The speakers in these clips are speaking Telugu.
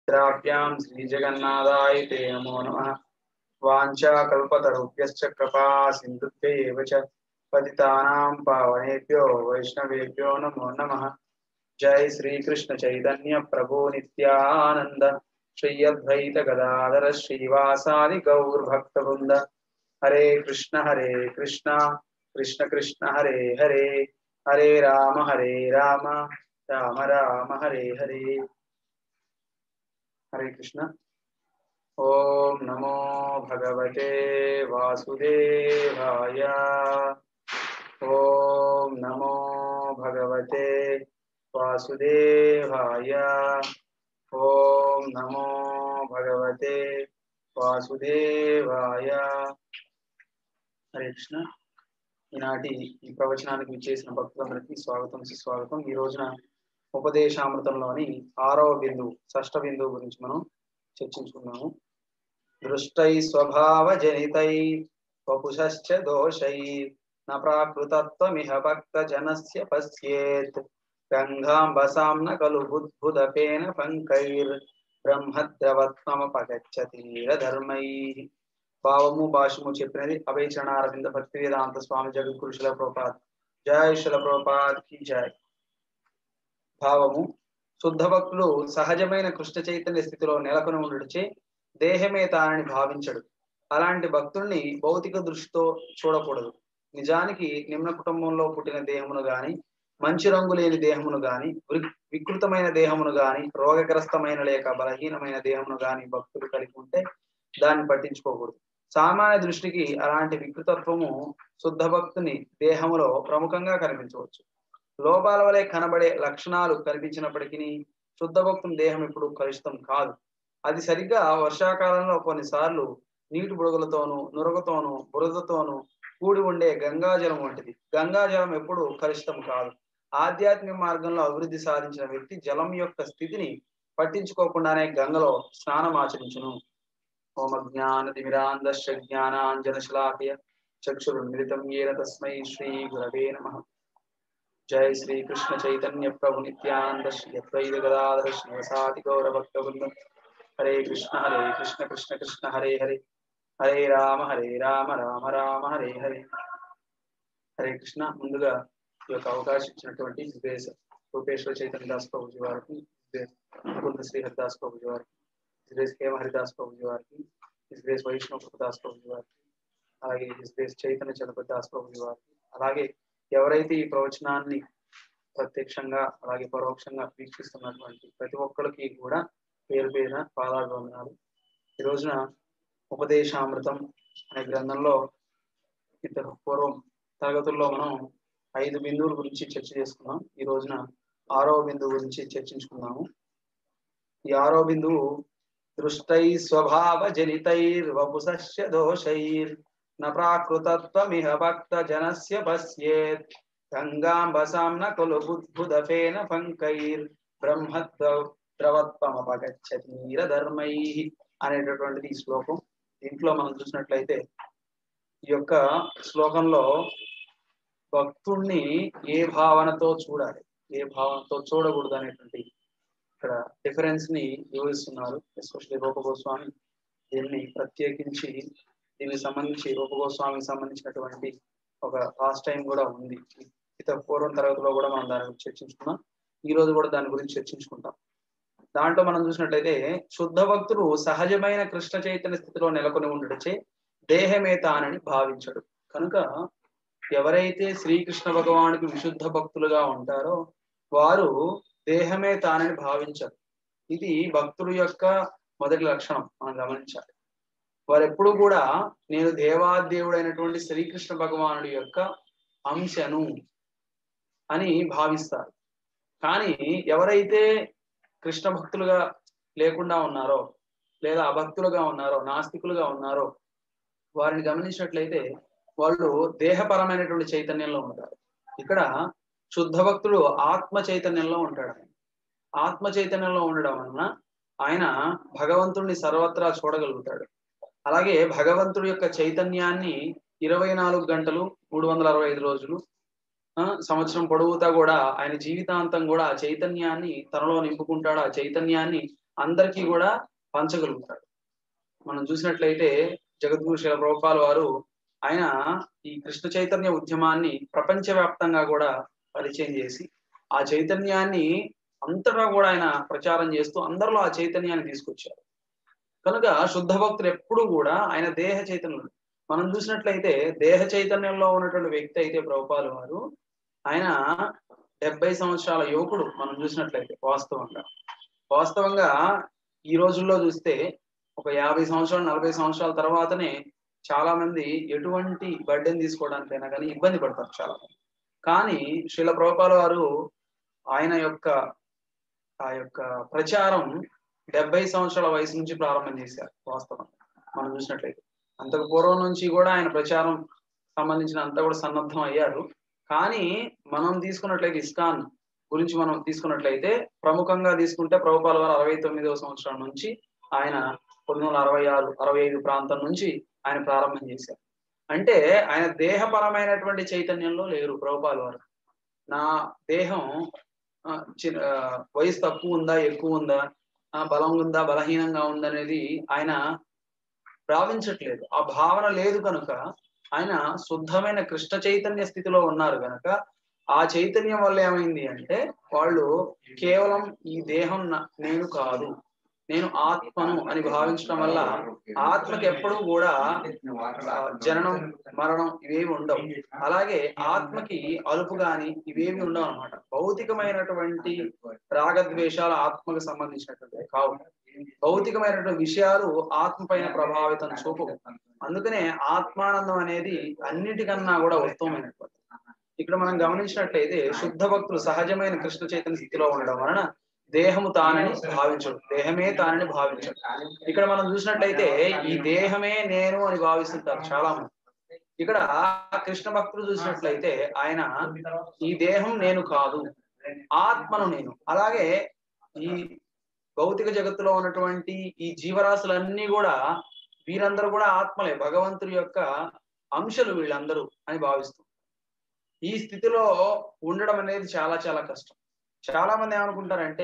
द्राभ्यां श्रीजगन्नाथाय ते नमो नमः वाञ्छाकल्पतरुभ्यश्च कृपा सिन्धुभ्य एव च पतितानां पावनेभ्यो वैष्णवेभ्यो नमो नमः जय श्रीकृष्ण चैतन्य प्रभु नित्यानन्द श्री अद्वैत गदाधर श्रीवासादि गौरभक्तवृन्द हरे कृष्ण हरे कृष्ण कृष्ण कृष्ण हरे हरे हरे राम हरे राम राम राम हरे हरे हरे कृष्ण ॐ नमो भगवते वासुदेवाय ॐ नमो भगवते वासुदेवाय ॐ नमो भगवते వాసుదేవాయ హరే కృష్ణ ఈనాటి ఈ ప్రవచనానికి విచ్చేసిన భక్తులందరికీ స్వాగతం సుస్వాగతం ఈ రోజున ఉపదేశామృతంలోని ఆరవ బిందువు షష్ఠ బిందువు గురించి మనం చర్చించుకున్నాము దృష్టై స్వభావ జనితై వపుషశ్చ దోషై న ప్రాకృతత్వమిహ భక్త జనస్య పశ్యేత్ గంగాంబసాంన కలు బుద్భుదపేన పంకైర్ బ్రహ్మద్రవత్మపగచ్చతి ధర్మై భావము భాషము చెప్పినది అభయచరణారవింద భక్తి వేదాంత స్వామి జగద్గురు శిల ప్రోపాద్ జయ శిల ప్రోపాద్ కి జయ భావము శుద్ధ భక్తులు సహజమైన కృష్ణ చైతన్య స్థితిలో నెలకొని ఉండడిచే దేహమే తానని భావించడు అలాంటి భక్తుల్ని భౌతిక దృష్టితో చూడకూడదు నిజానికి నిమ్న కుటుంబంలో పుట్టిన దేహమును గాని మంచి రంగు లేని దేహమును గాని వికృతమైన దేహమును గాని రోగగ్రస్తమైన లేక బలహీనమైన దేహమును గాని భక్తులు కలిగి ఉంటే దాన్ని పట్టించుకోకూడదు సామాన్య దృష్టికి అలాంటి వికృతత్వము శుద్ధ భక్తుని దేహములో ప్రముఖంగా కనిపించవచ్చు లోపాల వలె కనబడే లక్షణాలు కనిపించినప్పటికీ శుద్ధ భక్తుని దేహం ఇప్పుడు కలుషితం కాదు అది సరిగ్గా వర్షాకాలంలో కొన్నిసార్లు నీటి బుడగలతోనూ నురగతోనూ బురదతోనూ కూడి ఉండే గంగాజలం వంటిది గంగాజలం ఎప్పుడు కలుషితం కాదు ఆధ్యాత్మిక మార్గంలో అభివృద్ధి సాధించిన వ్యక్తి జలం యొక్క స్థితిని పట్టించుకోకుండానే గంగలో స్నానం ఆచరించును ఓమ జ్ఞాన తిమిరాంధశ్చ జ్ఞానాంజన శలాకయ చక్షురున్మిలితం ఏన తస్మై శ్రీ గురవే నమ జయ శ్రీ కృష్ణ చైతన్య ప్రభు నిత్యానంద శ్రీ అద్వైత గదాధర శ్రీవసాది గౌర భక్త బృందం హరే కృష్ణ హరే కృష్ణ కృష్ణ కృష్ణ హరే హరే హరే రామ హరే రామ రామ రామ హరే హరే హరే కృష్ణ ముందుగా ఈ యొక్క అవకాశం ఇచ్చినటువంటి విద్వేష రూపేశ్వర చైతన్య దాస్ ప్రభుజీ వారికి ముకుంద శ్రీ హరిదాస్ ప్రభుజీ వారికి విద్వేష్ హేమ హరిదాస్ ప్రభుజీ వారికి విద్వేష్ వైష్ణవ దాస్ ప్రభుజీ వారికి అలాగే విద్వేష్ చైతన్య చంద్రపతి దాస్ ప్రభుజీ వారికి అలాగే ఎవరైతే ఈ ప్రవచనాన్ని ప్రత్యక్షంగా అలాగే పరోక్షంగా వీక్షిస్తున్నటువంటి ప్రతి ఒక్కరికి కూడా పేరు పేరున పాదాభివందనాలు ఈ రోజున ఉపదేశామృతం అనే గ్రంథంలో ఇంతకు పూర్వం తరగతుల్లో మనం ఐదు బిందువుల గురించి చర్చ చేసుకున్నాం ఈ రోజున ఆరో బిందువు గురించి చర్చించుకున్నాము ఈ ఆరో బిందువు దృష్టై స్వభావ జనితైర్ వపుసస్య దోషైర్ న ప్రాకృతత్వమిహ భక్త జనస్య పశ్యేత్ గంగాంబసాంన కులు బుద్భుదఫేన పంకైర్ బ్రహ్మద్రవత్వమపగచ్చతీర ధర్మై అనేటటువంటిది ఈ శ్లోకం దీంట్లో మనం చూసినట్లయితే ఈ యొక్క శ్లోకంలో భక్తుణ్ణి ఏ భావనతో చూడాలి ఏ భావనతో చూడకూడదు అనేటువంటి ఇక్కడ డిఫరెన్స్ ని వివరిస్తున్నారు ఎస్పెషల్లీ రూప గోస్వామి దీన్ని ప్రత్యేకించి దీనికి సంబంధించి రూప గోస్వామికి సంబంధించినటువంటి ఒక లాస్ట్ టైం కూడా ఉంది ఇత పూర్వం తరగతిలో కూడా మనం దాని గురించి చర్చించుకున్నాం ఈ రోజు కూడా దాని గురించి చర్చించుకుంటాం దాంట్లో మనం చూసినట్లయితే శుద్ధ భక్తుడు సహజమైన కృష్ణ చైతన్య స్థితిలో నెలకొని ఉండటచే దేహమే తానని భావించడు కనుక ఎవరైతే శ్రీకృష్ణ భగవానుకి విశుద్ధ భక్తులుగా ఉంటారో వారు దేహమే తానని భావించరు ఇది భక్తుడు యొక్క మొదటి లక్షణం మనం గమనించాలి వారు ఎప్పుడు కూడా నేను దేవాదేవుడైనటువంటి శ్రీకృష్ణ భగవానుడి యొక్క అంశను అని భావిస్తారు కానీ ఎవరైతే కృష్ణ భక్తులుగా లేకుండా ఉన్నారో లేదా అభక్తులుగా ఉన్నారో నాస్తికులుగా ఉన్నారో వారిని గమనించినట్లయితే వాళ్ళు దేహపరమైనటువంటి చైతన్యంలో ఉంటారు ఇక్కడ శుద్ధ భక్తుడు ఆత్మ చైతన్యంలో ఉంటాడు ఆత్మ చైతన్యంలో ఉండడం వలన ఆయన భగవంతుడిని సర్వత్రా చూడగలుగుతాడు అలాగే భగవంతుడి యొక్క చైతన్యాన్ని ఇరవై నాలుగు గంటలు మూడు వందల అరవై ఐదు రోజులు ఆ, సంవత్సరం పొడవుతా కూడా ఆయన జీవితాంతం కూడా ఆ చైతన్యాన్ని తనలో నింపుకుంటాడు ఆ చైతన్యాన్ని అందరికీ కూడా పంచగలుగుతాడు మనం చూసినట్లయితే జగద్గురు శిల ప్రభుపాల్ వారు ఆయన ఈ కృష్ణ చైతన్య ఉద్యమాన్ని ప్రపంచవ్యాప్తంగా కూడా పరిచయం చేసి ఆ చైతన్యాన్ని అంతటా కూడా ఆయన ప్రచారం చేస్తూ అందరిలో ఆ చైతన్యాన్ని తీసుకొచ్చారు కనుక శుద్ధ భక్తులు ఎప్పుడు కూడా ఆయన దేహ చైతన్యం మనం చూసినట్లయితే దేహ చైతన్యంలో ఉన్నటువంటి వ్యక్తి అయితే ప్రభుపాలు వారు ఆయన డెబ్బై సంవత్సరాల యువకుడు మనం చూసినట్లయితే వాస్తవంగా వాస్తవంగా ఈ రోజుల్లో చూస్తే ఒక యాభై సంవత్సరాలు నలభై సంవత్సరాల తర్వాతనే చాలా మంది ఎటువంటి బర్డెన్ తీసుకోవడానికైనా కానీ ఇబ్బంది పడతారు చాలా మంది కానీ శిల ప్రభుపాల వారు ఆయన యొక్క ఆ యొక్క ప్రచారం డెబ్బై సంవత్సరాల వయసు నుంచి ప్రారంభం చేశారు వాస్తవం మనం చూసినట్లయితే అంతకు పూర్వం నుంచి కూడా ఆయన ప్రచారం సంబంధించిన అంతా కూడా సన్నద్ధం అయ్యారు కానీ మనం తీసుకున్నట్లయితే ఇస్కాన్ గురించి మనం తీసుకున్నట్లయితే ప్రముఖంగా తీసుకుంటే ప్రభుపాల వారు అరవై తొమ్మిదవ సంవత్సరం నుంచి ఆయన పంతొమ్మిది వందల అరవై ఆరు అరవై ఐదు ప్రాంతం నుంచి ఆయన ప్రారంభం చేశారు అంటే ఆయన దేహపరమైనటువంటి చైతన్యంలో లేరు ప్రభుపాల వారు నా దేహం చిన్న వయసు తక్కువ ఉందా ఎక్కువ ఉందా బలం ఉందా బలహీనంగా ఉందనేది ఆయన భావించట్లేదు ఆ భావన లేదు కనుక ఆయన శుద్ధమైన కృష్ణ చైతన్య స్థితిలో ఉన్నారు కనుక ఆ చైతన్యం వల్ల ఏమైంది అంటే వాళ్ళు కేవలం ఈ దేహం నేను కాదు నేను ఆత్మను అని భావించడం వల్ల ఆత్మకి ఎప్పుడూ కూడా జననం మరణం ఇవేవి ఉండవు అలాగే ఆత్మకి అలుపు గాని ఇవేవి ఉండవు అనమాట భౌతికమైనటువంటి రాగద్వేషాలు ఆత్మకు సంబంధించినటువంటి కావు భౌతికమైనటువంటి విషయాలు ఆత్మ పైన ప్రభావితం చూపు అందుకనే ఆత్మానందం అనేది అన్నిటికన్నా కూడా ఉత్తమమైనటువంటి ఇక్కడ మనం గమనించినట్లయితే శుద్ధ భక్తులు సహజమైన కృష్ణ చైతన్య స్థితిలో ఉండడం వలన దేహము తానని భావించడు దేహమే తానని భావించడు ఇక్కడ మనం చూసినట్లయితే ఈ దేహమే నేను అని భావిస్తుంటారు చాలా మంది ఇక్కడ కృష్ణ భక్తులు చూసినట్లయితే ఆయన ఈ దేహం నేను కాదు ఆత్మను నేను అలాగే ఈ భౌతిక జగత్తులో ఉన్నటువంటి ఈ జీవరాశులన్నీ కూడా వీరందరూ కూడా ఆత్మలే భగవంతుడి యొక్క అంశలు వీళ్ళందరూ అని భావిస్తూ ఈ స్థితిలో ఉండడం అనేది చాలా చాలా కష్టం చాలా మంది ఏమనుకుంటారంటే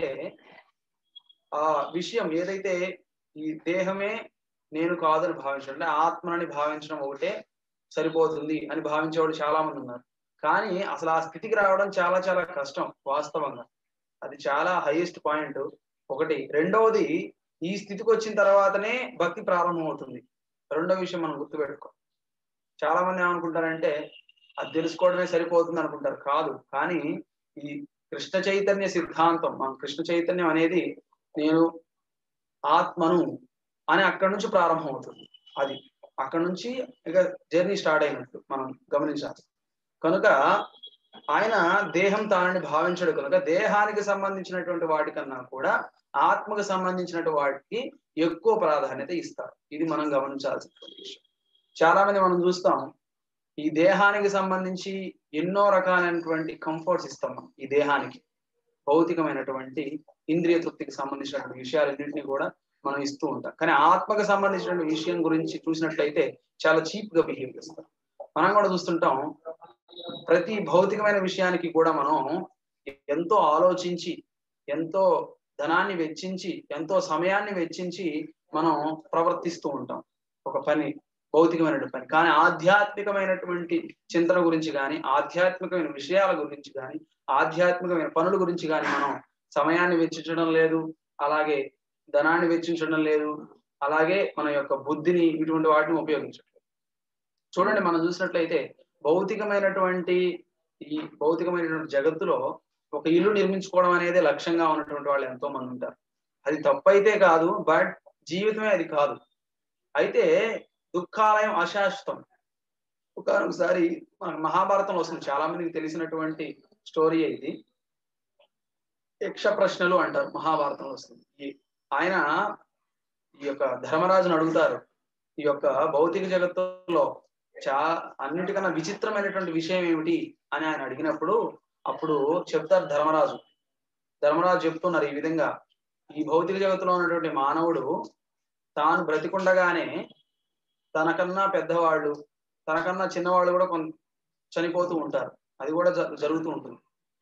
ఆ విషయం ఏదైతే ఈ దేహమే నేను కాదని భావించడం అంటే ఆత్మని భావించడం ఒకటే సరిపోతుంది అని భావించేవాడు చాలా మంది ఉన్నారు కానీ అసలు ఆ స్థితికి రావడం చాలా చాలా కష్టం వాస్తవంగా అది చాలా హైయెస్ట్ పాయింట్ ఒకటి రెండవది ఈ స్థితికి వచ్చిన తర్వాతనే భక్తి ప్రారంభం అవుతుంది రెండో విషయం మనం గుర్తుపెట్టుకో చాలా మంది ఏమనుకుంటారంటే అది తెలుసుకోవడమే సరిపోతుంది అనుకుంటారు కాదు కానీ ఈ కృష్ణ చైతన్య సిద్ధాంతం మన కృష్ణ చైతన్యం అనేది నేను ఆత్మను అని అక్కడి నుంచి ప్రారంభం అవుతుంది అది అక్కడ నుంచి ఇక జర్నీ స్టార్ట్ అయినట్టు మనం గమనించాలి కనుక ఆయన దేహం తానని భావించడు కనుక దేహానికి సంబంధించినటువంటి వాటికన్నా కూడా ఆత్మకు సంబంధించినటువంటి వాటికి ఎక్కువ ప్రాధాన్యత ఇస్తారు ఇది మనం గమనించాల్సినటువంటి విషయం చాలా మంది మనం చూస్తాం ఈ దేహానికి సంబంధించి ఎన్నో రకాలైనటువంటి కంఫర్ట్స్ ఇస్తాం మనం ఈ దేహానికి భౌతికమైనటువంటి ఇంద్రియ తృప్తికి సంబంధించినటువంటి విషయాలన్నింటినీ కూడా మనం ఇస్తూ ఉంటాం కానీ ఆత్మకు సంబంధించినటువంటి విషయం గురించి చూసినట్లయితే చాలా చీప్ గా బిహేవ్ చేస్తాం మనం కూడా చూస్తుంటాం ప్రతి భౌతికమైన విషయానికి కూడా మనం ఎంతో ఆలోచించి ఎంతో ధనాన్ని వెచ్చించి ఎంతో సమయాన్ని వెచ్చించి మనం ప్రవర్తిస్తూ ఉంటాం ఒక పని భౌతికమైన పని కానీ ఆధ్యాత్మికమైనటువంటి చింతన గురించి కానీ ఆధ్యాత్మికమైన విషయాల గురించి కానీ ఆధ్యాత్మికమైన పనుల గురించి కానీ మనం సమయాన్ని వెచ్చించడం లేదు అలాగే ధనాన్ని వెచ్చించడం లేదు అలాగే మన యొక్క బుద్ధిని ఇటువంటి వాటిని ఉపయోగించట్లేదు చూడండి మనం చూసినట్లయితే భౌతికమైనటువంటి ఈ భౌతికమైనటువంటి జగత్తులో ఒక ఇల్లు నిర్మించుకోవడం అనేది లక్ష్యంగా ఉన్నటువంటి వాళ్ళు ఎంతో మంది ఉంటారు అది తప్పైతే కాదు బట్ జీవితమే అది కాదు అయితే దుఃఖాలయం అశాశ్వతం ఒకసారి మన మహాభారతంలో వస్తుంది చాలా మందికి తెలిసినటువంటి స్టోరీ ఇది యక్ష ప్రశ్నలు అంటారు మహాభారతంలో వస్తుంది ఈ ఆయన ఈ యొక్క ధర్మరాజును అడుగుతారు ఈ యొక్క భౌతిక జగత్తులో చా అన్నిటికన్నా విచిత్రమైనటువంటి విషయం ఏమిటి అని ఆయన అడిగినప్పుడు అప్పుడు చెప్తారు ధర్మరాజు ధర్మరాజు చెప్తున్నారు ఈ విధంగా ఈ భౌతిక జగత్తులో ఉన్నటువంటి మానవుడు తాను బ్రతికుండగానే తనకన్నా పెద్దవాళ్ళు తనకన్నా చిన్నవాళ్ళు కూడా కొంత చనిపోతూ ఉంటారు అది కూడా జరుగుతూ ఉంటుంది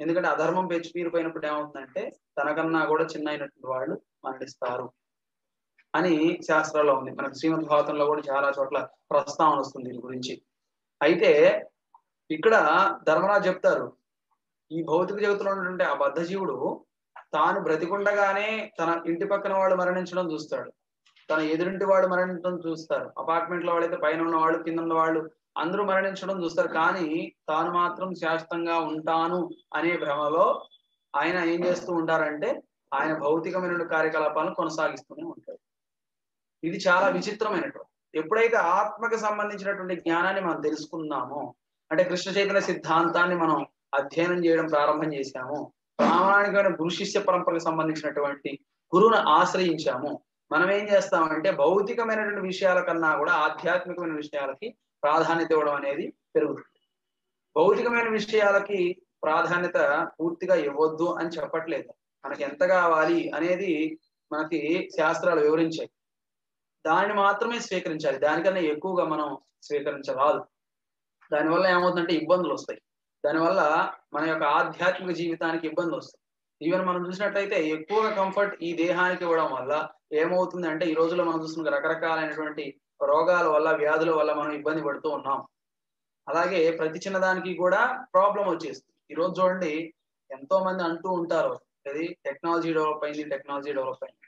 ఎందుకంటే అధర్మం పెంచి పీరిపోయినప్పుడు ఏమవుతుందంటే తనకన్నా కూడా చిన్న అయినటువంటి వాళ్ళు మరణిస్తారు అని శాస్త్రాల్లో ఉంది మనకు శ్రీమద్ భాగవతంలో కూడా చాలా చోట్ల ప్రస్తావన వస్తుంది దీని గురించి అయితే ఇక్కడ ధర్మరాజు చెప్తారు ఈ భౌతిక జగత్తులో ఉన్నటువంటి ఆ బద్ధజీవుడు తాను బ్రతికుండగానే తన ఇంటి పక్కన వాళ్ళు మరణించడం చూస్తాడు తన ఎదురింటి వాడు మరణించడం చూస్తారు అపార్ట్మెంట్ లో వాళ్ళైతే పైన ఉన్న వాళ్ళు కింద ఉన్న వాళ్ళు అందరూ మరణించడం చూస్తారు కానీ తాను మాత్రం శాశ్వతంగా ఉంటాను అనే భ్రమలో ఆయన ఏం చేస్తూ ఉంటారంటే ఆయన భౌతికమైన కార్యకలాపాలను కొనసాగిస్తూనే ఉంటాడు ఇది చాలా విచిత్రమైనటువంటి ఎప్పుడైతే ఆత్మకు సంబంధించినటువంటి జ్ఞానాన్ని మనం తెలుసుకున్నామో అంటే కృష్ణ చైతన్య సిద్ధాంతాన్ని మనం అధ్యయనం చేయడం ప్రారంభం చేశాము ప్రామాణికమైన గురు శిష్య పరంపరకు సంబంధించినటువంటి గురువును ఆశ్రయించాము మనం ఏం చేస్తామంటే భౌతికమైనటువంటి విషయాల కన్నా కూడా ఆధ్యాత్మికమైన విషయాలకి ప్రాధాన్యత ఇవ్వడం అనేది పెరుగుతుంది భౌతికమైన విషయాలకి ప్రాధాన్యత పూర్తిగా ఇవ్వద్దు అని చెప్పట్లేదు మనకి ఎంత కావాలి అనేది మనకి శాస్త్రాలు వివరించాయి దాన్ని మాత్రమే స్వీకరించాలి దానికన్నా ఎక్కువగా మనం స్వీకరించరాదు దానివల్ల ఏమవుతుందంటే ఇబ్బందులు వస్తాయి దానివల్ల మన యొక్క ఆధ్యాత్మిక జీవితానికి ఇబ్బంది వస్తుంది ఈవెన్ మనం చూసినట్లయితే ఎక్కువగా కంఫర్ట్ ఈ దేహానికి ఇవ్వడం వల్ల ఏమవుతుంది అంటే ఈ రోజుల్లో మనం చూస్తున్న రకరకాలైనటువంటి రోగాల వల్ల వ్యాధుల వల్ల మనం ఇబ్బంది పడుతూ ఉన్నాం అలాగే ప్రతి చిన్నదానికి కూడా ప్రాబ్లం వచ్చేస్తుంది ఈ రోజు చూడండి ఎంతో మంది అంటూ ఉంటారు అది టెక్నాలజీ డెవలప్ అయింది టెక్నాలజీ డెవలప్ అయింది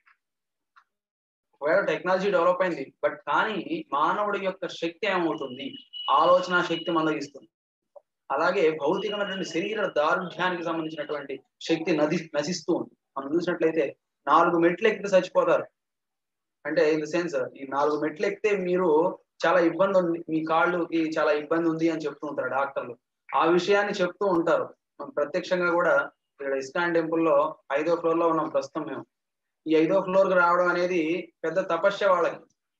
ఒకవేళ టెక్నాలజీ డెవలప్ అయింది బట్ కానీ మానవుడి యొక్క శక్తి ఏమవుతుంది ఆలోచన శక్తి మందగిస్తుంది అలాగే భౌతికమైనటువంటి శరీర దారుఢ్యానికి సంబంధించినటువంటి శక్తి నది నశిస్తూ ఉంది మనం చూసినట్లయితే నాలుగు మెట్లు ఎక్కితే చచ్చిపోతారు అంటే ఇన్ ద సెన్స్ ఈ నాలుగు మెట్లు ఎక్కితే మీరు చాలా ఇబ్బంది ఉంది మీ కాళ్ళుకి చాలా ఇబ్బంది ఉంది అని చెప్తూ ఉంటారు డాక్టర్లు ఆ విషయాన్ని చెప్తూ ఉంటారు మనం ప్రత్యక్షంగా కూడా ఇక్కడ ఇస్కాన్ టెంపుల్లో ఐదో ఫ్లోర్ లో ఉన్నాం ప్రస్తుతం మేము ఈ ఐదో ఫ్లోర్ కి రావడం అనేది పెద్ద తపస్య వాళ్ళకి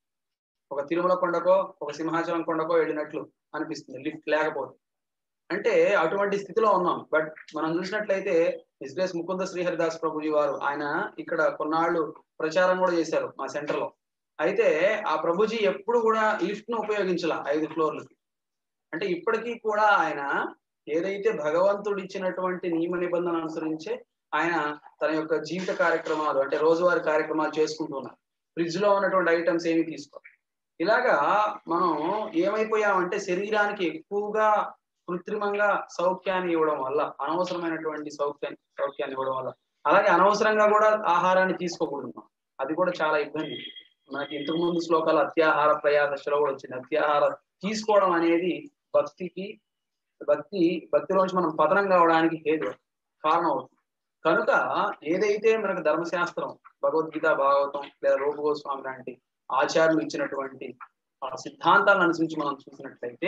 ఒక తిరుమల కొండకో ఒక సింహాచలం కొండకో వెళ్ళినట్లు అనిపిస్తుంది లిఫ్ట్ లేకపోతే అంటే అటువంటి స్థితిలో ఉన్నాం బట్ మనం చూసినట్లయితే ఎస్బిఎస్ ముకుంద శ్రీహరిదాస్ ప్రభుజీ వారు ఆయన ఇక్కడ కొన్నాళ్ళు ప్రచారం కూడా చేశారు మా సెంటర్ లో అయితే ఆ ప్రభుజీ ఎప్పుడు కూడా లిఫ్ట్ ను ఉపయోగించాల ఐదు ఫ్లోర్లకి అంటే ఇప్పటికీ కూడా ఆయన ఏదైతే భగవంతుడు ఇచ్చినటువంటి నియమ నిబంధన అనుసరించే ఆయన తన యొక్క జీవిత కార్యక్రమాలు అంటే రోజువారి కార్యక్రమాలు చేసుకుంటున్నారు ఫ్రిడ్జ్ లో ఉన్నటువంటి ఐటమ్స్ ఏమి తీసుకో ఇలాగా మనం ఏమైపోయామంటే శరీరానికి ఎక్కువగా కృత్రిమంగా సౌఖ్యాన్ని ఇవ్వడం వల్ల అనవసరమైనటువంటి సౌఖ్యాన్ని సౌఖ్యాన్ని ఇవ్వడం వల్ల అలాగే అనవసరంగా కూడా ఆహారాన్ని తీసుకోకూడదు అది కూడా చాలా ఇబ్బంది మనకి ఇంతకు ముందు శ్లోకాలు అత్యాహార ప్రయాసలో కూడా వచ్చింది అత్యాహార తీసుకోవడం అనేది భక్తికి భక్తి భక్తిలోంచి మనం పతనం కావడానికి హేతు కారణం అవుతుంది కనుక ఏదైతే మనకు ధర్మశాస్త్రం భగవద్గీత భాగవతం లేదా రూపగోస్వామి లాంటి ఆచార్యులు ఇచ్చినటువంటి ఆ సిద్ధాంతాలను అనుసరించి మనం చూసినట్లయితే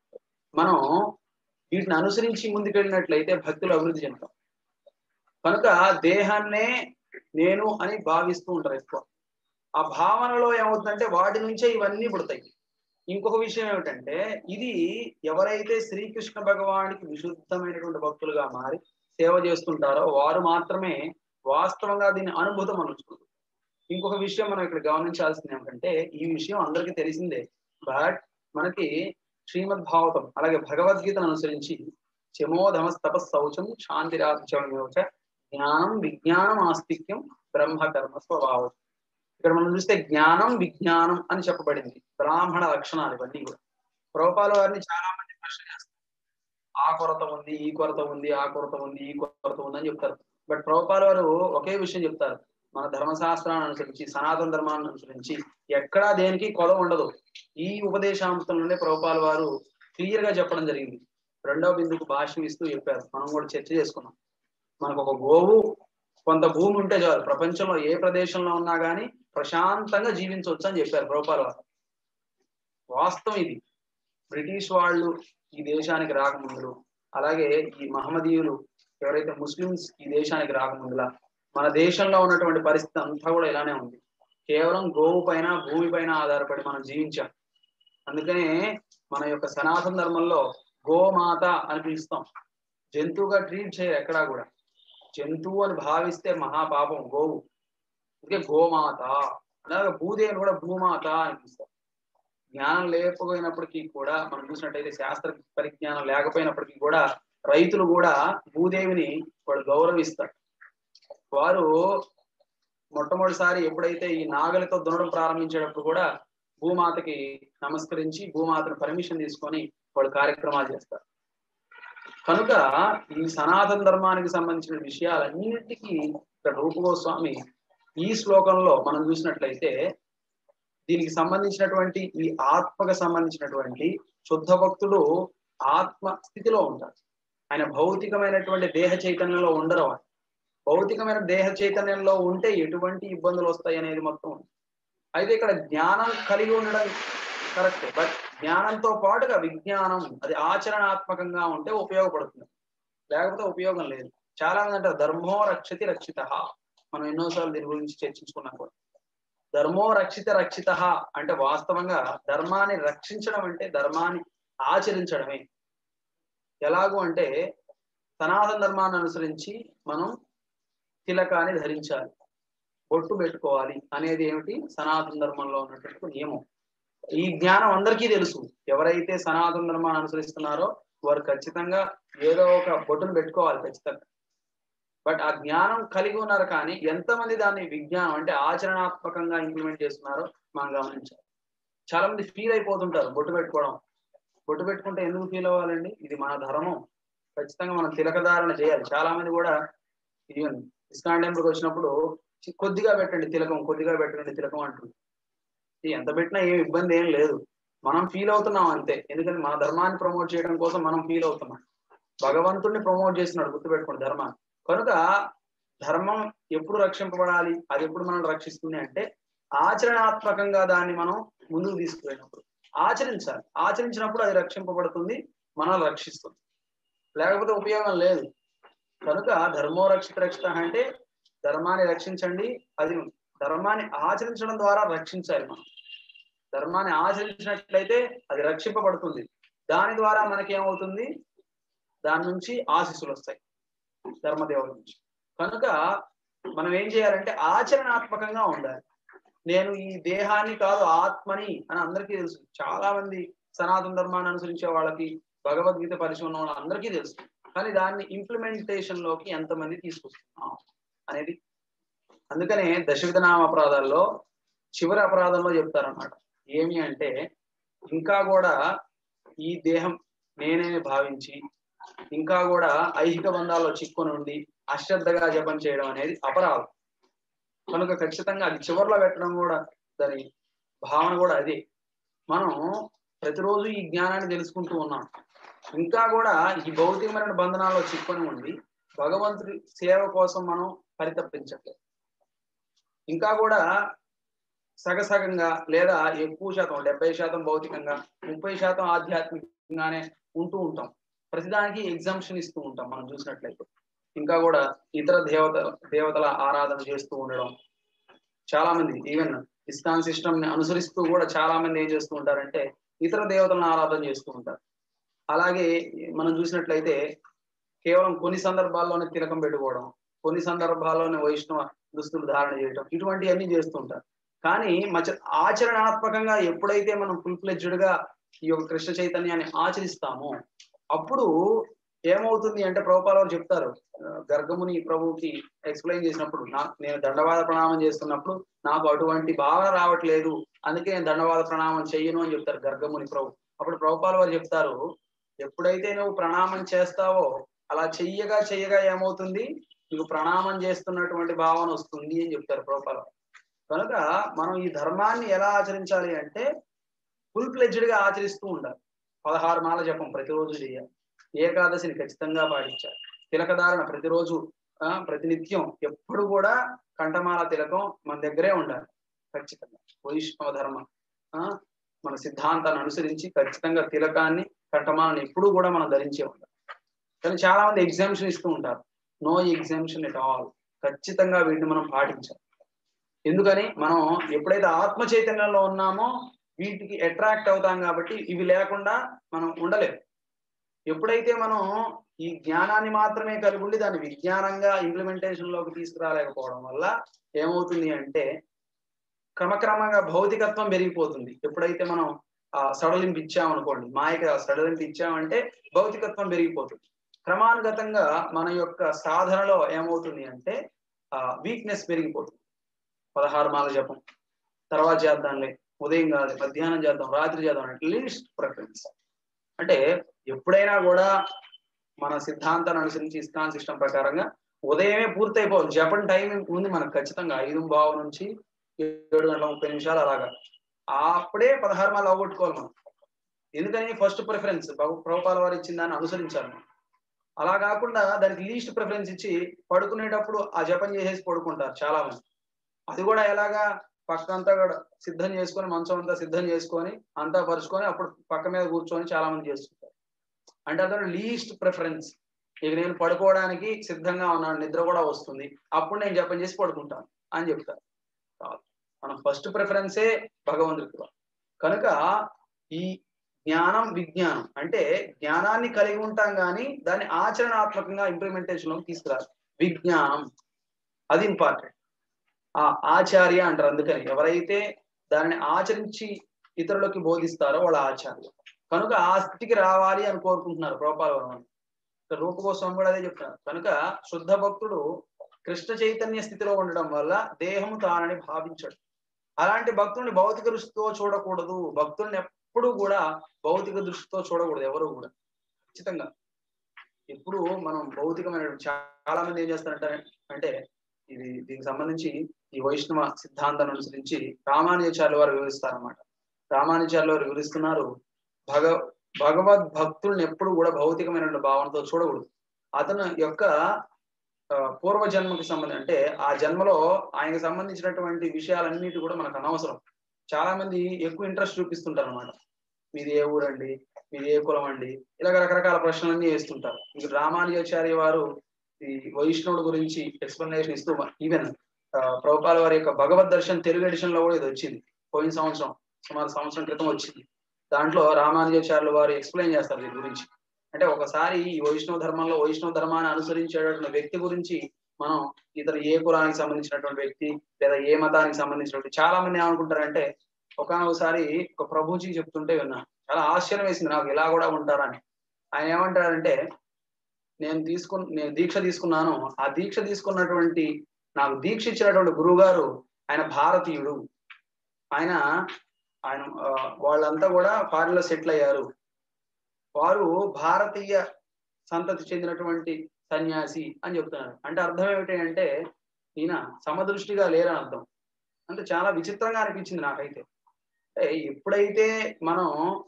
మనం వీటిని అనుసరించి ముందుకెళ్ళినట్లయితే భక్తులు అభివృద్ధి చెందుతాం కనుక దేహాన్నే నేను అని భావిస్తూ ఉంటారు ఎక్కువ ఆ భావనలో ఏమవుతుందంటే వాటి నుంచే ఇవన్నీ పుడతాయి ఇంకొక విషయం ఏమిటంటే ఇది ఎవరైతే శ్రీకృష్ణ భగవానికి విశుద్ధమైనటువంటి భక్తులుగా మారి సేవ చేస్తుంటారో వారు మాత్రమే వాస్తవంగా దీన్ని అనుభూతం అనుకుంటారు ఇంకొక విషయం మనం ఇక్కడ గమనించాల్సింది ఏమిటంటే ఈ విషయం అందరికీ తెలిసిందే బట్ మనకి శ్రీమద్ భాగవతం అలాగే భగవద్గీతను అనుసరించి చమోధమస్తప శౌచం శాంతిరాధ్యమేవచ జ్ఞానం విజ్ఞానం ఆస్తిక్యం బ్రహ్మ కర్మ స్వభావం ఇక్కడ మనం చూస్తే జ్ఞానం విజ్ఞానం అని చెప్పబడింది బ్రాహ్మణ లక్షణాలు ఇవన్నీ కూడా ప్రభుపాల వారిని చాలా మంది ప్రశ్న చేస్తారు ఆ కొరత ఉంది ఈ కొరత ఉంది ఆ కొరత ఉంది ఈ కొరత ఉంది అని చెప్తారు బట్ ప్రభుపాల వారు ఒకే విషయం చెప్తారు మన ధర్మశాస్త్రాన్ని అనుసరించి సనాతన ధర్మాన్ని అనుసరించి ఎక్కడా దేనికి కొల ఉండదు ఈ ఉపదేశాంశంలోనే ప్రభుపాల వారు క్లియర్ గా చెప్పడం జరిగింది రెండవ బిందుకు భాష్యం ఇస్తూ చెప్పారు మనం కూడా చర్చ చేసుకున్నాం మనకు ఒక గోవు కొంత భూమి ఉంటే చాలు ప్రపంచంలో ఏ ప్రదేశంలో ఉన్నా కానీ ప్రశాంతంగా జీవించవచ్చు అని చెప్పారు ప్రభుపాల వారు వాస్తవం ఇది బ్రిటిష్ వాళ్ళు ఈ దేశానికి రాకముందు అలాగే ఈ మహమ్మదీయులు ఎవరైతే ముస్లిమ్స్ ఈ దేశానికి రాకముందులా మన దేశంలో ఉన్నటువంటి పరిస్థితి అంతా కూడా ఇలానే ఉంది కేవలం గోవు పైన భూమి పైన ఆధారపడి మనం జీవించాం అందుకనే మన యొక్క సనాతన ధర్మంలో గోమాత అని పిలుస్తాం జంతువుగా ట్రీట్ చేయరు ఎక్కడా కూడా జంతువు అని భావిస్తే మహాపాపం గోవు అందుకే గోమాత అలాగే భూదేవిని కూడా భూమాత అని పిలుస్తాం జ్ఞానం లేకపోయినప్పటికీ కూడా మనం చూసినట్టయితే శాస్త్ర పరిజ్ఞానం లేకపోయినప్పటికీ కూడా రైతులు కూడా భూదేవిని వాళ్ళు గౌరవిస్తారు వారు మొట్టమొదటిసారి ఎప్పుడైతే ఈ నాగలితో దున్నడం ప్రారంభించేటప్పుడు కూడా భూమాతకి నమస్కరించి భూమాతను పర్మిషన్ తీసుకొని వాళ్ళు కార్యక్రమాలు చేస్తారు కనుక ఈ సనాతన ధర్మానికి సంబంధించిన విషయాలన్నిటికీ ఇక్కడ రూపగోస్వామి ఈ శ్లోకంలో మనం చూసినట్లయితే దీనికి సంబంధించినటువంటి ఈ ఆత్మకు సంబంధించినటువంటి శుద్ధ భక్తుడు ఆత్మ స్థితిలో ఉంటారు ఆయన భౌతికమైనటువంటి దేహ చైతన్యంలో ఉండరు ఆయన భౌతికమైన దేహ చైతన్యంలో ఉంటే ఎటువంటి ఇబ్బందులు వస్తాయి అనేది మొత్తం ఉంది. అయితే ఇక్కడ జ్ఞానం కలిగి ఉండడం కరెక్ట్ బట్ జ్ఞానంతో పాటుగా విజ్ఞానం అది ఆచరణాత్మకంగా ఉంటే ఉపయోగపడుతుంది లేకపోతే ఉపయోగం లేదు చాలా మంది అంటారు ధర్మో రక్షతి రక్షిత మనం ఎన్నోసార్లు దీని గురించి చర్చించుకున్నాం కూడా ధర్మో రక్షిత రక్షిత అంటే వాస్తవంగా ధర్మాన్ని రక్షించడం అంటే ధర్మాన్ని ఆచరించడమే ఎలాగూ అంటే సనాతన ధర్మాన్ని అనుసరించి మనం తిలకాన్ని ధరించాలి బొట్టు పెట్టుకోవాలి అనేది ఏమిటి సనాతన ధర్మంలో ఉన్నటువంటి నియమం ఈ జ్ఞానం అందరికీ తెలుసు ఎవరైతే సనాతన ధర్మాన్ని అనుసరిస్తున్నారో వారు ఖచ్చితంగా ఏదో ఒక బొట్టును పెట్టుకోవాలి ఖచ్చితంగా బట్ ఆ జ్ఞానం కలిగి ఉన్నారు కానీ ఎంతమంది దాన్ని విజ్ఞానం అంటే ఆచరణాత్మకంగా ఇంప్లిమెంట్ చేస్తున్నారో మనం గమనించాలి చాలా మంది ఫీల్ అయిపోతుంటారు బొట్టు పెట్టుకోవడం బొట్టు పెట్టుకుంటే ఎందుకు ఫీల్ అవ్వాలండి ఇది మన ధర్మం ఖచ్చితంగా మనం తిలకధారణ చేయాలి చాలా మంది కూడా ఈవెన్ ఇస్కాన్ టెంపుల్కి వచ్చినప్పుడు చి- కొద్దిగా పెట్టండి తిలకం కొద్దిగా పెట్టండి తిలకం అంటుంది ఇది ఎంత పెట్టినా ఏం ఇబ్బంది ఏం లేదు మనం ఫీల్ అవుతున్నాం అంతే ఎందుకంటే మన ధర్మాన్ని ప్రమోట్ చేయడం కోసం మనం ఫీల్ అవుతున్నాం భగవంతుడిని ప్రమోట్ చేస్తున్నాడు గుర్తుపెట్టుకోండి ధర్మాన్ని కనుక ధర్మం ఎప్పుడు రక్షింపబడాలి అది ఎప్పుడు మనం రక్షిస్తుంది అంటే ఆచరణాత్మకంగా దాన్ని మనం ముందుకు తీసుకుపోయినప్పుడు ఆచరించాలి ఆచరించినప్పుడు అది రక్షింపబడుతుంది మనల్ని రక్షిస్తుంది లేకపోతే ఉపయోగం లేదు కనుక ధర్మో రక్షిత రక్షిత అంటే ధర్మాన్ని రక్షించండి అది ధర్మాన్ని ఆచరించడం ద్వారా రక్షించాలి మనం ధర్మాన్ని ఆచరించినట్లయితే అది రక్షింపబడుతుంది దాని ద్వారా మనకి ఏమవుతుంది దాని నుంచి ఆశీస్సులు వస్తాయి ధర్మదేవుల నుంచి కనుక మనం ఏం చేయాలంటే ఆచరణాత్మకంగా ఉండాలి నేను ఈ దేహాన్ని కాదు ఆత్మని అని అందరికీ తెలుసు చాలా మంది సనాతన ధర్మాన్ని అనుసరించే వాళ్ళకి భగవద్గీత పరిచయం ఉన్న వాళ్ళ అందరికీ తెలుసు కానీ దాన్ని ఇంప్లిమెంటేషన్ లోకి ఎంతమంది తీసుకొస్తున్నాం అనేది అందుకనే దశవిధ నామ అపరాధాల్లో చివరి అపరాధంలో చెప్తారన్నమాట ఏమి అంటే ఇంకా కూడా ఈ దేహం నేనే భావించి ఇంకా కూడా ఐహిక బంధాల్లో చిక్కుని ఉండి అశ్రద్ధగా జపం చేయడం అనేది అపరాధం కనుక ఖచ్చితంగా అది చివర్లో పెట్టడం కూడా దాని భావన కూడా అదే మనం ప్రతిరోజు ఈ జ్ఞానాన్ని తెలుసుకుంటూ ఉన్నాం ఇంకా కూడా ఈ భౌతికమైన బంధనాల్లో చిక్కుని ఉండి భగవంతుడి సేవ కోసం మనం పరితపించట్లేదు ఇంకా కూడా సగసగంగా లేదా ఎక్కువ శాతం డెబ్బై శాతం భౌతికంగా ముప్పై శాతం ఆధ్యాత్మికంగానే ఉంటూ ఉంటాం ప్రతిదానికి ఎగ్జామ్షన్ ఇస్తూ ఉంటాం మనం చూసినట్లయితే ఇంకా కూడా ఇతర దేవత దేవతల ఆరాధన చేస్తూ ఉండడం చాలా మంది ఈవెన్ ఇస్కాన్ సిస్టమ్ ని అనుసరిస్తూ కూడా చాలా మంది ఏం చేస్తూ ఉంటారంటే ఇతర దేవతలను ఆరాధన చేస్తూ ఉంటారు అలాగే మనం చూసినట్లయితే కేవలం కొన్ని సందర్భాల్లోనే తిలకం పెట్టుకోవడం కొన్ని సందర్భాల్లోనే వైష్ణవ దుస్తులు ధారణ చేయడం ఇటువంటివన్నీ చేస్తుంటారు కానీ మచ ఆచరణాత్మకంగా ఎప్పుడైతే మనం ఫుల్ ఫ్లెడ్జ్డ్ గా ఈ యొక్క కృష్ణ చైతన్యాన్ని ఆచరిస్తామో అప్పుడు ఏమవుతుంది అంటే ప్రభుపాల వారు చెప్తారు ఆ, గర్గముని ప్రభువుకి ఎక్స్ప్లెయిన్ చేసినప్పుడు నా నేను దండవాద ప్రణామం చేస్తున్నప్పుడు నాకు అటువంటి భావన రావట్లేదు అందుకే నేను దండవాద ప్రణామం చెయ్యను అని చెప్తారు గర్గముని ప్రభు అప్పుడు ప్రభుపాల వారు చెప్తారు ఎప్పుడైతే నువ్వు ప్రణామం చేస్తావో అలా చెయ్యగా చెయ్యగా ఏమవుతుంది నీకు ప్రణామం చేస్తున్నటువంటి భావన వస్తుంది అని చెప్తారు ప్రభుపాల వారు. కనుక మనం ఈ ధర్మాన్ని ఎలా ఆచరించాలి అంటే ఫుల్ ఫ్లెడ్జ్డ్ గా ఆచరిస్తూ ఉండాలి పదహారు మాల జపం ప్రతిరోజు చేయాలి ఏకాదశిని ఖచ్చితంగా పాటించాలి తిలకధారణ ప్రతిరోజు ఆ, ప్రతినిత్యం ఎప్పుడు కూడా కంఠమాల తిలకం మన దగ్గరే ఉండాలి ఖచ్చితంగా వైష్ణవ ధర్మం ఆ, మన సిద్ధాంతాన్ని అనుసరించి ఖచ్చితంగా తిలకాన్ని కంఠమాలను ఎప్పుడూ కూడా మనం ధరించే ఉండాలి కానీ చాలా మంది ఎగ్జామ్షన్ ఇస్తూ ఉంటారు నో ఎగ్జామ్షన్ ఎట్ ఆల్ ఖచ్చితంగా వీటిని మనం పాటించాలి ఎందుకని మనం ఎప్పుడైతే ఆత్మ చైతన్యంలో ఉన్నామో వీటికి అట్రాక్ట్ అవుతాం కాబట్టి ఇవి లేకుండా మనం ఉండలేం ఎప్పుడైతే మనం ఈ జ్ఞానాన్ని మాత్రమే కలిగి ఉండి దాన్ని విజ్ఞానంగా ఇంప్లిమెంటేషన్ లోకి తీసుకురాలేకపోవడం వల్ల ఏమవుతుంది అంటే క్రమక్రమంగా భౌతికత్వం పెరిగిపోతుంది ఎప్పుడైతే మనం ఆ సడలింపు ఇచ్చామనుకోండి మాయకి ఆ సడలింపు ఇచ్చామంటే భౌతికత్వం పెరిగిపోతుంది క్రమానుగతంగా మన యొక్క సాధనలో ఏమవుతుంది అంటే వీక్నెస్ పెరిగిపోతుంది పదహారు మాల జపం తర్వాత చేద్దాంలే ఉదయం కాదు మధ్యాహ్నం చేద్దాం రాత్రి చేద్దాం లీస్ట్ ప్రిఫరెన్స్ అంటే ఎప్పుడైనా కూడా మన సిద్ధాంతాన్ని అనుసరించి ఇస్కాన్ సిస్టమ్ ప్రకారంగా ఉదయమే పూర్తయిపోవాలి జపం టైం ఉంది మనకు ఖచ్చితంగా ఐదు బావు నుంచి ఏడు గంటల ముప్పై నిమిషాలు అలాగా అప్పుడే పదహారు మాలు అవగొట్టుకోవాలి మనం ఎందుకని ఫస్ట్ ప్రిఫరెన్స్ ప్రభుపాల వారు ఇచ్చిన దాన్ని అనుసరించాలి మనం అలా కాకుండా దానికి లీస్ట్ ప్రిఫరెన్స్ ఇచ్చి పడుకునేటప్పుడు ఆ జపం చేసేసి పడుకుంటారు చాలా మంది అది కూడా ఎలాగా పక్క అంతా కూడా సిద్ధం చేసుకొని మంచం అంతా సిద్ధం చేసుకొని అంతా పరుచుకొని అప్పుడు పక్క మీద కూర్చొని చాలా మంది చేస్తుంటారు అంటే అతను లీస్ట్ ప్రిఫరెన్స్ ఇక నేను పడుకోవడానికి సిద్ధంగా ఉన్నాను నిద్ర కూడా వస్తుంది అప్పుడు నేను జపం చేసి పడుకుంటాను అని చెప్తారు మనం ఫస్ట్ ప్రిఫరెన్సే భగవంతుడికి కనుక ఈ జ్ఞానం విజ్ఞానం అంటే జ్ఞానాన్ని కలిగి ఉంటాం కానీ దాన్ని ఆచరణాత్మకంగా ఇంప్లిమెంటేషన్ లోకి తీసుకురాలి విజ్ఞానం అది ఇంపార్టెంట్ ఆ ఆచార్య అంటారు అందుకని ఎవరైతే దానిని ఆచరించి ఇతరులకి బోధిస్తారో వాళ్ళ ఆచార్య కనుక ఆ స్థితికి రావాలి అని కోరుకుంటున్నారు ప్రోపాల వర్మ రూపగోస్వామి కూడా అదే చెప్తున్నారు కనుక శుద్ధ భక్తుడు కృష్ణ చైతన్య స్థితిలో ఉండడం వల్ల దేహము తానని భావించడు అలాంటి భక్తుల్ని భౌతిక దృష్టితో చూడకూడదు భక్తుల్ని ఎప్పుడు కూడా భౌతిక దృష్టితో చూడకూడదు ఎవరు కూడా ఖచ్చితంగా ఇప్పుడు మనం భౌతికమైన చాలా మంది ఏం చేస్తారంటే అంటే ఇది దీనికి సంబంధించి ఈ వైష్ణవ సిద్ధాంతాన్ని అనుసరించి రామానుజాచార్యుల వారు వివరిస్తారన్నమాట రామానుజాచార్యుల వారు వివరిస్తున్నారు భగ భగవద్ భక్తుల్ని ఎప్పుడు కూడా భౌతికమైన భావనతో చూడకూడదు అతను యొక్క పూర్వ జన్మకి సంబంధం అంటే ఆ జన్మలో ఆయనకు సంబంధించినటువంటి విషయాలన్నిటి కూడా మనకు అనవసరం చాలా మంది ఎక్కువ ఇంట్రెస్ట్ చూపిస్తుంటారు అనమాట మీది ఏ ఊరండి మీది ఏ కులం అండి ఇలాగ రకరకాల ప్రశ్నలన్నీ వేస్తుంటారు ఇక రామానుజాచార్య వారు ఈ వైష్ణవుడు గురించి ఎక్స్ప్లెనేషన్ ఇస్తూ ఈవెన్ ప్రభుపాల వారి యొక్క భగవద్ దర్శన్ తెలుగు ఎడిషన్ లో కూడా ఇది వచ్చింది పోయిన సంవత్సరం సుమారు సంవత్సరం క్రితం వచ్చింది దాంట్లో రామానుజాచార్యులు వారు ఎక్స్ప్లెయిన్ చేస్తారు దీని గురించి అంటే ఒకసారి ఈ వైష్ణవ ధర్మంలో వైష్ణవ ధర్మాన్ని అనుసరించేటటువంటి వ్యక్తి గురించి మనం ఇతను ఏ కులానికి సంబంధించినటువంటి వ్యక్తి లేదా ఏ మతానికి సంబంధించినటువంటి చాలా మంది ఏమనుకుంటారంటే ఒకసారి ఒక ప్రభుజీ చెప్తుంటే విన్నా చాలా ఆశ్చర్యం వేసింది నాకు ఇలా కూడా ఉంటారని ఆయన ఏమంటారంటే నేను తీసుకు నేను దీక్ష తీసుకున్నాను ఆ దీక్ష తీసుకున్నటువంటి నాకు దీక్ష ఇచ్చినటువంటి గురువు గారు ఆయన భారతీయుడు ఆయన ఆయన వాళ్ళంతా కూడా ఫారిన్ లో సెటిల్ అయ్యారు వారు భారతీయ సంతతి చెందినటువంటి సన్యాసి అని చెప్తున్నారు అంటే అర్థం ఏమిటి అంటే ఈయన సమదృష్టిగా లేరని అర్థం అంటే చాలా విచిత్రంగా అనిపించింది నాకైతే ఎప్పుడైతే మనం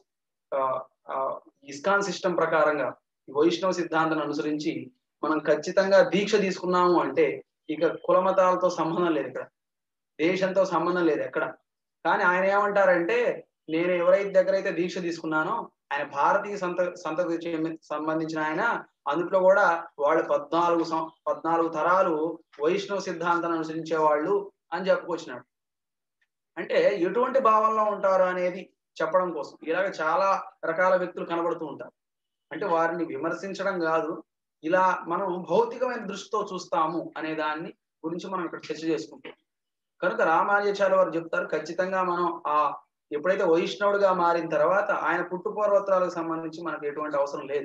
ఇస్కాన్ సిస్టమ్ ప్రకారంగా వైష్ణవ సిద్ధాంతాన్ని అనుసరించి మనం ఖచ్చితంగా దీక్ష తీసుకున్నాము అంటే ఇక కులమతాలతో సంబంధం లేదు ఇక్కడ దేశంతో సంబంధం లేదు ఎక్కడ కానీ ఆయన ఏమంటారంటే నేను ఎవరైతే దగ్గర అయితే దీక్ష తీసుకున్నానో ఆయన భారతీయ సంత సంతతి సంబంధించిన ఆయన అందులో కూడా వాళ్ళు పద్నాలుగు పద్నాలుగు తరాలు వైష్ణవ సిద్ధాంతాన్ని అనుసరించే వాళ్ళు అని చెప్పుకొచ్చినాడు అంటే ఎటువంటి భావంలో ఉంటారు అనేది చెప్పడం కోసం ఇలాగ చాలా రకాల వ్యక్తులు కనబడుతూ ఉంటారు అంటే వారిని విమర్శించడం కాదు ఇలా మనం భౌతికమైన దృష్టితో చూస్తాము అనే దాన్ని గురించి మనం ఇక్కడ చర్చ చేసుకుంటాం కనుక రామానుజాచార్య వారు చెప్తారు ఖచ్చితంగా మనం ఆ ఎప్పుడైతే వైష్ణవుడిగా మారిన తర్వాత ఆయన పుట్టుపూర్వత్రాలకు సంబంధించి మనకు ఎటువంటి అవసరం లేదు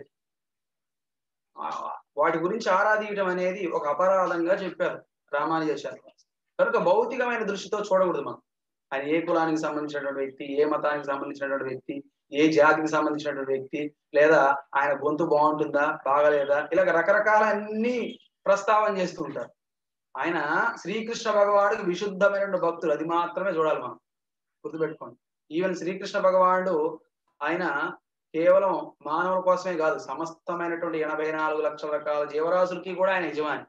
వాటి గురించి ఆరాధించడం అనేది ఒక అపరాధంగా చెప్పారు రామానుజాచార్య కనుక భౌతికమైన దృష్టితో చూడకూడదు మనం ఆయన ఏ కులానికి సంబంధించినటువంటి వ్యక్తి ఏ మతానికి సంబంధించినటువంటి వ్యక్తి ఏ జాతికి సంబంధించినటువంటి వ్యక్తి లేదా ఆయన గొంతు బాగుంటుందా బాగలేదా ఇలాగ రకరకాల అన్ని ప్రస్తావన చేస్తూ ఉంటారు ఆయన శ్రీకృష్ణ భగవానుడికి విశుద్ధమైనటువంటి భక్తులు అది మాత్రమే చూడాలి మనం గుర్తుపెట్టుకోండి ఈవెన్ శ్రీకృష్ణ భగవానుడు ఆయన కేవలం మానవుల కోసమే కాదు సమస్తమైనటువంటి ఎనభై నాలుగు లక్షల రకాల జీవరాశులకి కూడా ఆయన యజమాని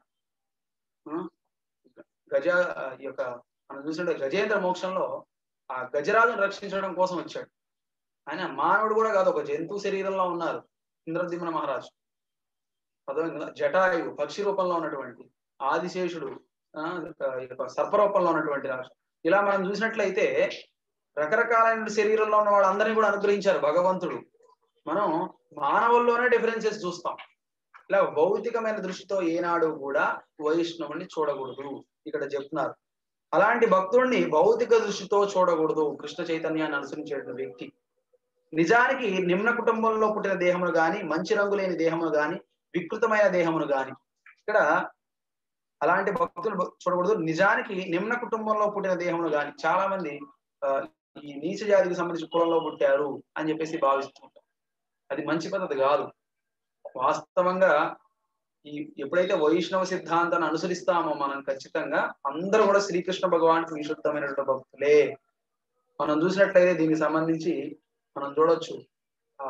గజ ఈ యొక్క మనం చూసినట్టు గజేంద్ర మోక్షంలో ఆ గజరాజును రక్షించడం కోసం వచ్చాడు ఆయన మానవుడు కూడా కాదు ఒక జంతు శరీరంలో ఉన్నారు ఇంద్రద్యుమ్న మహారాజు అర్థమైంది జటాయు పక్షి రూపంలో ఉన్నటువంటి ఆదిశేషుడు సర్పరూపంలో ఉన్నటువంటి రాజు ఇలా మనం చూసినట్లయితే రకరకాలైన శరీరంలో ఉన్న వాళ్ళందరినీ కూడా అనుగ్రహించారు భగవంతుడు మనం మానవుల్లోనే డిఫరెన్సెస్ చూస్తాం ఇలా భౌతికమైన దృష్టితో ఏనాడు కూడా వైష్ణవుని చూడకూడదు ఇక్కడ చెప్తున్నారు అలాంటి భక్తుడిని భౌతిక దృష్టితో చూడకూడదు కృష్ణ చైతన్యాన్ని అనుసరించే వ్యక్తి నిజానికి నిమ్న కుటుంబంలో పుట్టిన దేహములు గాని మంచి రంగు లేని దేహములు గాని వికృతమైన దేహమును గాని ఇక్కడ అలాంటి భక్తులు చూడకూడదు నిజానికి నిమ్న కుటుంబంలో పుట్టిన దేహమును గాని చాలా మంది ఆ, ఈ నీచ జాతికి సంబంధించిన కులంలో పుట్టారు అని చెప్పేసి భావిస్తూ ఉంటారు అది మంచి పద్ధతి కాదు వాస్తవంగా ఈ ఎప్పుడైతే వైష్ణవ సిద్ధాంతాన్ని అనుసరిస్తామో మనం ఖచ్చితంగా అందరూ కూడా శ్రీకృష్ణ భగవానికి విశుద్ధమైనటువంటి భక్తులే మనం చూసినట్లయితే దీనికి సంబంధించి మనం చూడొచ్చు ఆ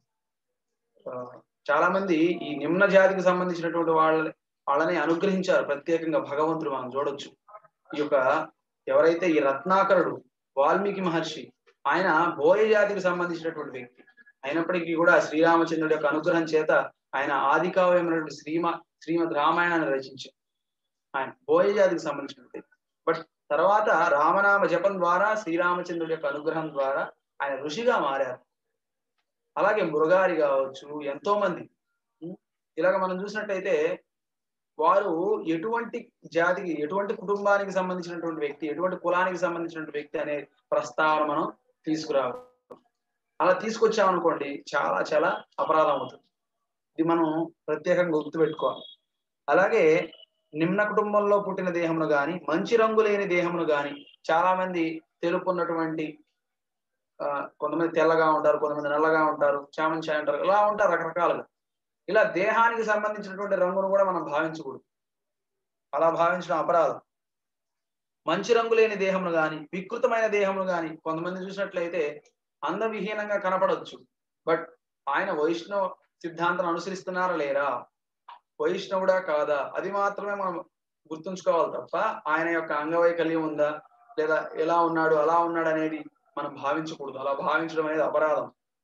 ఆ, చాలా మంది ఈ నిమ్న జాతికి సంబంధించినటువంటి వాళ్ళ వాళ్ళని అనుగ్రహించారు ప్రత్యేకంగా భగవంతుడు మనం చూడొచ్చు ఈ యొక్క ఎవరైతే ఈ రత్నాకరుడు వాల్మీకి మహర్షి ఆయన బోయ జాతికి సంబంధించినటువంటి వ్యక్తి అయినప్పటికీ కూడా శ్రీరామచంద్రుడి యొక్క అనుగ్రహం చేత ఆయన ఆది కావ్యమైనటువంటి శ్రీమ శ్రీమద్ రామాయణాన్ని రచించారు ఆయన బోయ జాతికి సంబంధించినటువంటి బట్ తర్వాత రామనామ జపం ద్వారా శ్రీరామచంద్రుడి యొక్క అనుగ్రహం ద్వారా ఆయన ఋషిగా మారారు అలాగే మృగారి కావచ్చు ఎంతో మంది ఉం? ఇలాగ మనం చూసినట్టయితే వారు ఎటువంటి జాతికి ఎటువంటి కుటుంబానికి సంబంధించినటువంటి వ్యక్తి ఎటువంటి కులానికి సంబంధించినటువంటి వ్యక్తి అనే ప్రస్తావన మనం తీసుకురావాలి అలా తీసుకొచ్చామనుకోండి చాలా చాలా అపరాధం అవుతుంది ఇది మనం ప్రత్యేకంగా గుర్తుపెట్టుకోవాలి అలాగే నిమ్న కుటుంబంలో పుట్టిన దేహమును గాని మంచి రంగు లేని దేహమును గాని చాలా మంది తెలుపు ఉన్నటువంటి ఆ, కొంతమంది తెల్లగా ఉంటారు కొంతమంది నల్లగా ఉంటారు చామన్ చాయ్ అంటారు ఇలా ఉంటారు రకరకాలుగా ఇలా దేహానికి సంబంధించినటువంటి రంగును కూడా మనం భావించకూడదు అలా భావించడం అపరాధం మంచి రంగు లేని దేహమును గాని వికృతమైన దేహమును గాని కొంతమంది చూసినట్లయితే అందవిహీనంగా కనపడవచ్చు బట్ ఆయన వైష్ణవ సిద్ధాంతం అనుసరిస్తున్నారా లేరా వైష్ణవుడా కాదా అది మాత్రమే మనం గుర్తుంచుకోవాలి తప్ప ఆయన యొక్క అంగవైకల్యం ఉందా లేదా ఎలా ఉన్నాడు అలా ఉన్నాడు అనేది మనం భావించకూడదు అలా భావించడం అనేది అపరాధం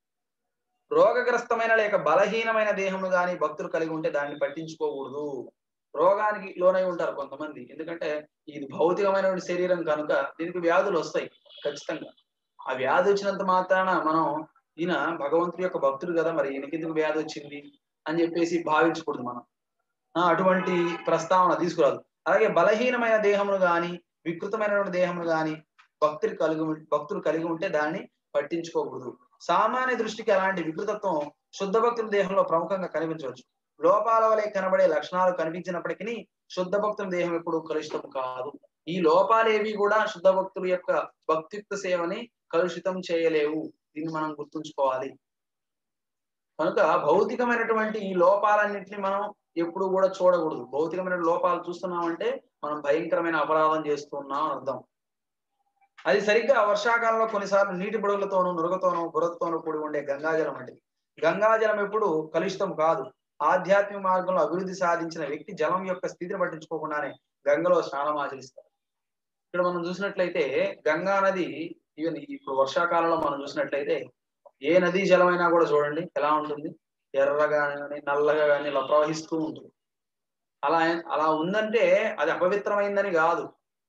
రోగగ్రస్తమైన లేక బలహీనమైన దేహము గాని భక్తులు కలిగి ఉంటే దాన్ని పట్టించుకోకూడదు రోగానికి లోనై ఉంటారు కొంతమంది ఎందుకంటే ఇది భౌతికమైన శరీరం కనుక దీనికి వ్యాధులు వస్తాయి ఖచ్చితంగా ఆ వ్యాధి వచ్చినంత మాత్రాన మనం ఈయన భగవంతుడి యొక్క భక్తుడు కదా మరి ఈయనకెందుకు వ్యాధి వచ్చింది అని చెప్పేసి భావించకూడదు మనం ఆ, అటువంటి ప్రస్తావన తీసుకురాదు అలాగే బలహీనమైన దేహమును గాని వికృతమైనటువంటి దేహమును గాని భక్తులు కలిగి ఉం- భక్తులు కలిగి ఉంటే దాన్ని పట్టించుకోకూడదు సామాన్య దృష్టికి అలాంటి వికృతత్వం శుద్ధ భక్తుల దేహంలో ప్రముఖంగా కనిపించవచ్చు లోపాల వలె కనబడే లక్షణాలు కనిపించినప్పటికీ శుద్ధ భక్తుల దేహం ఎప్పుడు కలుషితం కాదు ఈ లోపాలేవి కూడా శుద్ధ భక్తుల యొక్క భక్తియుక్త సేవని కలుషితం చేయలేవు దీన్ని మనం గుర్తుంచుకోవాలి కనుక భౌతికమైనటువంటి ఈ లోపాలన్నింటినీ మనం ఎప్పుడు కూడా చూడకూడదు భౌతికమైన లోపాలు చూస్తున్నామంటే మనం భయంకరమైన అపరాధం చేస్తున్నాం అని అర్థం అది సరిగ్గా వర్షాకాలంలో కొన్నిసార్లు నీటి బుడగలతోనూ నురగతోనూ బురదతోనూ కూడి ఉండే గంగాజలం వంటిది గంగాజలం ఎప్పుడు కలుషితం కాదు ఆధ్యాత్మిక మార్గంలో అభివృద్ధి సాధించిన వ్యక్తి జలం యొక్క స్థితిని పట్టించుకోకుండానే గంగలో స్నానం ఆచరిస్తారు ఇక్కడ మనం చూసినట్లయితే గంగా నది ఈవెన్ ఇప్పుడు వర్షాకాలంలో మనం చూసినట్లయితే ఏ నదీ జలమైనా కూడా చూడండి ఎలా ఉంటుంది ఎర్రగా కానీ నల్లగా కానీ ఇలా ప్రవహిస్తూ ఉంటుంది అలా అలా ఉందంటే అది అపవిత్రమైందని కాదు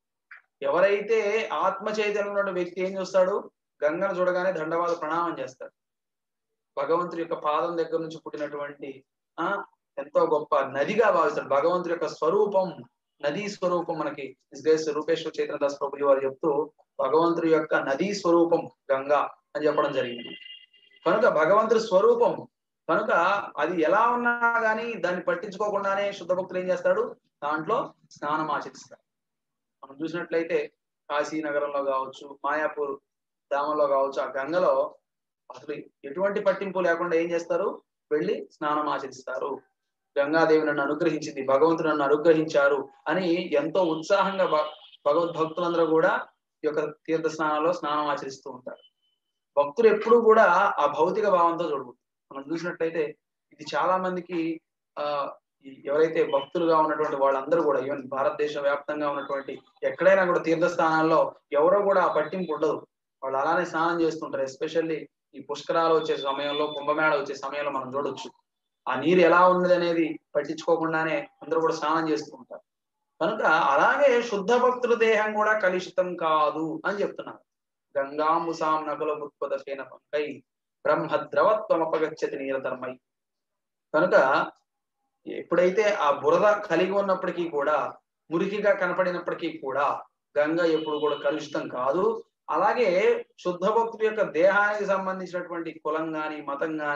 ఎవరైతే ఆత్మ చైతన్యం ఉన్న వ్యక్తి ఏం చేస్తాడు గంగను చూడగానే దండవాద ప్రణామం చేస్తాడు భగవంతుడి యొక్క పాదం దగ్గర నుంచి పుట్టినటువంటి ఆ ఎంతో గొప్ప నదిగా భావిస్తాడు భగవంతుడి యొక్క స్వరూపం నదీ స్వరూపం మనకి నిజేష్ రూపేశ్వర చైతన్య దాస్ ప్రభుజీ వారు చెప్తూ భగవంతుడి యొక్క నదీ స్వరూపం గంగా అని చెప్పడం జరిగింది కనుక భగవంతుడి స్వరూపం కనుక అది ఎలా ఉన్నా గానీ దాన్ని పట్టించుకోకుండానే శుద్ధ భక్తులు ఏం చేస్తాడు దాంట్లో స్నానం ఆచరిస్తాడు మనం చూసినట్లయితే కాశీ నగరంలో కావచ్చు మాయాపూర్ ధామంలో కావచ్చు ఆ గంగలో అసలు ఎటువంటి పట్టింపు లేకుండా ఏం చేస్తారు వెళ్ళి స్నానం ఆచరిస్తారు గంగాదేవి నన్ను అనుగ్రహించింది భగవంతుడు నన్ను అనుగ్రహించారు అని ఎంతో ఉత్సాహంగా భ- భగవద్భక్తులందరూ కూడా ఈ యొక్క తీర్థ స్నానాల్లో స్నానం ఆచరిస్తూ ఉంటారు భక్తులు ఎప్పుడూ కూడా ఆ భౌతిక భావంతో చూడకూడదు మనం చూసినట్లయితే ఇది చాలా మందికి ఆ ఈ ఎవరైతే భక్తులుగా ఉన్నటువంటి వాళ్ళందరూ కూడా ఈవెన్ భారతదేశ వ్యాప్తంగా ఉన్నటువంటి ఎక్కడైనా కూడా తీర్థస్థానాల్లో ఎవరో కూడా ఆ పట్టింపు ఉండదు వాళ్ళు అలానే స్నానం చేస్తుంటారు ఎస్పెషల్లీ ఈ పుష్కరాలు వచ్చే సమయంలో కుంభమేళ వచ్చే సమయంలో మనం చూడొచ్చు ఆ నీరు ఎలా ఉన్నది అనేది పట్టించుకోకుండానే అందరూ కూడా స్నానం చేస్తూ ఉంటారు కనుక అలాగే శుద్ధ భక్తుల దేహం కూడా కలుషితం కాదు అని చెప్తున్నారు గంగాంబుసాం నకుల ఉత్పదకేన పంకై బ్రహ్మ ద్రవత్వం అపగచ్చతి నీరధర్మై కనుక ఎప్పుడైతే ఆ బురద కలిగి ఉన్నప్పటికీ కూడా మురికిగా కనపడినప్పటికీ కూడా గంగ ఎప్పుడు కూడా కలుషితం కాదు అలాగే శుద్ధ భక్తుడి యొక్క దేహానికి సంబంధించినటువంటి కులం గాని మతం గాని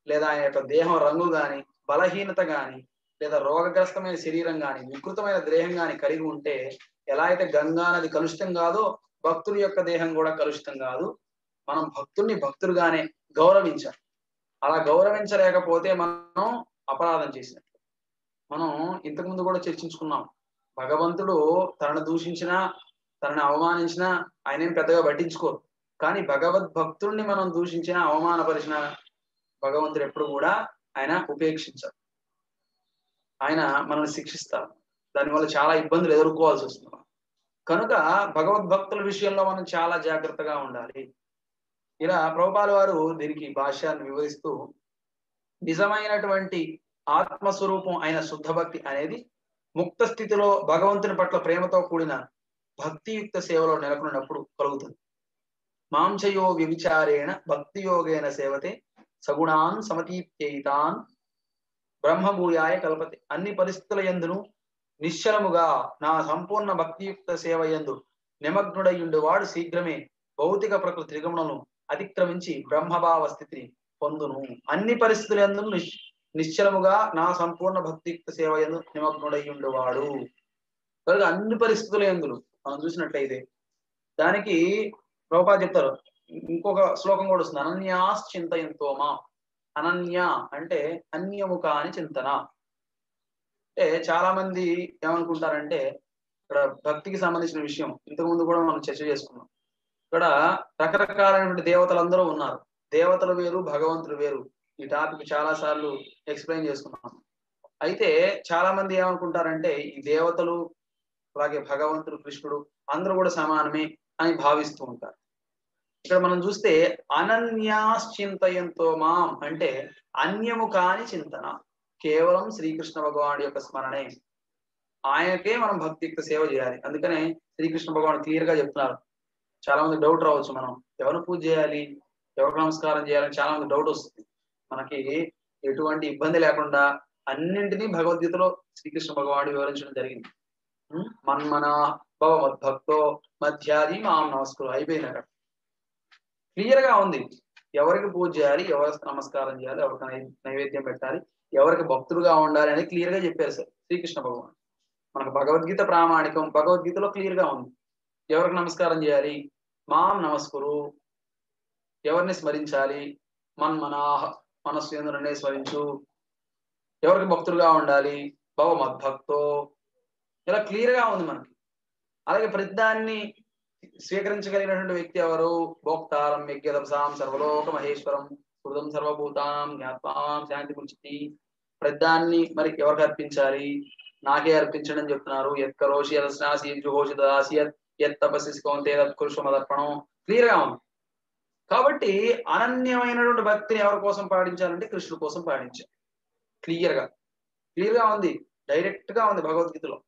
లేదా ఆయన యొక్క దేహం రంగు గాని బలహీనత గాని లేదా రోగగ్రస్తమైన శరీరం గాని వికృతమైన దేహం గాని కలిగి ఉంటే ఎలా అయితే గంగా నది కలుషితం కాదో భక్తుడి యొక్క దేహం కూడా కలుషితం కాదు మనం భక్తుల్ని భక్తులుగానే గౌరవించాలి అలా గౌరవించలేకపోతే మనం అపరాధం చేసినట్లు మనం ఇంతకుముందు కూడా చర్చించుకున్నాం భగవంతుడు తనను దూషించినా తనని అవమానించినా ఆయన ఏం పెద్దగా పట్టించుకోరు కానీ భగవద్ భక్తుడిని మనం దూషించినా అవమానపరిచిన భగవంతుడు ఎప్పుడు కూడా ఆయన ఉపేక్షించారు ఆయన మనల్ని శిక్షిస్తారు దానివల్ల చాలా ఇబ్బందులు ఎదుర్కోవాల్సి వస్తుంది కనుక భగవద్భక్తుల విషయంలో మనం చాలా జాగ్రత్తగా ఉండాలి ఇలా ప్రభుపాల వారు దీనికి భాష్యాన్ని వివరిస్తూ నిజమైనటువంటి ఆత్మస్వరూపం అయిన శుద్ధ భక్తి అనేది ముక్త స్థితిలో భగవంతుని పట్ల ప్రేమతో కూడిన భక్తియుక్త సేవలో నెలకొన్నప్పుడు కలుగుతుంది మాంసయో వ్యభిచారేణ భక్తి యోగేన సేవతే సగుణాన్ సమతీత్యయితాన్ బ్రహ్మభూయాయ కల్పతే అన్ని పరిస్థితుల ఎందును నిశ్చలముగా నా సంపూర్ణ భక్తియుక్త సేవ ఎందు నిమగ్నుడయ్యుండు వాడు శీఘ్రమే భౌతిక ప్రకృతి త్రిగములను అతిక్రమించి బ్రహ్మభావ స్థితిని పొందును అన్ని పరిస్థితుల ఎందు నిశ్చలముగా నా సంపూర్ణ భక్తియుక్త సేవ ఎందు నిమగ్నుడయ్యుండు వాడు కనుక అన్ని పరిస్థితుల ఎందులు మనం చూసినట్లయితే దానికి ప్రభుపా చెప్తారు ఇంకొక శ్లోకం కూడా వస్తుంది అనన్యాస్ చింతయంతో మా అనన్య అంటే అన్యము కాని చింతన అంటే చాలా మంది ఏమనుకుంటారంటే ఇక్కడ భక్తికి సంబంధించిన విషయం ఇంతకు ముందు కూడా మనం చర్చ చేసుకున్నాం ఇక్కడ రకరకాలైనటువంటి దేవతలు అందరూ ఉన్నారు దేవతలు వేరు భగవంతుడు వేరు ఈ టాపిక్ చాలా సార్లు ఎక్స్ప్లెయిన్ చేసుకున్నాం అయితే చాలా మంది ఏమనుకుంటారంటే ఈ దేవతలు అలాగే భగవంతుడు కృష్ణుడు అందరూ కూడా సమానమే అని భావిస్తూ ఉంటారు ఇక్కడ మనం చూస్తే అనన్యాశ్చింతయంతో మాం అంటే అన్యము కాని చింతన కేవలం శ్రీకృష్ణ భగవానుడి యొక్క స్మరణే ఆయనకే మనం భక్తియుక్త సేవ చేయాలి అందుకనే శ్రీకృష్ణ భగవాన్ క్లియర్ గా చెప్తున్నారు చాలా మంది డౌట్ రావచ్చు మనం ఎవరు పూజ చేయాలి ఎవరికి నమస్కారం చేయాలని చాలా మంది డౌట్ వస్తుంది మనకి ఎటువంటి ఇబ్బంది లేకుండా అన్నింటినీ భగవద్గీతలో శ్రీకృష్ణ భగవానుడు వివరించడం జరిగింది మన్మన భవ మద్భక్తో మధ్యాది మాం నమస్కారం అయిపోయింది అక్కడ క్లియర్ గా ఉంది ఎవరికి పూజ చేయాలి ఎవరికి నమస్కారం చేయాలి ఎవరికి నైవేద్యం పెట్టాలి ఎవరికి భక్తులుగా ఉండాలి అని క్లియర్ గా చెప్పారు సార్ శ్రీకృష్ణ భగవాన్ మనకు భగవద్గీత ప్రామాణికం భగవద్గీతలో క్లియర్ గా ఉంది ఎవరికి నమస్కారం చేయాలి మాం నమస్కురు ఎవరిని స్మరించాలి మన్మనా మనస్సు ఎందునే స్మరించు ఎవరికి భక్తులుగా ఉండాలి భవ మద్భక్తో ఇలా క్లియర్ గా ఉంది మనకి అలాగే ప్రతిదాన్ని స్వీకరించగలిగినటువంటి వ్యక్తి ఎవరు భోక్తారం యజ్ఞదపసాం సర్వలోక మహేశ్వరం హృదం సర్వభూతాం జ్ఞాత్మాం శాంతి పుంచితి ప్రతిదాన్ని మరి ఎవరికి అర్పించాలి నాకే అర్పించడం చెప్తున్నారు ఎత్ కరోషి యదస్నాసి జుహోషి దాసి ఎత్ తపస్సి కౌంతే కురుషమదర్పణం క్లియర్ గా ఉంది కాబట్టి అనన్యమైనటువంటి భక్తిని ఎవరి కోసం పాటించాలంటే కృష్ణుడి కోసం పాటించాలి క్లియర్ గా క్లియర్ గా ఉంది డైరెక్ట్ గా ఉంది భగవద్గీతలో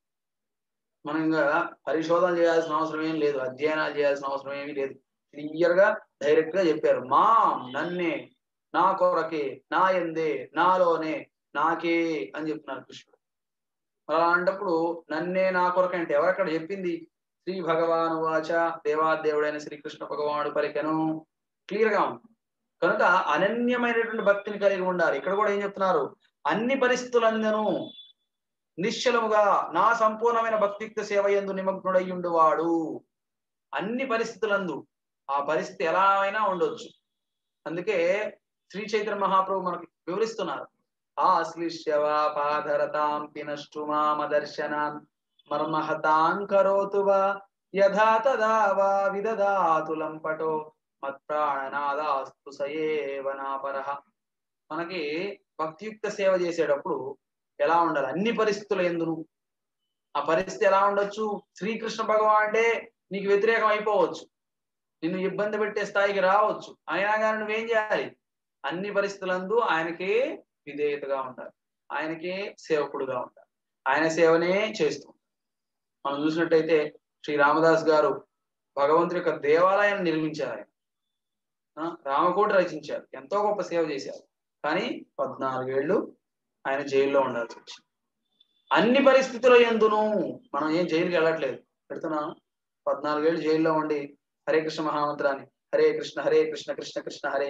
మనం ఇంకా పరిశోధన చేయాల్సిన అవసరం ఏం లేదు అధ్యయనాలు చేయాల్సిన అవసరం ఏమీ లేదు క్లియర్ గా డైరెక్ట్ గా చెప్పారు మా నన్నే నా కొరకే నా ఎందే నాలోనే నాకే అని చెప్తున్నారు కృష్ణుడు అలాంటప్పుడు నన్నే నా కొరకే అంటే ఎవరక్కడ చెప్పింది శ్రీ భగవాను వాచ దేవాదేవుడైన శ్రీకృష్ణ భగవానుడు పరికను క్లియర్ గా ఉంది కనుక అనన్యమైనటువంటి భక్తిని కలిగి ఉండాలి ఇక్కడ కూడా ఏం చెప్తున్నారు అన్ని పరిస్థితులందనూ నిశ్చలముగా నా సంపూర్ణమైన భక్తియుక్త సేవ ఎందు నిమగ్నుడయ్యుండు వాడు అన్ని పరిస్థితులందు ఆ పరిస్థితి ఎలా అయినా ఉండొచ్చు అందుకే శ్రీ చైతన్య మహాప్రభు మనకి వివరిస్తున్నారు ఆశ్లిష్యవా పాధరతాం పినష్టు మామదర్శనాన్ మర్మహతాం కరోతు వా యథా తదా వా విదదాతు లంపటో మత్ప్రాణనాదాస్తు సయేవనాపరః మనకి భక్తియుక్త సేవ చేసేటప్పుడు ఎలా ఉండాలి అన్ని పరిస్థితుల ఎందును ఆ పరిస్థితి ఎలా ఉండొచ్చు శ్రీకృష్ణ భగవానుడే నీకు వ్యతిరేకం అయిపోవచ్చు నిన్ను ఇబ్బంది పెట్టే స్థాయికి రావచ్చు అయినా కానీ నువ్వేం చేయాలి అన్ని పరిస్థితులందు ఆయనకే విధేయతగా ఉండాలి ఆయనకే సేవకుడుగా ఉండాలి ఆయన సేవనే చేస్తూ మనం చూసినట్టయితే శ్రీ రామదాస్ గారు భగవంతుడి యొక్క దేవాలయాన్ని నిర్మించారు ఆయన రామకోట రచించారు ఎంతో గొప్ప సేవ చేశారు కానీ పద్నాలుగేళ్లు ఆయన జైల్లో ఉండాల్సి వచ్చింది అన్ని పరిస్థితుల ఎందును మనం ఏం జైలుకి వెళ్ళట్లేదు పెడుతున్నాను పద్నాలుగేళ్ళు జైల్లో ఉండి హరే కృష్ణ మహామంత్రాన్ని హరే కృష్ణ హరే కృష్ణ కృష్ణ కృష్ణ హరే హరే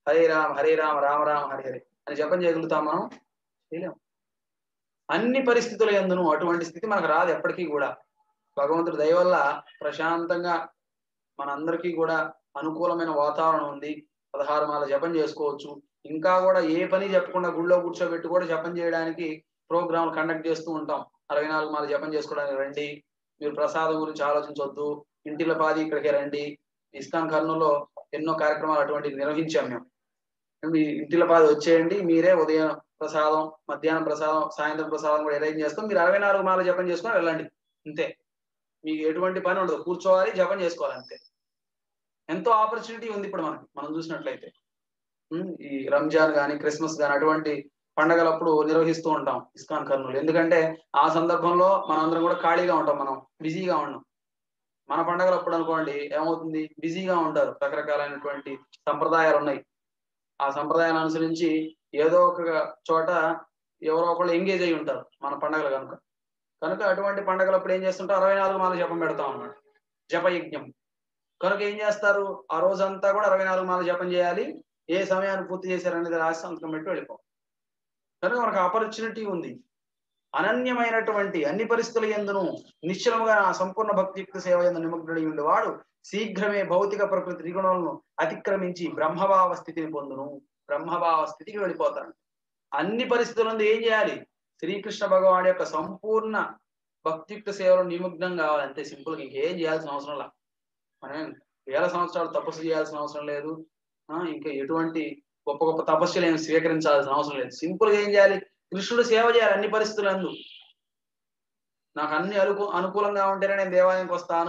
హరే రామ హరే రామ రామ రామ హరి హరి అని జపం చేయగలుగుతాం మనం చేయలేం అన్ని పరిస్థితుల ఎందును అటువంటి స్థితి మనకు రాదు ఎప్పటికీ కూడా భగవంతుడి దయ వల్ల ప్రశాంతంగా మనందరికీ కూడా అనుకూలమైన వాతావరణం ఉంది పదహారు మాల జపం చేసుకోవచ్చు ఇంకా కూడా ఏ పని చెప్పకుండా గుళ్ళో కూర్చోబెట్టి కూడా జపం చేయడానికి ప్రోగ్రాంలు కండక్ట్ చేస్తూ ఉంటాం అరవై నాలుగు మాల జపం చేసుకోవడానికి రండి మీరు ప్రసాదం గురించి ఆలోచించవద్దు ఇంటిల పాది ఇక్కడికి రండి ఇస్కాన్ కర్నూలులో ఎన్నో కార్యక్రమాలు అటువంటివి నిర్వహించాం మేము మీ ఇంటిల పాది వచ్చేయండి మీరే ఉదయం ప్రసాదం మధ్యాహ్నం ప్రసాదం సాయంత్రం ప్రసాదం కూడా అరేంజ్ చేస్తాం మీరు అరవై నాలుగు మాల జపం చేసుకొని వెళ్ళండి అంతే మీకు ఎటువంటి పని ఉండదు కూర్చోవాలి జపం చేసుకోవాలి అంతే ఎంతో ఆపర్చునిటీ ఉంది ఇప్పుడు మనకి మనం చూసినట్లయితే ఉమ్, ఈ రంజాన్ కానీ క్రిస్మస్ కానీ అటువంటి పండగలప్పుడు నిర్వహిస్తూ ఉంటాం ఇస్కాన్ కర్నూలు ఎందుకంటే ఆ సందర్భంలో మనందరం కూడా ఖాళీగా ఉంటాం మనం బిజీగా ఉన్నాం మన పండగలప్పుడు అనుకోండి ఏమవుతుంది బిజీగా ఉంటారు రకరకాలైనటువంటి సంప్రదాయాలు ఉన్నాయి ఆ సంప్రదాయాలను అనుసరించి ఏదో ఒక చోట ఎవరో ఒకళ్ళు ఎంగేజ్ అయి ఉంటారు మన పండగలు కనుక కనుక అటువంటి పండగలప్పుడు ఏం చేస్తుంటారు అరవై నాలుగు మాల జపం పెడతాం అన్నమాట జపయజ్ఞం కనుక ఏం చేస్తారు ఆ రోజంతా కూడా అరవై నాలుగు మాల జపం చేయాలి ఏ సమయాన్ని పూర్తి చేశారనేది రాసి సంతకం పెట్టి వెళ్ళిపోం కనుక మనకు ఆపర్చునిటీ ఉంది అనన్యమైనటువంటి అన్ని పరిస్థితుల ఎందును నిశ్చలముగా ఆ సంపూర్ణ భక్తియుక్త సేవ ఎందు నిమగ్నుడై ఉండేవాడు శీఘ్రమే భౌతిక ప్రకృతి త్రిగుణాలను అతిక్రమించి బ్రహ్మభావ స్థితిని పొందును బ్రహ్మభావ స్థితికి వెళ్ళిపోతాడు అన్ని పరిస్థితులందు ఏం చేయాలి శ్రీకృష్ణ భగవాన్ యొక్క సంపూర్ణ భక్తియుక్త సేవలో నిమగ్నం కావాలి అంతే సింపుల్ గా ఇంకేం చేయాల్సిన అవసరం లేదు మనం వేల సంవత్సరాలు తపస్సు చేయాల్సిన అవసరం లేదు ఆ ఇంకా ఎటువంటి గొప్ప గొప్ప తపస్సులు ఏమి స్వీకరించాల్సిన అవసరం లేదు సింపుల్ గా ఏం చేయాలి కృష్ణుడు సేవ చేయాలి అన్ని పరిస్థితులందు నాకు అన్ని అనుకూ అనుకూలంగా ఉంటేనే నేను దేవాలయానికి వస్తాను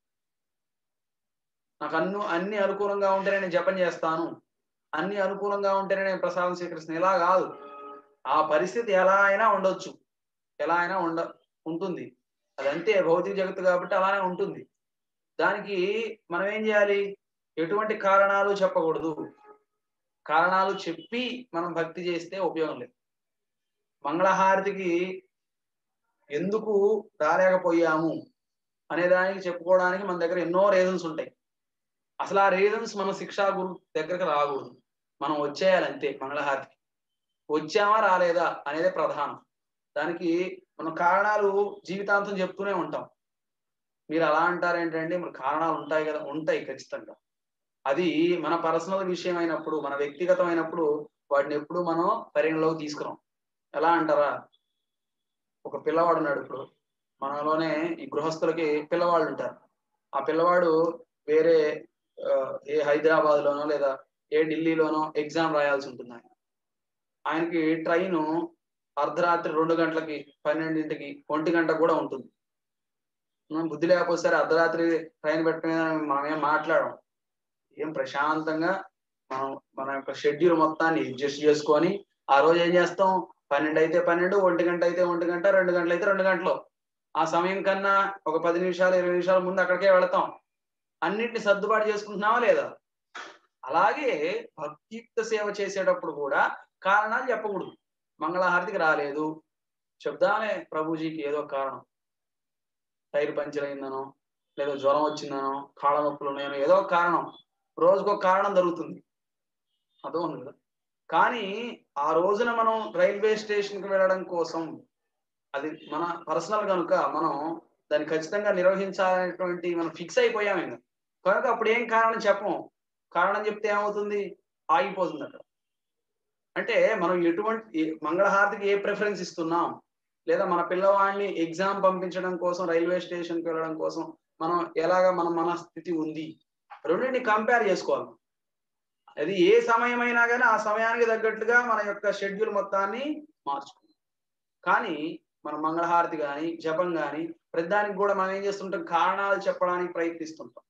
నాకు అన్ను అన్ని అనుకూలంగా ఉంటేనే నేను జపం చేస్తాను అన్ని అనుకూలంగా ఉంటేనే నేను ప్రసాదం స్వీకరిస్తాను ఇలా కాదు ఆ పరిస్థితి ఎలా అయినా ఉండొచ్చు ఎలా అయినా ఉండ ఉంటుంది అదంతే భౌతిక జగత్తు కాబట్టి అలానే ఉంటుంది దానికి మనం ఏం చేయాలి ఎటువంటి కారణాలు చెప్పకూడదు కారణాలు చెప్పి మనం భక్తి చేస్తే ఉపయోగం లేదు మంగళహారతికి ఎందుకు రాలేకపోయాము అనే దానికి చెప్పుకోవడానికి మన దగ్గర ఎన్నో రీజన్స్ ఉంటాయి అసలు ఆ రీజన్స్ మన శిక్షా గురు దగ్గరకు రాకూడదు మనం వచ్చేయాలి అంతే మంగళహారతికి వచ్చామా రాలేదా అనేదే ప్రధానం దానికి మనం కారణాలు జీవితాంతం చెప్తూనే ఉంటాం మీరు అలా అంటారు ఏంటంటే మరి కారణాలు ఉంటాయి కదా ఉంటాయి ఖచ్చితంగా అది మన పర్సనల్ విషయం అయినప్పుడు మన వ్యక్తిగతమైనప్పుడు వాటిని ఎప్పుడు మనం పరిగణలోకి తీసుకురాం ఎలా అంటారా ఒక పిల్లవాడు ఉన్నాడు ఇప్పుడు మనలోనే ఈ గృహస్థులకి పిల్లవాళ్ళు ఉంటారు ఆ పిల్లవాడు వేరే ఆ, ఏ హైదరాబాద్ లోనో లేదా ఏ ఢిల్లీలోనో ఎగ్జామ్ రాయాల్సి ఉంటుంది ఆయన ఆయనకి ట్రైన్ అర్ధరాత్రి రెండు గంటలకి పన్నెండింటికి ఒంటి గంట కూడా ఉంటుంది మనం బుద్ధి లేకపోతే సరే అర్ధరాత్రి ట్రైన్ పెట్టమే మనం ఏం మాట్లాడం ఏం ప్రశాంతంగా మనం మన యొక్క షెడ్యూల్ మొత్తాన్ని అడ్జస్ట్ చేసుకొని ఆ రోజు ఏం చేస్తాం పన్నెండు అయితే పన్నెండు ఒంటి గంట అయితే ఒంటి గంట రెండు గంటలు అయితే రెండు గంటలు ఆ సమయం కన్నా ఒక పది నిమిషాలు ఇరవై నిమిషాల ముందు అక్కడికే వెళతాం అన్నిటిని సర్దుబాటు చేసుకుంటున్నావా లేదా అలాగే భక్తియుక్త సేవ చేసేటప్పుడు కూడా కారణాలు చెప్పకూడదు మంగళహారతికి రాలేదు చెప్దామే ప్రభుజీకి ఏదో కారణం టైర్ పంచర్ అయిందనో లేదా జ్వరం వచ్చిందనో కాళ్ళ నొప్పులు ఉన్నాయనో ఏదో ఒక కారణం రోజుకో కారణం జరుగుతుంది అదో ఉంది కదా కానీ ఆ రోజున మనం రైల్వే స్టేషన్ కి వెళ్ళడం కోసం అది మన పర్సనల్ కనుక మనం దాన్ని ఖచ్చితంగా నిర్వహించాలనేటువంటి మనం ఫిక్స్ అయిపోయాం ఇంకా కనుక అప్పుడు ఏం కారణం చెప్పం కారణం చెప్తే ఏమవుతుంది ఆగిపోతుంది అక్కడ అంటే మనం ఎటువంటి ఏ- మంగళహారతికి ఏ ప్రిఫరెన్స్ ఇస్తున్నాం లేదా మన పిల్లవాడిని ఎగ్జామ్ పంపించడం కోసం రైల్వే స్టేషన్ కి వెళ్ళడం కోసం మనం ఎలాగ మన మన స్థితి ఉంది రెండింటిని కంపేర్ చేసుకోవాలి అది ఏ సమయమైనా కానీ ఆ సమయానికి తగ్గట్టుగా మన యొక్క షెడ్యూల్ మొత్తాన్ని మార్చుకోవాలి కానీ మన మంగళహారతి కానీ జపం కానీ ప్రతిదానికి కూడా మనం ఏం చేస్తుంటాం కారణాలు చెప్పడానికి ప్రయత్నిస్తుంటాం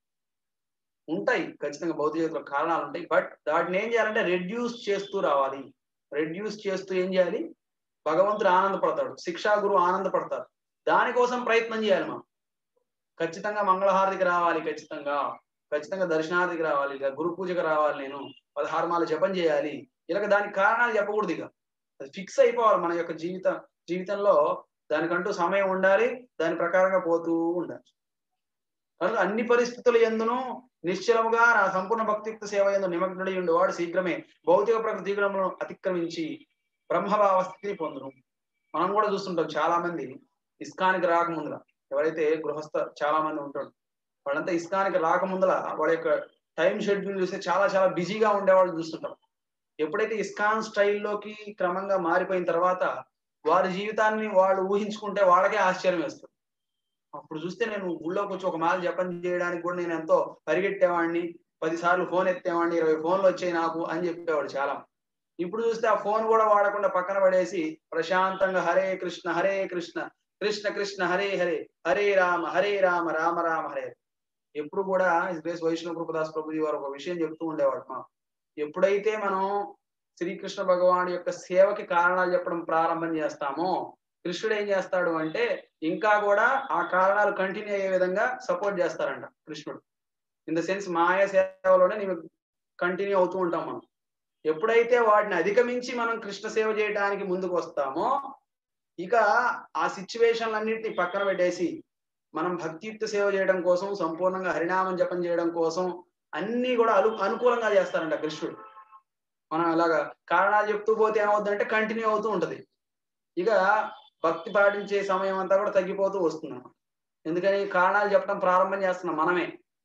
ఉంటాయి ఖచ్చితంగా భౌతిక జగత్తులో కారణాలు ఉంటాయి బట్ వాటిని ఏం చేయాలంటే రెడ్యూస్ చేస్తూ రావాలి రెడ్యూస్ చేస్తూ ఏం చేయాలి భగవంతుడు ఆనందపడతాడు శిక్షా గురువు ఆనందపడతారు దానికోసం ప్రయత్నం చేయాలి మనం ఖచ్చితంగా మంగళహారతికి రావాలి ఖచ్చితంగా ఖచ్చితంగా దర్శనార్థికి రావాలి ఇక గురు పూజకి రావాలి నేను పదహారు మాల జపం చేయాలి ఇలాగ దానికి కారణాలు చెప్పకూడదు ఇక అది ఫిక్స్ అయిపోవాలి మన యొక్క జీవిత జీవితంలో దానికంటూ సమయం ఉండాలి దాని ప్రకారంగా పోతూ ఉండాలి కనుక అన్ని పరిస్థితుల ఎందును నిశ్చలముగా నా సంపూర్ణ భక్తియుక్త సేవ ఎందు నిమగ్నుడై ఉండేవాడు శీఘ్రమే భౌతిక ప్రకృతి గుణములను అతిక్రమించి బ్రహ్మభావ స్థితిని పొందును మనం కూడా చూస్తుంటాం చాలా మంది ఇస్కానికి రాకముందుల ఎవరైతే గృహస్థ చాలా మంది ఉంటారు వాళ్ళంతా ఇస్కానికి రాకముందుల వాళ్ళ యొక్క టైం షెడ్యూల్ చూస్తే చాలా చాలా బిజీగా ఉండేవాళ్ళు చూస్తుంటాం ఎప్పుడైతే ఇస్కాన్ స్టైల్లోకి క్రమంగా మారిపోయిన తర్వాత వారి జీవితాన్ని వాళ్ళు ఊహించుకుంటే వాళ్ళకే ఆశ్చర్యం వేస్తుంది అప్పుడు చూస్తే నేను ఊళ్ళోకి వచ్చి ఒక మాల జపం చేయడానికి కూడా నేను ఎంతో పరిగెట్టేవాడిని పది సార్లు ఫోన్ ఎత్తేవాడిని ఇరవై ఫోన్లు వచ్చాయి నాకు అని చెప్పేవాడు చాలా ఇప్పుడు చూస్తే ఆ ఫోన్ కూడా వాడకుండా పక్కన పడేసి ప్రశాంతంగా హరే కృష్ణ హరే కృష్ణ కృష్ణ కృష్ణ హరే హరే హరే రామ హరే రామ రామ రామ హరే ఎప్పుడు కూడా గ్రేస్ వైష్ణవ కృపదాస్ ప్రభుజీ వారు ఒక విషయం చెప్తూ ఉండేవాడు మాకు ఎప్పుడైతే మనం శ్రీకృష్ణ భగవాన్ యొక్క సేవకి కారణాలు చెప్పడం ప్రారంభం చేస్తామో కృష్ణుడు ఏం చేస్తాడు అంటే ఇంకా కూడా ఆ కారణాలు కంటిన్యూ అయ్యే విధంగా సపోర్ట్ చేస్తారంట కృష్ణుడు ఇన్ ద సెన్స్ మాయ సేవలోనే నేను కంటిన్యూ అవుతూ ఉంటాం మనం ఎప్పుడైతే వాటిని అధిగమించి మనం కృష్ణ సేవ చేయడానికి ముందుకు వస్తామో ఇక ఆ సిచ్యువేషన్లన్నింటినీ పక్కన పెట్టేసి మనం భక్తియుక్త సేవ చేయడం కోసం సంపూర్ణంగా హరినామం జపం చేయడం కోసం అన్ని కూడా అను అనుకూలంగా చేస్తారంట కృష్ణుడు మనం అలాగా కారణాలు చెప్తూ పోతే ఏమవుతుందంటే కంటిన్యూ అవుతూ ఉంటది ఇక భక్తి పాటించే సమయం అంతా కూడా తగ్గిపోతూ వస్తున్నాం ఎందుకని కారణాలు చెప్పడం ప్రారంభం చేస్తున్నాం మనమే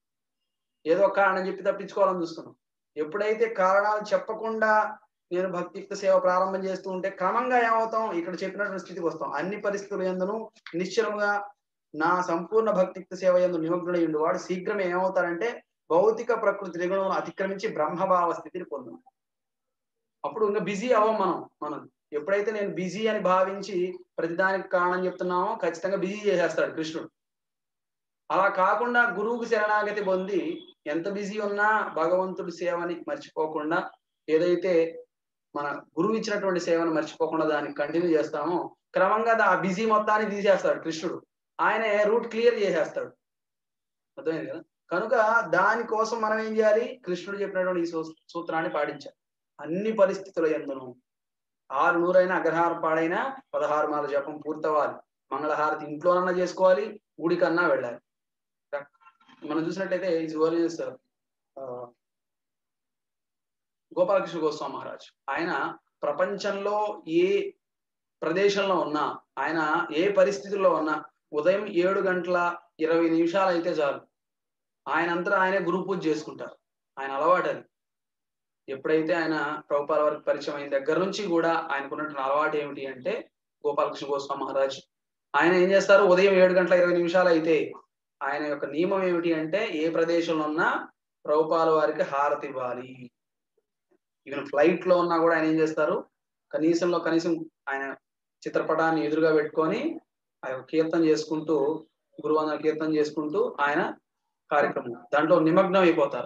ఏదో ఒక కారణం చెప్పి తప్పించుకోవాలని చూస్తున్నాం ఎప్పుడైతే కారణాలు చెప్పకుండా నేను భక్తియుక్త సేవ ప్రారంభం చేస్తూ ఉంటే క్రమంగా ఏమవుతాం ఇక్కడ చెప్పినటువంటి స్థితికి వస్తాం అన్ని పరిస్థితులు ఎందును నిశ్చలముగా నా సంపూర్ణ భక్తియుక్త సేవ ఎందు నిమగ్నుడై ఉండి వాడు శీఘ్రమే ఏమవుతాడంటే భౌతిక ప్రకృతి త్రిగుణం అతిక్రమించి బ్రహ్మభావ స్థితిని పొందు అప్పుడు ఇంకా బిజీ అవ్వం మనం మనం ఎప్పుడైతే నేను బిజీ అని భావించి ప్రతిదానికి కారణం చెప్తున్నామో ఖచ్చితంగా బిజీ చేసేస్తాడు కృష్ణుడు అలా కాకుండా గురువుకి శరణాగతి పొంది ఎంత బిజీ ఉన్నా భగవంతుడి సేవని మర్చిపోకుండా ఏదైతే మన గురువు ఇచ్చినటువంటి సేవను మర్చిపోకుండా దాన్ని కంటిన్యూ చేస్తామో క్రమంగా ఆ బిజీ మొత్తాన్ని తీసేస్తాడు కృష్ణుడు ఆయనే రూట్ క్లియర్ చేసేస్తాడు అర్థమైంది కదా కనుక దానికోసం మనం ఏం చేయాలి కృష్ణుడు చెప్పినటువంటి ఈ సూత్రాన్ని పాటించాలి అన్ని పరిస్థితుల ఎందును ఆరు నూరైనా అగ్రహారం పాడైనా పదహారు మాల జపం పూర్తవ్వాలి మంగళహారతి ఇంట్లోనన్నా చేసుకోవాలి గుడికన్నా వెళ్ళాలి మనం చూసినట్టయితే ఈజ్ ఓరియన్స్ గోపాలకృష్ణ గోస్వామి మహారాజ్ ఆయన ప్రపంచంలో ఏ ప్రదేశంలో ఉన్నా ఆయన ఏ పరిస్థితుల్లో ఉన్నా ఉదయం ఏడు గంటల ఇరవై నిమిషాలు అయితే చాలు ఆయన అంతా ఆయనే గురు పూజ చేసుకుంటారు ఆయన అలవాటు అది ఎప్పుడైతే ఆయన ప్రభుపాల వరకు పరిచయం అయిన దగ్గర నుంచి కూడా ఆయనకున్నటువంటి అలవాటు ఏమిటి అంటే గోపాలకృష్ణ గోస్వామి మహారాజ్ ఆయన ఏం చేస్తారు ఉదయం ఏడు గంటల ఇరవై నిమిషాలు అయితే ఆయన యొక్క నియమం ఏమిటి అంటే ఏ ప్రదేశంలో ఉన్నా ప్రభుపాల వారికి హారతి ఇవ్వాలి ఈవెన్ ఫ్లైట్ లో ఉన్నా కూడా ఆయన ఏం చేస్తారు కనీసంలో కనీసం ఆయన చిత్రపటాన్ని ఎదురుగా పెట్టుకొని ఆ యొక్క కీర్తన చేసుకుంటూ గురువందన కీర్తన చేసుకుంటూ ఆయన కార్యక్రమం దాంట్లో నిమగ్నం అయిపోతారు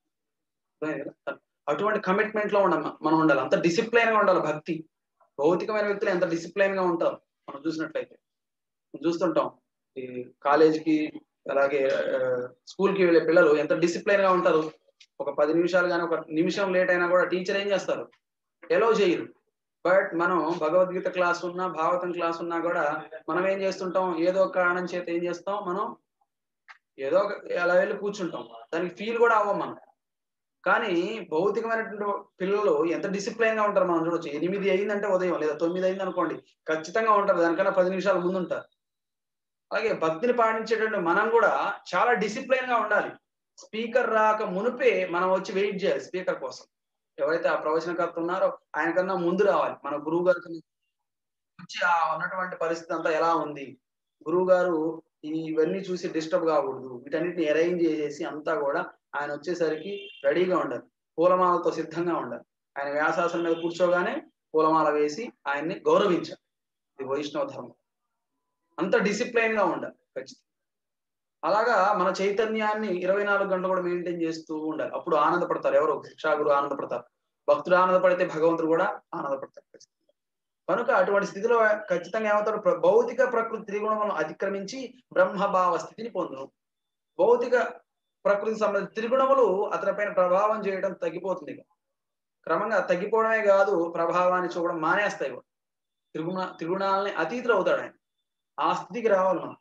అటువంటి కమిట్మెంట్ లో ఉండాలి మనం ఉండాలి అంత డిసిప్లైన్ గా ఉండాలి భక్తి భౌతికమైన వ్యక్తులు ఎంత డిసిప్లైన్ గా ఉంటారు మనం చూసినట్లయితే చూస్తుంటాం ఈ కాలేజీకి అలాగే స్కూల్ కి వెళ్ళే పిల్లలు ఎంత డిసిప్లైన్ గా ఉంటారు ఒక పది నిమిషాలు కానీ ఒక నిమిషం లేట్ అయినా కూడా టీచర్ ఏం చేస్తారు ఎలో చేయరు బట్ మనం భగవద్గీత క్లాస్ ఉన్నా భాగవతం క్లాస్ ఉన్నా కూడా మనం ఏం చేస్తుంటాం ఏదో ఒక కారణం చేత ఏం చేస్తాం మనం ఏదో అలా వెళ్ళి కూర్చుంటాం దానికి ఫీల్ కూడా అవ్వం మనం కానీ భౌతికమైనటువంటి పిల్లలు ఎంత డిసిప్లైన్ గా ఉంటారు మనం చూడొచ్చు ఎనిమిది అయిందంటే ఉదయం లేదా తొమ్మిది అయింది అనుకోండి ఖచ్చితంగా ఉంటారు దానికన్నా పది నిమిషాలు ముందు ఉంటారు అలాగే భక్తిని పాటించేటువంటి మనం కూడా చాలా డిసిప్లైన్ గా ఉండాలి స్పీకర్ రాక మునిపే మనం వచ్చి వెయిట్ చేయాలి స్పీకర్ కోసం ఎవరైతే ఆ ప్రవచనకర్త ఉన్నారో ఆయన కన్నా ముందు రావాలి మన గురువు గారి వచ్చి ఆ ఉన్నటువంటి పరిస్థితి అంతా ఎలా ఉంది గురువు గారు ఇవన్నీ చూసి డిస్టర్బ్ కాకూడదు వీటన్నిటిని అరేంజ్ చేసేసి అంతా కూడా ఆయన వచ్చేసరికి రెడీగా ఉండాలి పూలమాలతో సిద్ధంగా ఉండాలి ఆయన వ్యాసాసనం మీద కూర్చోగానే పూలమాల వేసి ఆయన్ని గౌరవించాలి ఇది వైష్ణవ ధర్మం అంత డిసిప్లైన్ గా ఉండాలి ఖచ్చితంగా అలాగా మన చైతన్యాన్ని ఇరవై నాలుగు గంటలు కూడా మెయింటైన్ చేస్తూ ఉండాలి అప్పుడు ఆనందపడతారు ఎవరు శిక్షాగురు ఆనందపడతారు భక్తుడు ఆనందపడితే భగవంతుడు కూడా ఆనందపడతారు కనుక అటువంటి స్థితిలో ఖచ్చితంగా ఏమవుతాడు భౌతిక ప్రకృతి త్రిగుణములను అతిక్రమించి బ్రహ్మభావ స్థితిని పొందును భౌతిక ప్రకృతి సంబంధించిన త్రిగుణములు అతనిపైన ప్రభావం చేయడం తగ్గిపోతుంది క్రమంగా తగ్గిపోవడమే కాదు ప్రభావాన్ని చూడడం మానేస్తాయి త్రిగుణ త్రిగుణాలని అతీతులు అవుతాడు ఆయన ఆ స్థితికి రావాలి మనం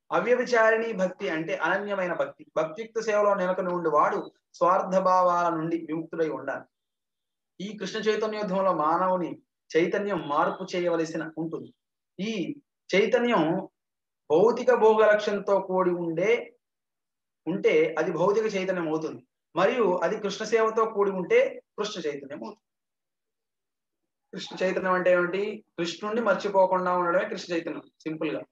అవ్యభిచారిణి భక్తి అంటే అనన్యమైన భక్తి భక్తియుక్త సేవలో నెలకొని ఉండి వాడు స్వార్థ భావాల నుండి విముక్తుడై ఉండాలి ఈ కృష్ణ చైతన్యోద్యమంలో మానవుని చైతన్యం మార్పు చేయవలసిన ఉంటుంది ఈ చైతన్యం భౌతిక భోగ లక్ష్యంతో కూడి ఉండే ఉంటే అది భౌతిక చైతన్యం అవుతుంది మరియు అది కృష్ణ సేవతో కూడి ఉంటే కృష్ణ చైతన్యం అవుతుంది కృష్ణ చైతన్యం అంటే ఏమిటి కృష్ణుణ్ణి మర్చిపోకుండా ఉండడమే కృష్ణ చైతన్యం సింపుల్ గా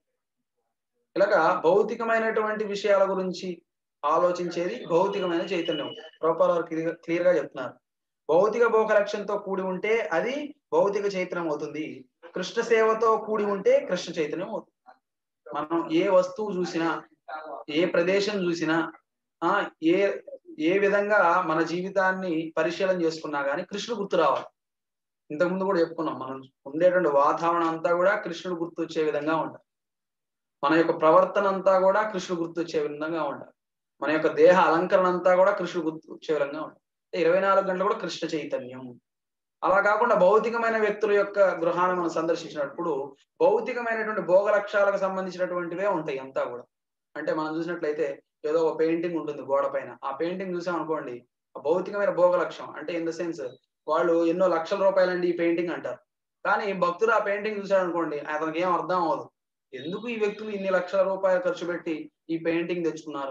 ఇలాగా భౌతికమైనటువంటి విషయాల గురించి ఆలోచించేది భౌతికమైన చైతన్యం రూపాల క్లియర్ గా చెప్తున్నారు భౌతిక భోగ లక్ష్యంతో కూడి ఉంటే అది భౌతిక చైతన్యం అవుతుంది కృష్ణ సేవతో కూడి ఉంటే కృష్ణ చైతన్యం అవుతుంది మనం ఏ వస్తువు చూసినా ఏ ప్రదేశం చూసినా ఆ ఏ ఏ విధంగా మన జీవితాన్ని పరిశీలన చేసుకున్నా గానీ కృష్ణుడు గుర్తు రావాలి ఇంతకుముందు కూడా చెప్పుకున్నాం మనం ఉండేటువంటి వాతావరణం అంతా కూడా కృష్ణుడు గుర్తు వచ్చే విధంగా ఉండాలి మన యొక్క ప్రవర్తన అంతా కూడా కృష్ణుడు గుర్తు వచ్చే విధంగా ఉండాలి మన యొక్క దేహ అలంకరణ అంతా కూడా కృష్ణుడు గుర్తు వచ్చే విధంగా ఉండాలి ఇరవై నాలుగు గంటలు కూడా కృష్ణ చైతన్యం అలా కాకుండా భౌతికమైన వ్యక్తుల యొక్క గృహాన్ని మనం సందర్శించినప్పుడు భౌతికమైనటువంటి భోగ లక్ష్యాలకు సంబంధించినటువంటివే ఉంటాయి అంతా కూడా అంటే మనం చూసినట్లయితే ఏదో ఒక పెయింటింగ్ ఉంటుంది గోడ పైన ఆ పెయింటింగ్ చూసాం అనుకోండి భౌతికమైన భోగ లక్ష్యం అంటే ఇన్ ద సెన్స్ వాళ్ళు ఎన్నో లక్షల రూపాయలండి ఈ పెయింటింగ్ అంటారు కానీ భక్తుడు ఆ పెయింటింగ్ చూసాడు అనుకోండి అతనికి ఏం అర్థం అవ్వదు ఎందుకు ఈ వ్యక్తులు ఇన్ని లక్షల రూపాయలు ఖర్చు పెట్టి ఈ పెయింటింగ్ తెచ్చుకున్నారు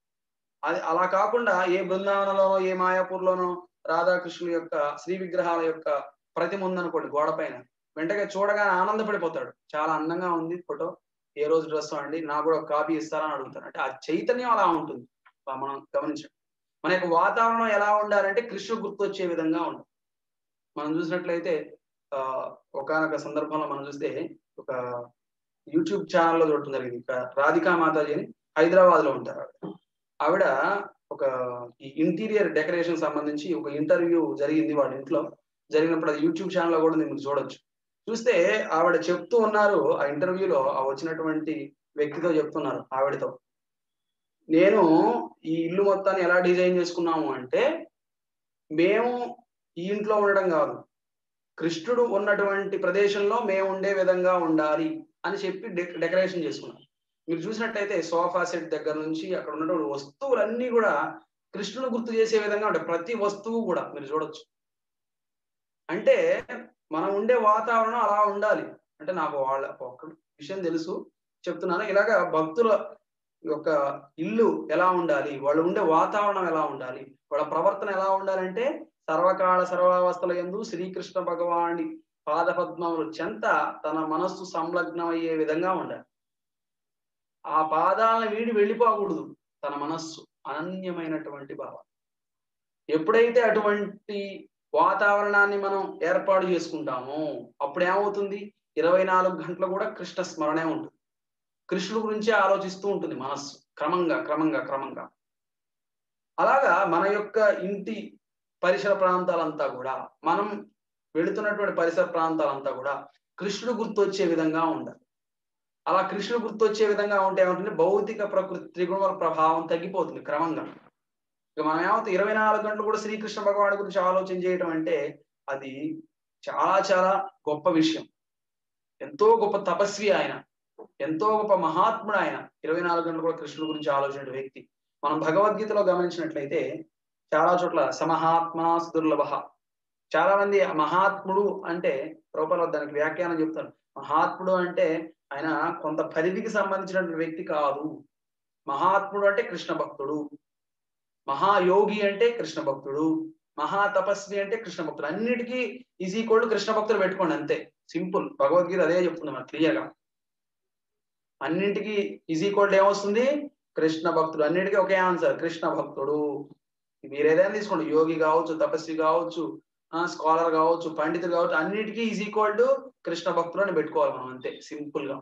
అది అలా కాకుండా ఏ బృందావనంలోనో ఏ మాయాపూర్లోనో రాధాకృష్ణుల యొక్క శ్రీ విగ్రహాల యొక్క ప్రతిమ ఉందనుకోండి గోడ పైన వెంటనే చూడగానే ఆనందపడిపోతాడు చాలా అందంగా ఉంది ఫోటో ఏ రోజు డ్రెస్ అండి నాకు కూడా ఒక కాపీ ఇస్తారని అడుగుతారు అంటే ఆ చైతన్యం అలా ఉంటుంది మనం గమనించండి మన యొక్క వాతావరణం ఎలా ఉండాలంటే కృష్ణుడు గుర్తొచ్చే విధంగా ఉండాలి మనం చూసినట్లయితే ఆ ఒకనొక సందర్భంలో మనం చూస్తే ఒక యూట్యూబ్ ఛానల్లో చూడటం జరిగింది రాధికా మాతాజీ అని హైదరాబాద్ లో ఉంటారు ఆవిడ ఒక ఈ ఇంటీరియర్ డెకరేషన్ సంబంధించి ఒక ఇంటర్వ్యూ జరిగింది వాళ్ళ ఇంట్లో జరిగినప్పుడు అది యూట్యూబ్ ఛానల్లో కూడా మీరు చూడొచ్చు చూస్తే ఆవిడ చెప్తూ ఉన్నారు ఆ ఇంటర్వ్యూలో ఆ వచ్చినటువంటి వ్యక్తితో చెప్తున్నారు ఆవిడతో నేను ఈ ఇల్లు మొత్తాన్ని ఎలా డిజైన్ చేసుకున్నాము అంటే మేము ఈ ఇంట్లో ఉండడం కాదు కృష్ణుడు ఉన్నటువంటి ప్రదేశంలో మేము ఉండే విధంగా ఉండాలి అని చెప్పి డెకరేషన్ చేసుకున్నాం మీరు చూసినట్టయితే సోఫా సెట్ దగ్గర నుంచి అక్కడ ఉన్నటువంటి వస్తువులన్నీ కూడా కృష్ణుడు గుర్తు చేసే విధంగా ఉంటాయి ప్రతి వస్తువు కూడా మీరు చూడొచ్చు అంటే మనం ఉండే వాతావరణం అలా ఉండాలి అంటే నాకు వాళ్ళ ఒక విషయం తెలుసు చెప్తున్నాను ఇలాగా భక్తుల యొక్క ఇల్లు ఎలా ఉండాలి వాళ్ళు ఉండే వాతావరణం ఎలా ఉండాలి వాళ్ళ ప్రవర్తన ఎలా ఉండాలంటే సర్వకాల సర్వావస్థల ఎందు శ్రీకృష్ణ భగవాని పాదపద్మములు చెంత తన మనస్సు సంలగ్నం అయ్యే విధంగా ఉండాలి ఆ పాదాలను వీడి వెళ్ళిపోకూడదు తన మనస్సు అనన్యమైనటువంటి భావం ఎప్పుడైతే అటువంటి వాతావరణాన్ని మనం ఏర్పాటు చేసుకుంటామో అప్పుడు ఏమవుతుంది ఇరవై నాలుగు గంటలు కూడా కృష్ణ స్మరణే ఉంటుంది కృష్ణుడు గురించి ఆలోచిస్తూ ఉంటుంది మనస్సు క్రమంగా క్రమంగా క్రమంగా అలాగా మన యొక్క ఇంటి పరిసర ప్రాంతాలంతా కూడా మనం వెళుతున్నటువంటి పరిసర ప్రాంతాలంతా కూడా కృష్ణుడు గుర్తొచ్చే విధంగా ఉండాలి అలా కృష్ణుడు గుర్తొచ్చే విధంగా ఉంటే ఏమంటే భౌతిక ప్రకృతి త్రిగుణముల ప్రభావం తగ్గిపోతుంది క్రమంగా ఇక మనం ఏమవుతుంది ఇరవై నాలుగు గంటలు కూడా శ్రీకృష్ణ భగవాన్ గురించి ఆలోచన చేయడం అంటే అది చాలా చాలా గొప్ప విషయం ఎంతో గొప్ప తపస్వి ఆయన ఎంతో గొప్ప మహాత్ముడు ఆయన ఇరవై నాలుగు గంటలు కూడా కృష్ణుడు గురించి ఆలోచన వ్యక్తి మనం భగవద్గీతలో గమనించినట్లయితే చాలా చోట్ల సమహాత్మ దుర్లభ చాలా మంది మహాత్ముడు అంటే రూపంలో దానికి వ్యాఖ్యానం చెప్తారు మహాత్ముడు అంటే ఆయన కొంత పరిధికి సంబంధించినటువంటి వ్యక్తి కాదు మహాత్ముడు అంటే కృష్ణ భక్తుడు మహాయోగి అంటే కృష్ణ భక్తుడు మహా తపస్వి అంటే కృష్ణ భక్తుడు అన్నిటికీ ఈజ్ ఈక్వల్ టు కృష్ణ భక్తులు పెట్టుకోండి అంతే సింపుల్ భగవద్గీత అదే చెప్తుంది మనకు క్లియర్గా అన్నింటికి ఈజ్ ఈక్వల్ టు ఏమొస్తుంది కృష్ణ భక్తుడు అన్నిటికీ ఒకే ఆన్సర్ కృష్ణ భక్తుడు మీరు ఏదైనా తీసుకోండి యోగి కావచ్చు తపస్వి కావచ్చు స్కాలర్ కావచ్చు పండితులు కావచ్చు అన్నిటికీ ఈజ్ ఈక్వల్ టు కృష్ణ భక్తుడు అని పెట్టుకోవాలి మనం అంతే సింపుల్ గా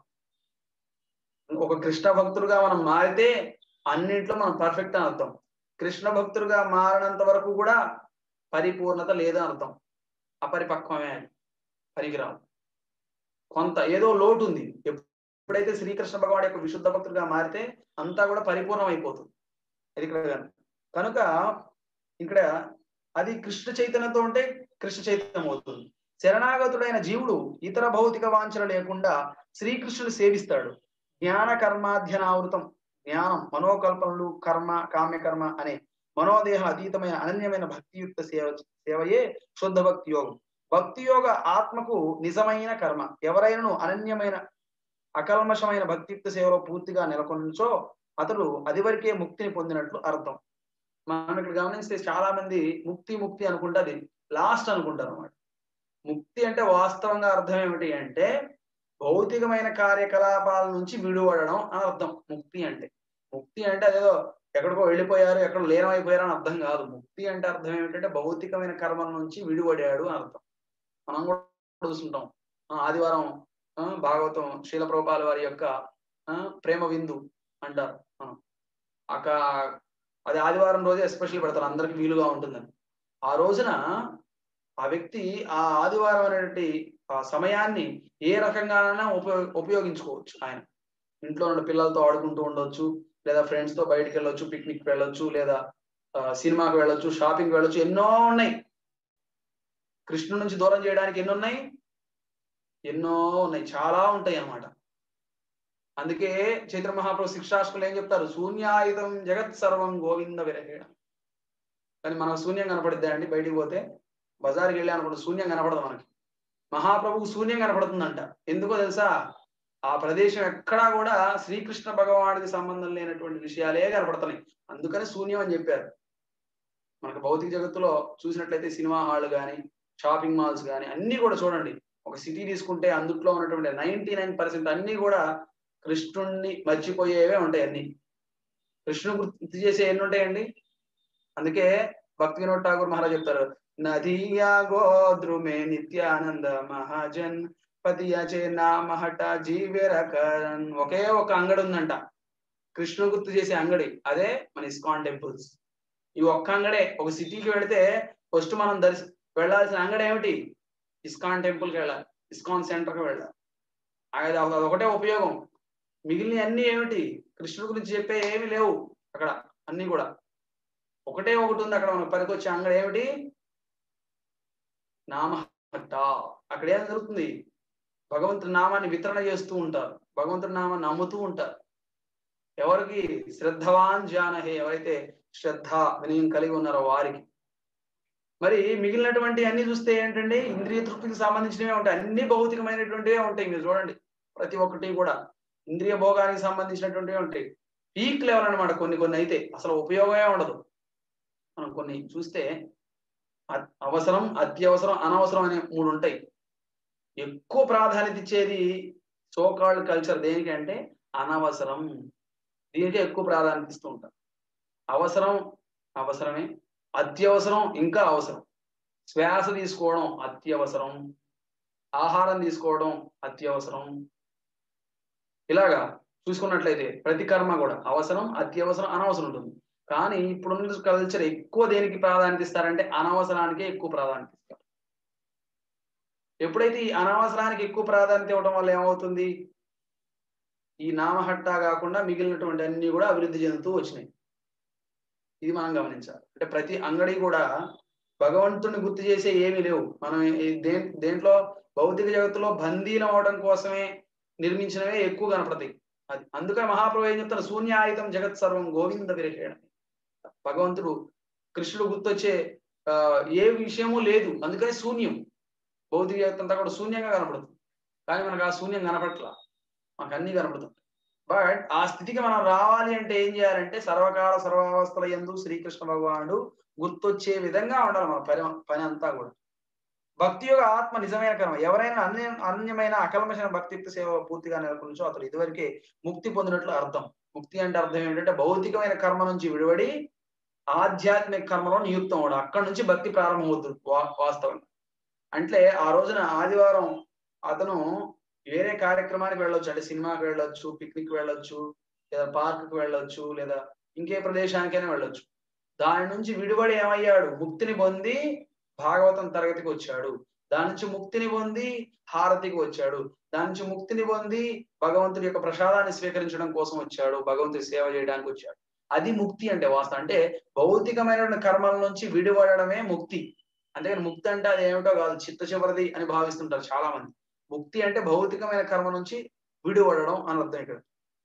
ఒక కృష్ణ భక్తుడుగా మనం మారితే అన్నింట్లో మనం పర్ఫెక్ట్ అని అర్థం కృష్ణ భక్తుడుగా మారినంత వరకు కూడా పరిపూర్ణత లేదని అర్థం అపరిపక్వమే అని పనికిరాదు కొంత ఏదో లోటు ఉంది ఎప్పుడైతే శ్రీకృష్ణ భగవాన్ యొక్క విశుద్ధ భక్తుడిగా మారితే అంతా కూడా పరిపూర్ణం అయిపోతుంది అది ఇక్కడ కనుక ఇక్కడ అది కృష్ణ చైతన్యంతో ఉంటే కృష్ణ చైతన్యం అవుతుంది శరణాగతుడైన జీవుడు ఇతర భౌతిక వాంఛన లేకుండా శ్రీకృష్ణుని సేవిస్తాడు జ్ఞాన కర్మాధ్యనావృతం జ్ఞానం మనోకల్పనలు కర్మ కామ్యకర్మ అనే మనోదేహ అతీతమైన అనన్యమైన భక్తియుక్త సేవ సేవయే శుద్ధ భక్తి యోగం భక్తి యోగ ఆత్మకు నిజమైన కర్మ ఎవరైనా అనన్యమైన అకల్మషమైన భక్తియుక్త సేవలో పూర్తిగా నెలకొనచో అతడు అది వరకే ముక్తిని పొందినట్లు అర్థం మనం ఇక్కడ గమనిస్తే చాలా మంది ముక్తి ముక్తి అనుకుంటే అది లాస్ట్ అనుకుంటారు అనమాట ముక్తి అంటే వాస్తవంగా అర్థం ఏమిటి అంటే భౌతికమైన కార్యకలాపాల నుంచి విడువడడం అని అర్థం ముక్తి అంటే ముక్తి అంటే అదేదో ఎక్కడికో వెళ్ళిపోయారు ఎక్కడ లీనమైపోయారు అని అర్థం కాదు ముక్తి అంటే అర్థం ఏమిటంటే భౌతికమైన కర్మల నుంచి విడిపడాడు అని అర్థం మనం కూడా చూస్తుంటాం ఆ, ఆదివారం ఆ, భాగవతం శీల ప్రభుపాల వారి యొక్క ఆ, ప్రేమ విందు అంటారు మనం అక అది ఆదివారం రోజే ఎస్పెషల్ పెడతారు అందరికి వీలుగా ఉంటుందని ఆ రోజున ఆ వ్యక్తి ఆ ఆదివారం అనేటువంటి ఆ సమయాన్ని ఏ రకంగానైనా ఉపయోగ ఉపయోగించుకోవచ్చు ఆయన ఇంట్లో ఉన్న పిల్లలతో ఆడుకుంటూ ఉండొచ్చు లేదా ఫ్రెండ్స్ తో బయటికి వెళ్ళొచ్చు పిక్నిక్ వెళ్ళొచ్చు లేదా ఆ, సినిమాకి వెళ్ళొచ్చు షాపింగ్ వెళ్ళొచ్చు ఎన్నో ఉన్నాయి కృష్ణుడి నుంచి దూరం చేయడానికి ఎన్ని ఉన్నాయి ఎన్నో ఉన్నాయి చాలా ఉంటాయి అన్నమాట అందుకే చైత్ర మహాప్రభు శిక్షాష్కులు ఏం చెప్తారు శూన్యాయుధం జగత్ సర్వం గోవింద విరహేణ కానీ మనకు శూన్యం కనపడిద్దా అండి బయటికి పోతే బజార్కి వెళ్ళి అనుకుంటే శూన్యం కనపడదు మనకి మహాప్రభుకు శూన్యం కనపడుతుందంట ఎందుకో తెలుసా ఆ ప్రదేశం ఎక్కడా కూడా శ్రీకృష్ణ భగవానుడికి సంబంధం లేనటువంటి విషయాలే కనపడుతున్నాయి అందుకని శూన్యం అని చెప్పారు మనకు భౌతిక జగత్తులో చూసినట్లయితే సినిమా హాల్ కానీ షాపింగ్ మాల్స్ కానీ అన్ని కూడా చూడండి ఒక సిటీ తీసుకుంటే అందుట్లో ఉన్నటువంటి నైన్టీ నైన్ పర్సెంట్ అన్ని కూడా కృష్ణుణ్ణి మర్చిపోయేవే ఉంటాయి అన్ని కృష్ణుడు గుర్తు చేసే ఎన్ని ఉంటాయండి అందుకే భక్తి వినోద్ ఠాకూర్ మహారాజ్ చెప్తారు నదియా గోద్రుమే నిత్యానంద మహాజన్ పతియచే నామహట జీవేరకరన్ ఒకే ఒక అంగడి ఉందంట కృష్ణుడు గుర్తు చేసే అంగడి అదే మన ఇస్కాన్ టెంపుల్స్ ఈ ఒక్క అంగడే ఒక సిటీకి వెళితే ఫస్ట్ మనం దర్శ వెళ్ళాల్సిన అంగడి ఏమిటి ఇస్కాన్ టెంపుల్ కి వెళ్ళాలి ఇస్కాన్ సెంటర్ కి వెళ్ళాలి అది అదొకటే ఉపయోగం మిగిలిన అన్ని ఏమిటి కృష్ణుడి గురించి చెప్పే ఏమి లేవు అక్కడ అన్ని కూడా ఒకటే ఒకటి ఉంది అక్కడ మనకు పనికొచ్చే అంగడి ఏమిటి నామహట్ట అక్కడ ఏం జరుగుతుంది భగవంతుడి నామాన్ని వితరణ చేస్తూ ఉంటారు భగవంతుడి నామాన్ని నమ్ముతూ ఉంటారు ఎవరికి శ్రద్ధవాన్ జానహే ఎవరైతే శ్రద్ధ వినయం కలిగి ఉన్నారో వారికి మరి మిగిలినటువంటి అన్ని చూస్తే ఏంటంటే ఇంద్రియ తృప్తికి సంబంధించినవే ఉంటాయి అన్ని భౌతికమైనటువంటివే ఉంటాయి మీరు చూడండి ప్రతి ఒక్కటి కూడా ఇంద్రియ భోగానికి సంబంధించినటువంటివే ఉంటాయి పీక్ లెవెల్ అనమాట కొన్ని కొన్ని అయితే అసలు ఉపయోగమే ఉండదు మనం కొన్ని చూస్తే అ- అవసరం అత్యవసరం అనవసరం అనే మూడు ఉంటాయి ఎక్కువ ప్రాధాన్యత ఇచ్చేది సోకాల్డ్ కల్చర్ దేనికి అంటే అనవసరం దీనికే ఎక్కువ ప్రాధాన్యత ఇస్తూ ఉంటారు అవసరం అవసరమే అత్యవసరం ఇంకా అవసరం శ్వాస తీసుకోవడం అత్యవసరం ఆహారం తీసుకోవడం అత్యవసరం ఇలాగా చూసుకున్నట్లయితే ప్రతి కర్మ కూడా అవసరం అత్యవసరం అనవసరం ఉంటుంది కానీ ఇప్పుడున్న కల్చర్ ఎక్కువ దేనికి ప్రాధాన్యత ఇస్తారంటే అనవసరానికే ఎక్కువ ప్రాధాన్యత ఇస్తారు ఎప్పుడైతే ఈ అనవసరానికి ఎక్కువ ప్రాధాన్యత ఇవ్వడం వల్ల ఏమవుతుంది ఈ నామహట్టా కాకుండా మిగిలినటువంటి అన్ని కూడా అభివృద్ధి చెందుతూ వచ్చినాయి ఇది మనం గమనించాలి అంటే ప్రతి అంగడి కూడా భగవంతుని గుర్తు చేసే ఏమీ లేవు మనం ఈ- దే దేంట్లో భౌతిక జగత్తులో బందీలం అవడం కోసమే నిర్మించినవే ఎక్కువ కనపడతాయి అది అందుకని మహాప్రభు ఏం చెప్తారు శూన్యాయుధం జగత్ సర్వం గోవింద విరహేణ భగవంతుడు కృష్ణుడు గుర్తొచ్చే ఆ, ఏ విషయము లేదు అందుకని శూన్యం భౌతిక జగత్ అంతా కూడా శూన్యంగా కనపడుతుంది కానీ మనకు ఆ శూన్యం కనపట్ల మనకు అన్ని కనపడుతుంది బట్ ఆ స్థితికి మనం రావాలి అంటే ఏం చేయాలంటే సర్వకాల సర్వావస్థల ఎందు శ్రీకృష్ణ భగవానుడు గుర్తొచ్చే విధంగా ఉండాలి మన పని పని అంతా కూడా భక్తి యొక్క ఆత్మ నిజమైన కర్మ ఎవరైనా అన్య అన్యమైన అకల్మషమైన భక్తియుక్త సేవ పూర్తిగా నెలకొంచో అతడు ఇదివరకే ముక్తి పొందినట్లు అర్థం ముక్తి అంటే అర్థం ఏంటంటే భౌతికమైన కర్మ నుంచి విడివడి ఆధ్యాత్మిక కర్మలో నియుక్తం అవడం అక్కడి నుంచి భక్తి ప్రారంభమవుతుంది వా- వాస్తవంగా అంటే ఆ రోజున ఆదివారం అతను వేరే కార్యక్రమానికి వెళ్ళొచ్చు అంటే సినిమాకి వెళ్ళొచ్చు పిక్నిక్ వెళ్ళొచ్చు లేదా పార్క్ కి వెళ్ళొచ్చు లేదా ఇంకే ప్రదేశానికైనా వెళ్ళొచ్చు దాని నుంచి విడిపడి ఏమయ్యాడు ముక్తిని పొంది భాగవతం తరగతికి వచ్చాడు దాని నుంచి ముక్తిని పొంది హారతికి వచ్చాడు దాని నుంచి ముక్తిని పొంది భగవంతుడి యొక్క ప్రసాదాన్ని స్వీకరించడం కోసం వచ్చాడు భగవంతుడి సేవ చేయడానికి వచ్చాడు అది ముక్తి అంటే వాస్తవం అంటే భౌతికమైన కర్మల నుంచి విడిపడడమే ముక్తి అంతేగాని ముక్తి అంటే అది ఏమిటో కాదు చిత్త చివరిది అని భావిస్తుంటారు చాలా మంది ముక్తి అంటే భౌతికమైన కర్మ నుంచి విడిపడడం అని అర్థం ఇక్కడ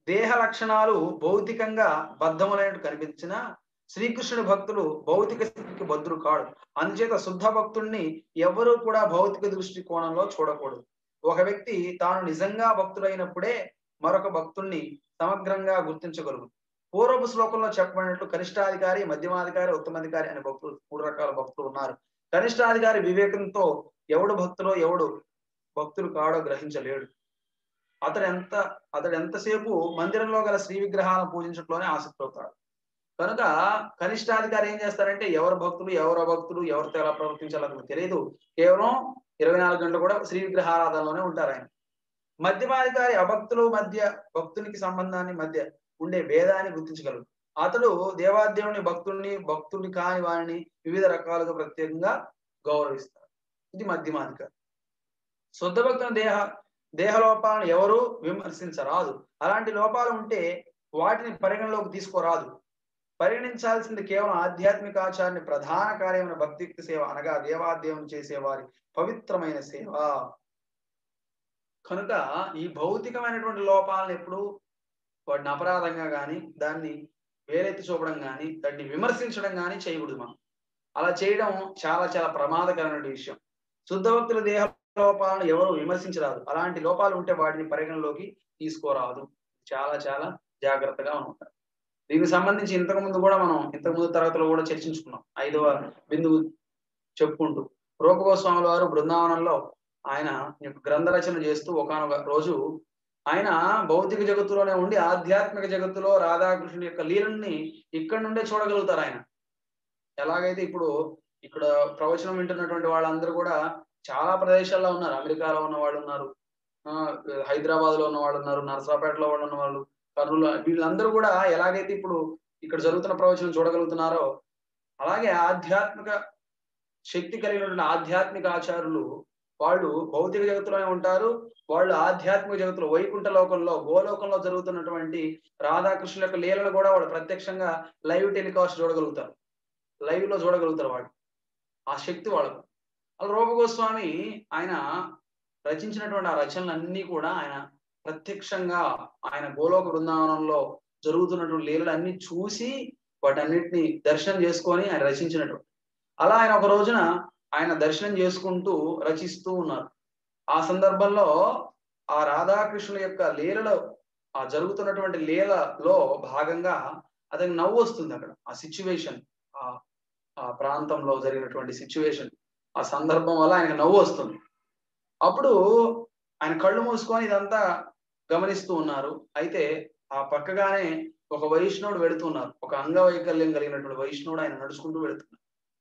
దేహ లక్షణాలు భౌతికంగా బద్ధములైనట్టు కనిపించిన శ్రీకృష్ణుడి భక్తులు భౌతిక స్థితికి బద్దులు కాడు అందుచేత శుద్ధ భక్తుడిని ఎవరూ కూడా భౌతిక దృష్టి కోణంలో చూడకూడదు ఒక వ్యక్తి తాను నిజంగా భక్తుడైనప్పుడే మరొక భక్తుణ్ణి సమగ్రంగా గుర్తించగలుగు పూర్వపు శ్లోకంలో చెప్పబడినట్లు కనిష్టాధికారి మధ్యమాధికారి ఉత్తమాధికారి అనే భక్తులు మూడు రకాల భక్తులు ఉన్నారు కనిష్టాధికారి వివేకంతో ఎవడు భక్తులో ఎవడు భక్తులు కాడో గ్రహించలేడు అతడు ఎంత అతడు ఎంతసేపు మందిరంలో గల శ్రీ విగ్రహాలను పూజించట్లోనే ఆసక్తి అవుతాడు కనుక కనిష్టాధికారి ఏం చేస్తారంటే ఎవరు భక్తులు ఎవరు అభక్తులు ఎవరితో ఎలా ప్రవర్తించాలో అతనికి తెలియదు కేవలం ఇరవై నాలుగు గంటలు కూడా శ్రీ విగ్రహారాధనలోనే ఉంటారు ఆయన మధ్యమాధికారి అభక్తులు మధ్య భక్తునికి సంబంధాన్ని మధ్య ఉండే భేదాన్ని గుర్తించగలడు అతడు దేవాదేవుని భక్తుల్ని భక్తుల్ని కాని వారిని వివిధ రకాలుగా ప్రత్యేకంగా గౌరవిస్తారు ఇది మధ్యమాధికారి శుద్ధ భక్తుల దేహ దేహ లోపాలను ఎవరు విమర్శించరాదు అలాంటి లోపాలు ఉంటే వాటిని పరిగణలోకి తీసుకోరాదు పరిగణించాల్సింది కేవలం ఆధ్యాత్మిక ఆచారాన్ని ప్రధాన కార్యమైన భక్తియుక్త సేవ అనగా దేవాదేవుని చేసే వారి పవిత్రమైన సేవ కనుక ఈ భౌతికమైనటువంటి లోపాలను ఎప్పుడు వాటిని అపరాధంగా కానీ దాన్ని వేలెత్తి చూపడం కానీ దాన్ని విమర్శించడం కానీ చేయకూడదు మనం అలా చేయడం చాలా చాలా ప్రమాదకరమైన విషయం శుద్ధ భక్తుల దేహ లోపాలను ఎవరు విమర్శించరాదు అలాంటి లోపాలు ఉంటే వాటిని పరిగణలోకి తీసుకోరాదు చాలా చాలా జాగ్రత్తగా ఉంటారు దీనికి సంబంధించి ఇంతకు ముందు కూడా మనం ఇంతకు ముందు తరగతిలో కూడా చర్చించుకున్నాం ఐదవ బిందువు చెప్పుకుంటూ రూపగోస్వాముల వారు బృందావనంలో ఆయన గ్రంథ రచన చేస్తూ ఒకనొక రోజు ఆయన భౌతిక జగత్తులోనే ఉండి ఆధ్యాత్మిక జగత్తులో రాధాకృష్ణుని యొక్క లీలల్ని ఇక్కడ నుండే చూడగలుగుతారు ఆయన ఎలాగైతే ఇప్పుడు ఇక్కడ ప్రవచనం వింటున్నటువంటి వాళ్ళందరూ కూడా చాలా ప్రదేశాల్లో ఉన్నారు అమెరికాలో ఉన్న వాళ్ళు ఉన్నారు హైదరాబాద్ లో ఉన్న వాళ్ళు ఉన్నారు నరసరాపేటలో వాళ్ళు ఉన్న వాళ్ళు కర్నూలు వీళ్ళందరూ కూడా ఎలాగైతే ఇప్పుడు ఇక్కడ జరుగుతున్న ప్రవచనం చూడగలుగుతున్నారో అలాగే ఆధ్యాత్మిక శక్తి కలిగినటువంటి ఆధ్యాత్మిక ఆచారులు వాళ్ళు భౌతిక జగత్తులోనే ఉంటారు వాళ్ళు ఆధ్యాత్మిక జగత్తులో వైకుంఠ లోకంలో గోలోకంలో జరుగుతున్నటువంటి రాధాకృష్ణుల యొక్క లీలను కూడా వాళ్ళు ప్రత్యక్షంగా లైవ్ టెలికాస్ట్ చూడగలుగుతారు లైవ్ లో చూడగలుగుతారు వాళ్ళు ఆ శక్తి వాళ్ళకు అలా రూపగోస్వామి ఆయన రచించినటువంటి ఆ రచనలన్నీ కూడా ఆయన ప్రత్యక్షంగా ఆయన గోలోక బృందావనంలో జరుగుతున్నటువంటి లీలలు అన్ని చూసి వాటన్నిటిని దర్శనం చేసుకొని ఆయన రచించినటువంటి అలా ఆయన ఒక రోజున ఆయన దర్శనం చేసుకుంటూ రచిస్తూ ఉన్నారు ఆ సందర్భంలో ఆ రాధాకృష్ణుల యొక్క లీలలో ఆ జరుగుతున్నటువంటి లీలలో భాగంగా అతనికి నవ్వు వస్తుంది అక్కడ ఆ సిచ్యువేషన్ ఆ ఆ ప్రాంతంలో జరిగినటువంటి సిచ్యువేషన్ ఆ సందర్భం వల్ల ఆయనకు నవ్వు వస్తుంది అప్పుడు ఆయన కళ్ళు మూసుకొని ఇదంతా గమనిస్తూ ఉన్నారు అయితే ఆ పక్కగానే ఒక వైష్ణవుడు వెళుతున్నారు ఒక అంగవైకల్యం కలిగినటువంటి వైష్ణవుడు ఆయన నడుచుకుంటూ వెళుతున్నారు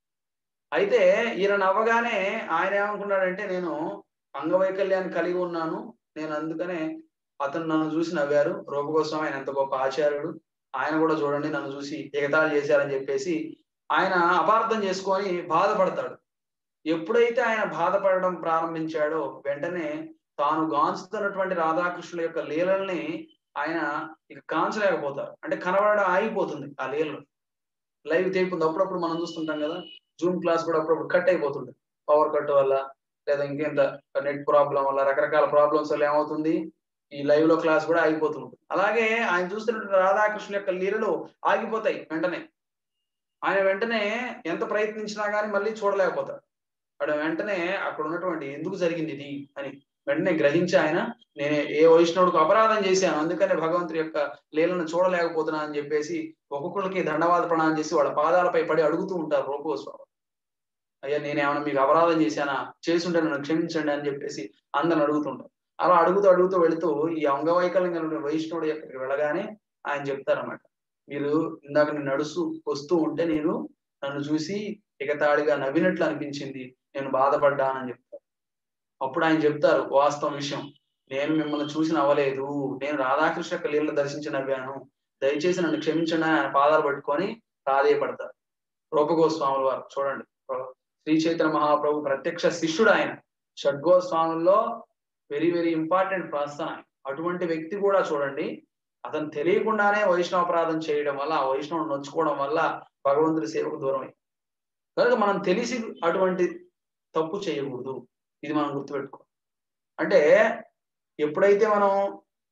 అయితే ఈయన నవ్వగానే ఆయన ఏమనుకున్నాడంటే నేను అంగవైకల్యాన్ని కలిగి ఉన్నాను నేను అందుకనే అతను నన్ను చూసి నవ్వారు రూపకోసం ఆయన ఎంత గొప్ప ఆచార్యుడు ఆయన కూడా చూడండి నన్ను చూసి ఎగతాళి చేశారని చెప్పేసి ఆయన అపార్థం చేసుకొని బాధపడతాడు ఎప్పుడైతే ఆయన బాధపడడం ప్రారంభించాడో వెంటనే తాను గాంచుతున్నటువంటి రాధాకృష్ణుల యొక్క లీలల్ని ఆయన ఇక కాంచలేకపోతారు అంటే కనబడడం ఆగిపోతుంది ఆ లీలలు లైవ్ తేపుంది అప్పుడప్పుడు మనం చూస్తుంటాం కదా జూమ్ క్లాస్ కూడా అప్పుడప్పుడు కట్ అయిపోతుంది పవర్ కట్ వల్ల లేదా ఇంకెంత నెట్ ప్రాబ్లం వల్ల రకరకాల ప్రాబ్లమ్స్ వల్ల ఏమవుతుంది ఈ లైవ్ లో క్లాస్ కూడా ఆగిపోతుంది అలాగే ఆయన చూస్తున్నటువంటి రాధాకృష్ణ యొక్క లీలలు ఆగిపోతాయి వెంటనే ఆయన వెంటనే ఎంత ప్రయత్నించినా కానీ మళ్ళీ చూడలేకపోతాడు వాడు వెంటనే అక్కడ ఉన్నటువంటి ఎందుకు జరిగింది ఇది అని వెంటనే గ్రహించి ఆయన నేను ఏ వైష్ణవుడికి అపరాధం చేశాను అందుకనే భగవంతుడి యొక్క లీలను చూడలేకపోతున్నా అని చెప్పేసి ఒక్కొక్కరికి దండవాద ప్రణామం చేసి వాళ్ళ పాదాలపై పడి అడుగుతూ ఉంటారు రూపగోస్వామి అయ్యా నేనేమైనా మీకు అపరాధం చేశానా చేసుంటే నన్ను క్షమించండి అని చెప్పేసి అందరిని అడుగుతుంటారు అలా అడుగుతూ అడుగుతూ వెళుతూ ఈ అంగవైకల్యం కలిగిన వైష్ణవుడు ఎక్కడికి వెళ్ళగానే ఆయన చెప్తారన్నమాట మీరు ఇందాక నేను నడుస్తూ వస్తూ ఉంటే నేను నన్ను చూసి ఎగతాళిగా నవ్వినట్లు అనిపించింది నేను బాధపడ్డానని చెప్తారు అప్పుడు ఆయన చెప్తారు వాస్తవం విషయం నేను మిమ్మల్ని చూసి నవ్వలేదు నేను రాధాకృష్ణ యొక్క లీలను దర్శించి నవ్వాను దయచేసి నన్ను క్షమించండి ఆయన పాదాలు పట్టుకొని ప్రాధేయపడతారు రూపగోస్వాముల వారు చూడండి శ్రీ చైతన్య మహాప్రభు ప్రత్యక్ష శిష్యుడు ఆయన షడ్గోస్వాముల్లో వెరీ వెరీ ఇంపార్టెంట్ పర్సన్ ఆయన అటువంటి వ్యక్తి కూడా చూడండి అతను తెలియకుండానే వైష్ణవపరాధం చేయడం వల్ల ఆ వైష్ణవుడు నొచ్చుకోవడం వల్ల భగవంతుడి సేవకు దూరం అయింది కనుక మనం తెలిసి అటువంటి తప్పు చేయకూడదు ఇది మనం గుర్తుపెట్టుకో అంటే ఎప్పుడైతే మనం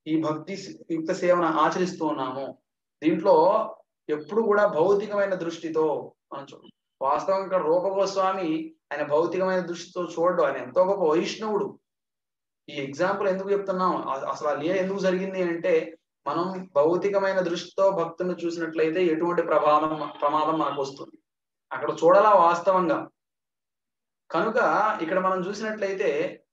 ఈ భక్తి యుక్త సేవను ఆచరిస్తూ ఉన్నామో దీంట్లో ఎప్పుడు కూడా భౌతికమైన దృష్టితో మనం చూడ వాస్తవంగా రూపగోస్వామి ఆయన భౌతికమైన దృష్టితో చూడడు ఆయన ఎంతో గొప్ప వైష్ణవుడు ఈ ఎగ్జాంపుల్ ఎందుకు చెప్తున్నాం అ- అసలు ఆ లీల ఎందుకు జరిగింది అంటే మనం భౌతికమైన దృష్టితో భక్తులను చూసినట్లయితే ఎటువంటి ప్రభావం ప్రమాదం మనకు వస్తుంది అక్కడ చూడాలా వాస్తవంగా కనుక ఇక్కడ మనం చూసినట్లయితే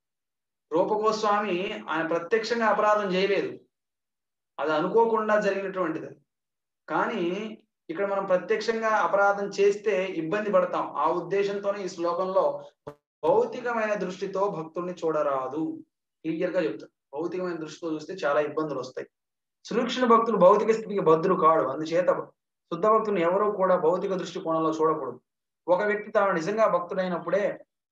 రూపగోస్వామి ఆయన ప్రత్యక్షంగా అపరాధం చేయలేదు అది అనుకోకుండా జరిగినటువంటిది కానీ ఇక్కడ మనం ప్రత్యక్షంగా అపరాధం చేస్తే ఇబ్బంది పడతాం ఆ ఉద్దేశంతోనే ఈ శ్లోకంలో భౌతికమైన దృష్టితో భక్తుల్ని చూడరాదు క్లియర్ గా చెప్తాడు భౌతికమైన దృష్టితో చూస్తే చాలా ఇబ్బందులు వస్తాయి సురక్షణ భక్తులు భౌతిక స్థితికి బద్దులు కాడు అందుచేత శుద్ధ భక్తులను ఎవరూ కూడా భౌతిక దృష్టి కోణంలో చూడకూడదు ఒక వ్యక్తి తాను నిజంగా భక్తుడైనప్పుడే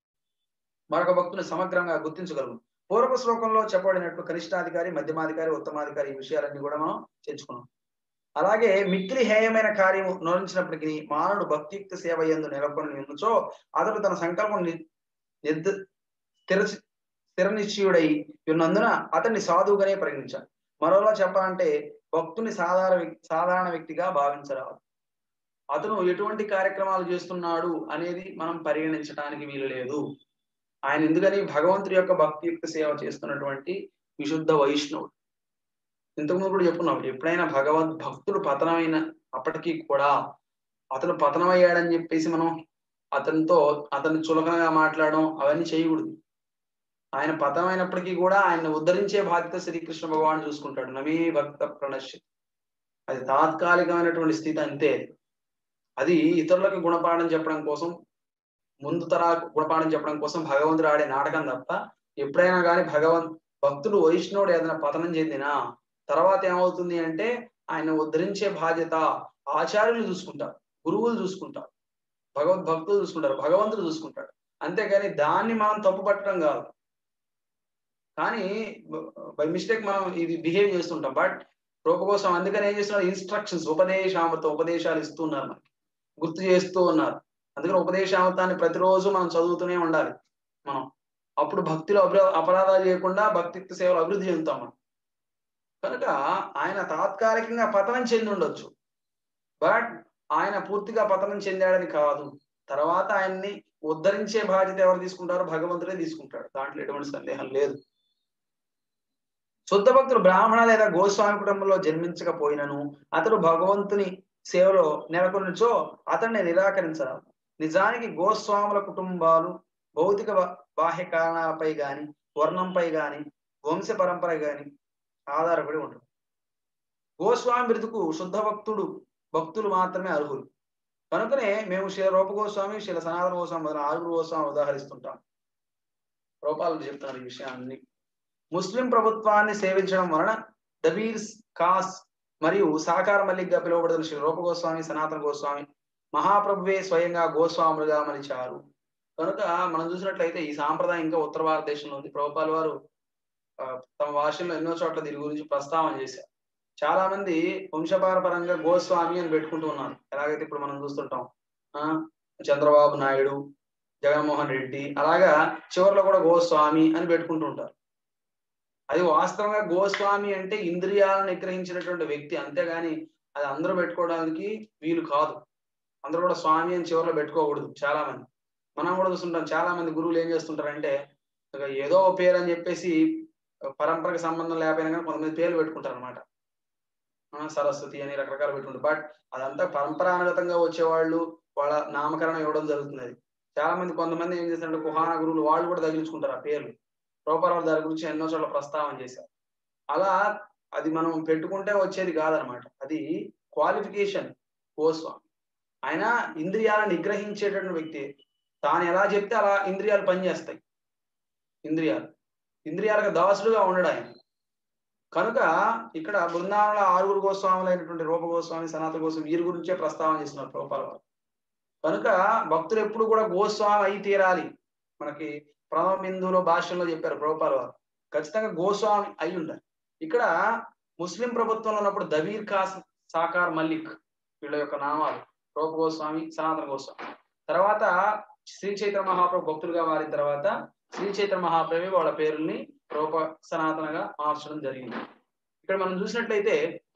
మరొక భక్తుని సమగ్రంగా గుర్తించగలరు పూర్వ శ్లోకంలో చెప్పబడినట్లు కనిష్టాధికారి మధ్యమాధికారి ఉత్తమాధికారి ఈ విషయాలన్నీ కూడా మనం తెచ్చుకున్నాం అలాగే మిక్కిలి హేయమైన కార్యము నోరించినప్పటికీ మానవుడు భక్తియుక్త సేవ ఎందు నెలకొని ఉన్నచో అతడు తన సంకల్పం ని- నిర్ద స్థిర స్థిర నిశ్చయుడై ఉన్నందున అతన్ని సాధువుగానే పరిగణించాలి మరోలా చెప్పాలంటే భక్తుని సాధారణ వ్యక్తి సాధారణ వ్యక్తిగా భావించరాదు అతను ఎటువంటి కార్యక్రమాలు చేస్తున్నాడు అనేది మనం పరిగణించడానికి వీలు లేదు ఆయన ఎందుకని భగవంతుడి యొక్క భక్తియుక్త సేవ చేస్తున్నటువంటి విశుద్ధ వైష్ణవుడు ఇంతకుముందు కూడా చెప్పున్నాం ఎప్పుడైనా భగవద్ భక్తుడు పతనమైన అప్పటికీ కూడా అతను పతనమయ్యాడని చెప్పేసి మనం అతనితో అతన్ని చులకనగా మాట్లాడడం అవన్నీ చేయకూడదు ఆయన పతనమైనప్పటికీ కూడా ఆయన ఉద్ధరించే బాధ్యత శ్రీకృష్ణ భగవాన్ చూసుకుంటాడు నమే భక్త ప్రణశ్య అది తాత్కాలికమైనటువంటి స్థితి అంతే అది ఇతరులకు గుణపాఠం చెప్పడం కోసం ముందు తరా గుణపాఠం చెప్పడం కోసం భగవంతుడు ఆడే నాటకం తప్ప ఎప్పుడైనా కానీ భగవంత్ భక్తుడు వైష్ణవుడు ఏదైనా పతనం చెందినా తర్వాత ఏమవుతుంది అంటే ఆయన ఉద్ధరించే బాధ్యత ఆచార్యులు చూసుకుంటారు గురువులు చూసుకుంటారు భగవద్ భక్తులు చూసుకుంటారు భగవంతుడు చూసుకుంటాడు అంతేగాని దాన్ని మనం తప్పు పట్టడం కాదు కానీ బై మిస్టేక్ మనం ఇది బిహేవ్ చేస్తుంటాం బట్ రూప కోసం అందుకని ఏం చేస్తున్నారు ఇన్స్ట్రక్షన్స్ ఉపదేశామృతం ఉపదేశాలు ఇస్తున్నారు మనకి గుర్తు చేస్తూ ఉన్నారు అందుకని ఉపదేశామృతాన్ని ప్రతిరోజు మనం చదువుతూనే ఉండాలి మనం అప్పుడు భక్తిలో అపరా- అపరాధాలు చేయకుండా భక్తిత్వ సేవలు అభివృద్ధి చెందుతాం మనం కనుక ఆయన తాత్కాలికంగా పతనం చెంది ఉండొచ్చు బట్ ఆయన పూర్తిగా పతనం చెందాడని కాదు తర్వాత ఆయన్ని ఉద్ధరించే బాధ్యత ఎవరు తీసుకుంటారో భగవంతుడే తీసుకుంటాడు దాంట్లో ఎటువంటి సందేహం లేదు శుద్ధ భక్తుడు బ్రాహ్మణ లేదా గోస్వామి కుటుంబంలో జన్మించకపోయినను అతడు భగవంతుని సేవలో నెలకొనిచో అతన్ని నిరాకరించరాదు నిజానికి గోస్వాముల కుటుంబాలు భౌతిక బా- బాహ్య కారణాలపై గాని వర్ణంపై గాని వంశ పరంపర గాని ఆధారపడి ఉంటుంది గోస్వామి బిరుదుకు శుద్ధ భక్తుడు భక్తులు మాత్రమే అర్హులు కనుకనే మేము శిల రూప గోస్వామి శిల సనాతన గోస్వామి మొదలైన ఆరుగురు గోస్వామి ఉదాహరిస్తుంటాం రూపాలు చెప్తున్నారు ఈ విషయాన్ని ముస్లిం ప్రభుత్వాన్ని సేవించడం వలన దబీర్ ఖాస్ మరియు సాకార మల్లిక్గా పిలువబడిన శ్రీ రూప గోస్వామి సనాతన గోస్వామి మహాప్రభువే స్వయంగా గోస్వాములుగా మలిచారు కనుక మనం చూసినట్లయితే ఈ సాంప్రదాయం ఇంకా ఉత్తర భారతదేశంలో ఉంది ప్రభుపాల్ వారు ఆ, తమ భాషల్లో ఎన్నో చోట్ల దీని గురించి ప్రస్తావన చేశారు చాలా మంది వంశపారపరంగా గోస్వామి అని పెట్టుకుంటూ ఉన్నారు ఎలాగైతే ఇప్పుడు మనం చూస్తుంటాం ఆ చంద్రబాబు నాయుడు జగన్మోహన్ రెడ్డి అలాగా చివరిలో కూడా గోస్వామి అని పెట్టుకుంటూ ఉంటారు అది వాస్తవంగా గోస్వామి అంటే ఇంద్రియాలను నిగ్రహించినటువంటి వ్యక్తి అంతేగాని అది అందరూ పెట్టుకోవడానికి వీలు కాదు అందరూ కూడా స్వామి అని చివరిలో పెట్టుకోకూడదు చాలా మంది మనం కూడా చూస్తుంటాం చాలా మంది గురువులు ఏం చేస్తుంటారంటే ఇక ఏదో ఒక పేరు అని చెప్పేసి పరంపరకు సంబంధం లేకపోయినా కానీ కొంతమంది పేర్లు పెట్టుకుంటారు అనమాట సరస్వతి అని రకరకాలు పెట్టుకుంటారు బట్ అదంతా పరంపరానుగతంగా వచ్చేవాళ్ళు వాళ్ళ నామకరణం ఇవ్వడం జరుగుతుంది అది చాలా మంది కొంతమంది ఏం చేస్తారంటే కుహాన గురువులు వాళ్ళు కూడా తగిలించుకుంటారు ఆ పేర్లు రూపారావు దాని గురించి ఎన్నో చోట్ల ప్రస్తావన చేశారు అలా అది మనం పెట్టుకుంటే వచ్చేది కాదనమాట అది క్వాలిఫికేషన్ గోస్వామి ఆయన ఇంద్రియాలను నిగ్రహించేటటువంటి వ్యక్తి తాను ఎలా చెప్తే అలా ఇంద్రియాలు పనిచేస్తాయి ఇంద్రియాలు ఇంద్రియాలకు దాసులుగా ఉండడు ఆయన కనుక ఇక్కడ బృందావనంలో ఆరుగురు గోస్వాములు అయినటువంటి రూప గోస్వామి సనాతన గోస్వామి వీరి గురించే ప్రస్తావన చేస్తున్నారు ప్రభుపాల వారు కనుక భక్తులు ఎప్పుడు కూడా గోస్వామి అయి తీరాలి మనకి ప్రథమ బిందువులో భాషల్లో చెప్పారు ప్రభుపాల వారు ఖచ్చితంగా గోస్వామి అయి ఉండాలి ఇక్కడ ముస్లిం ప్రభుత్వంలో ఉన్నప్పుడు దబీర్ ఖాస్ సాకార్ మల్లిక్ వీళ్ళ యొక్క నామాలు రూప గోస్వామి సనాతన గోస్వామి తర్వాత శ్రీ చైత్ర మహాప్రభు భక్తులుగా మారిన తర్వాత శ్రీ చైత్ర మహాప్రభు వాళ్ళ పేరుల్ని రూప సనాతనగా మార్చడం జరిగింది ఇక్కడ మనం చూసినట్లయితే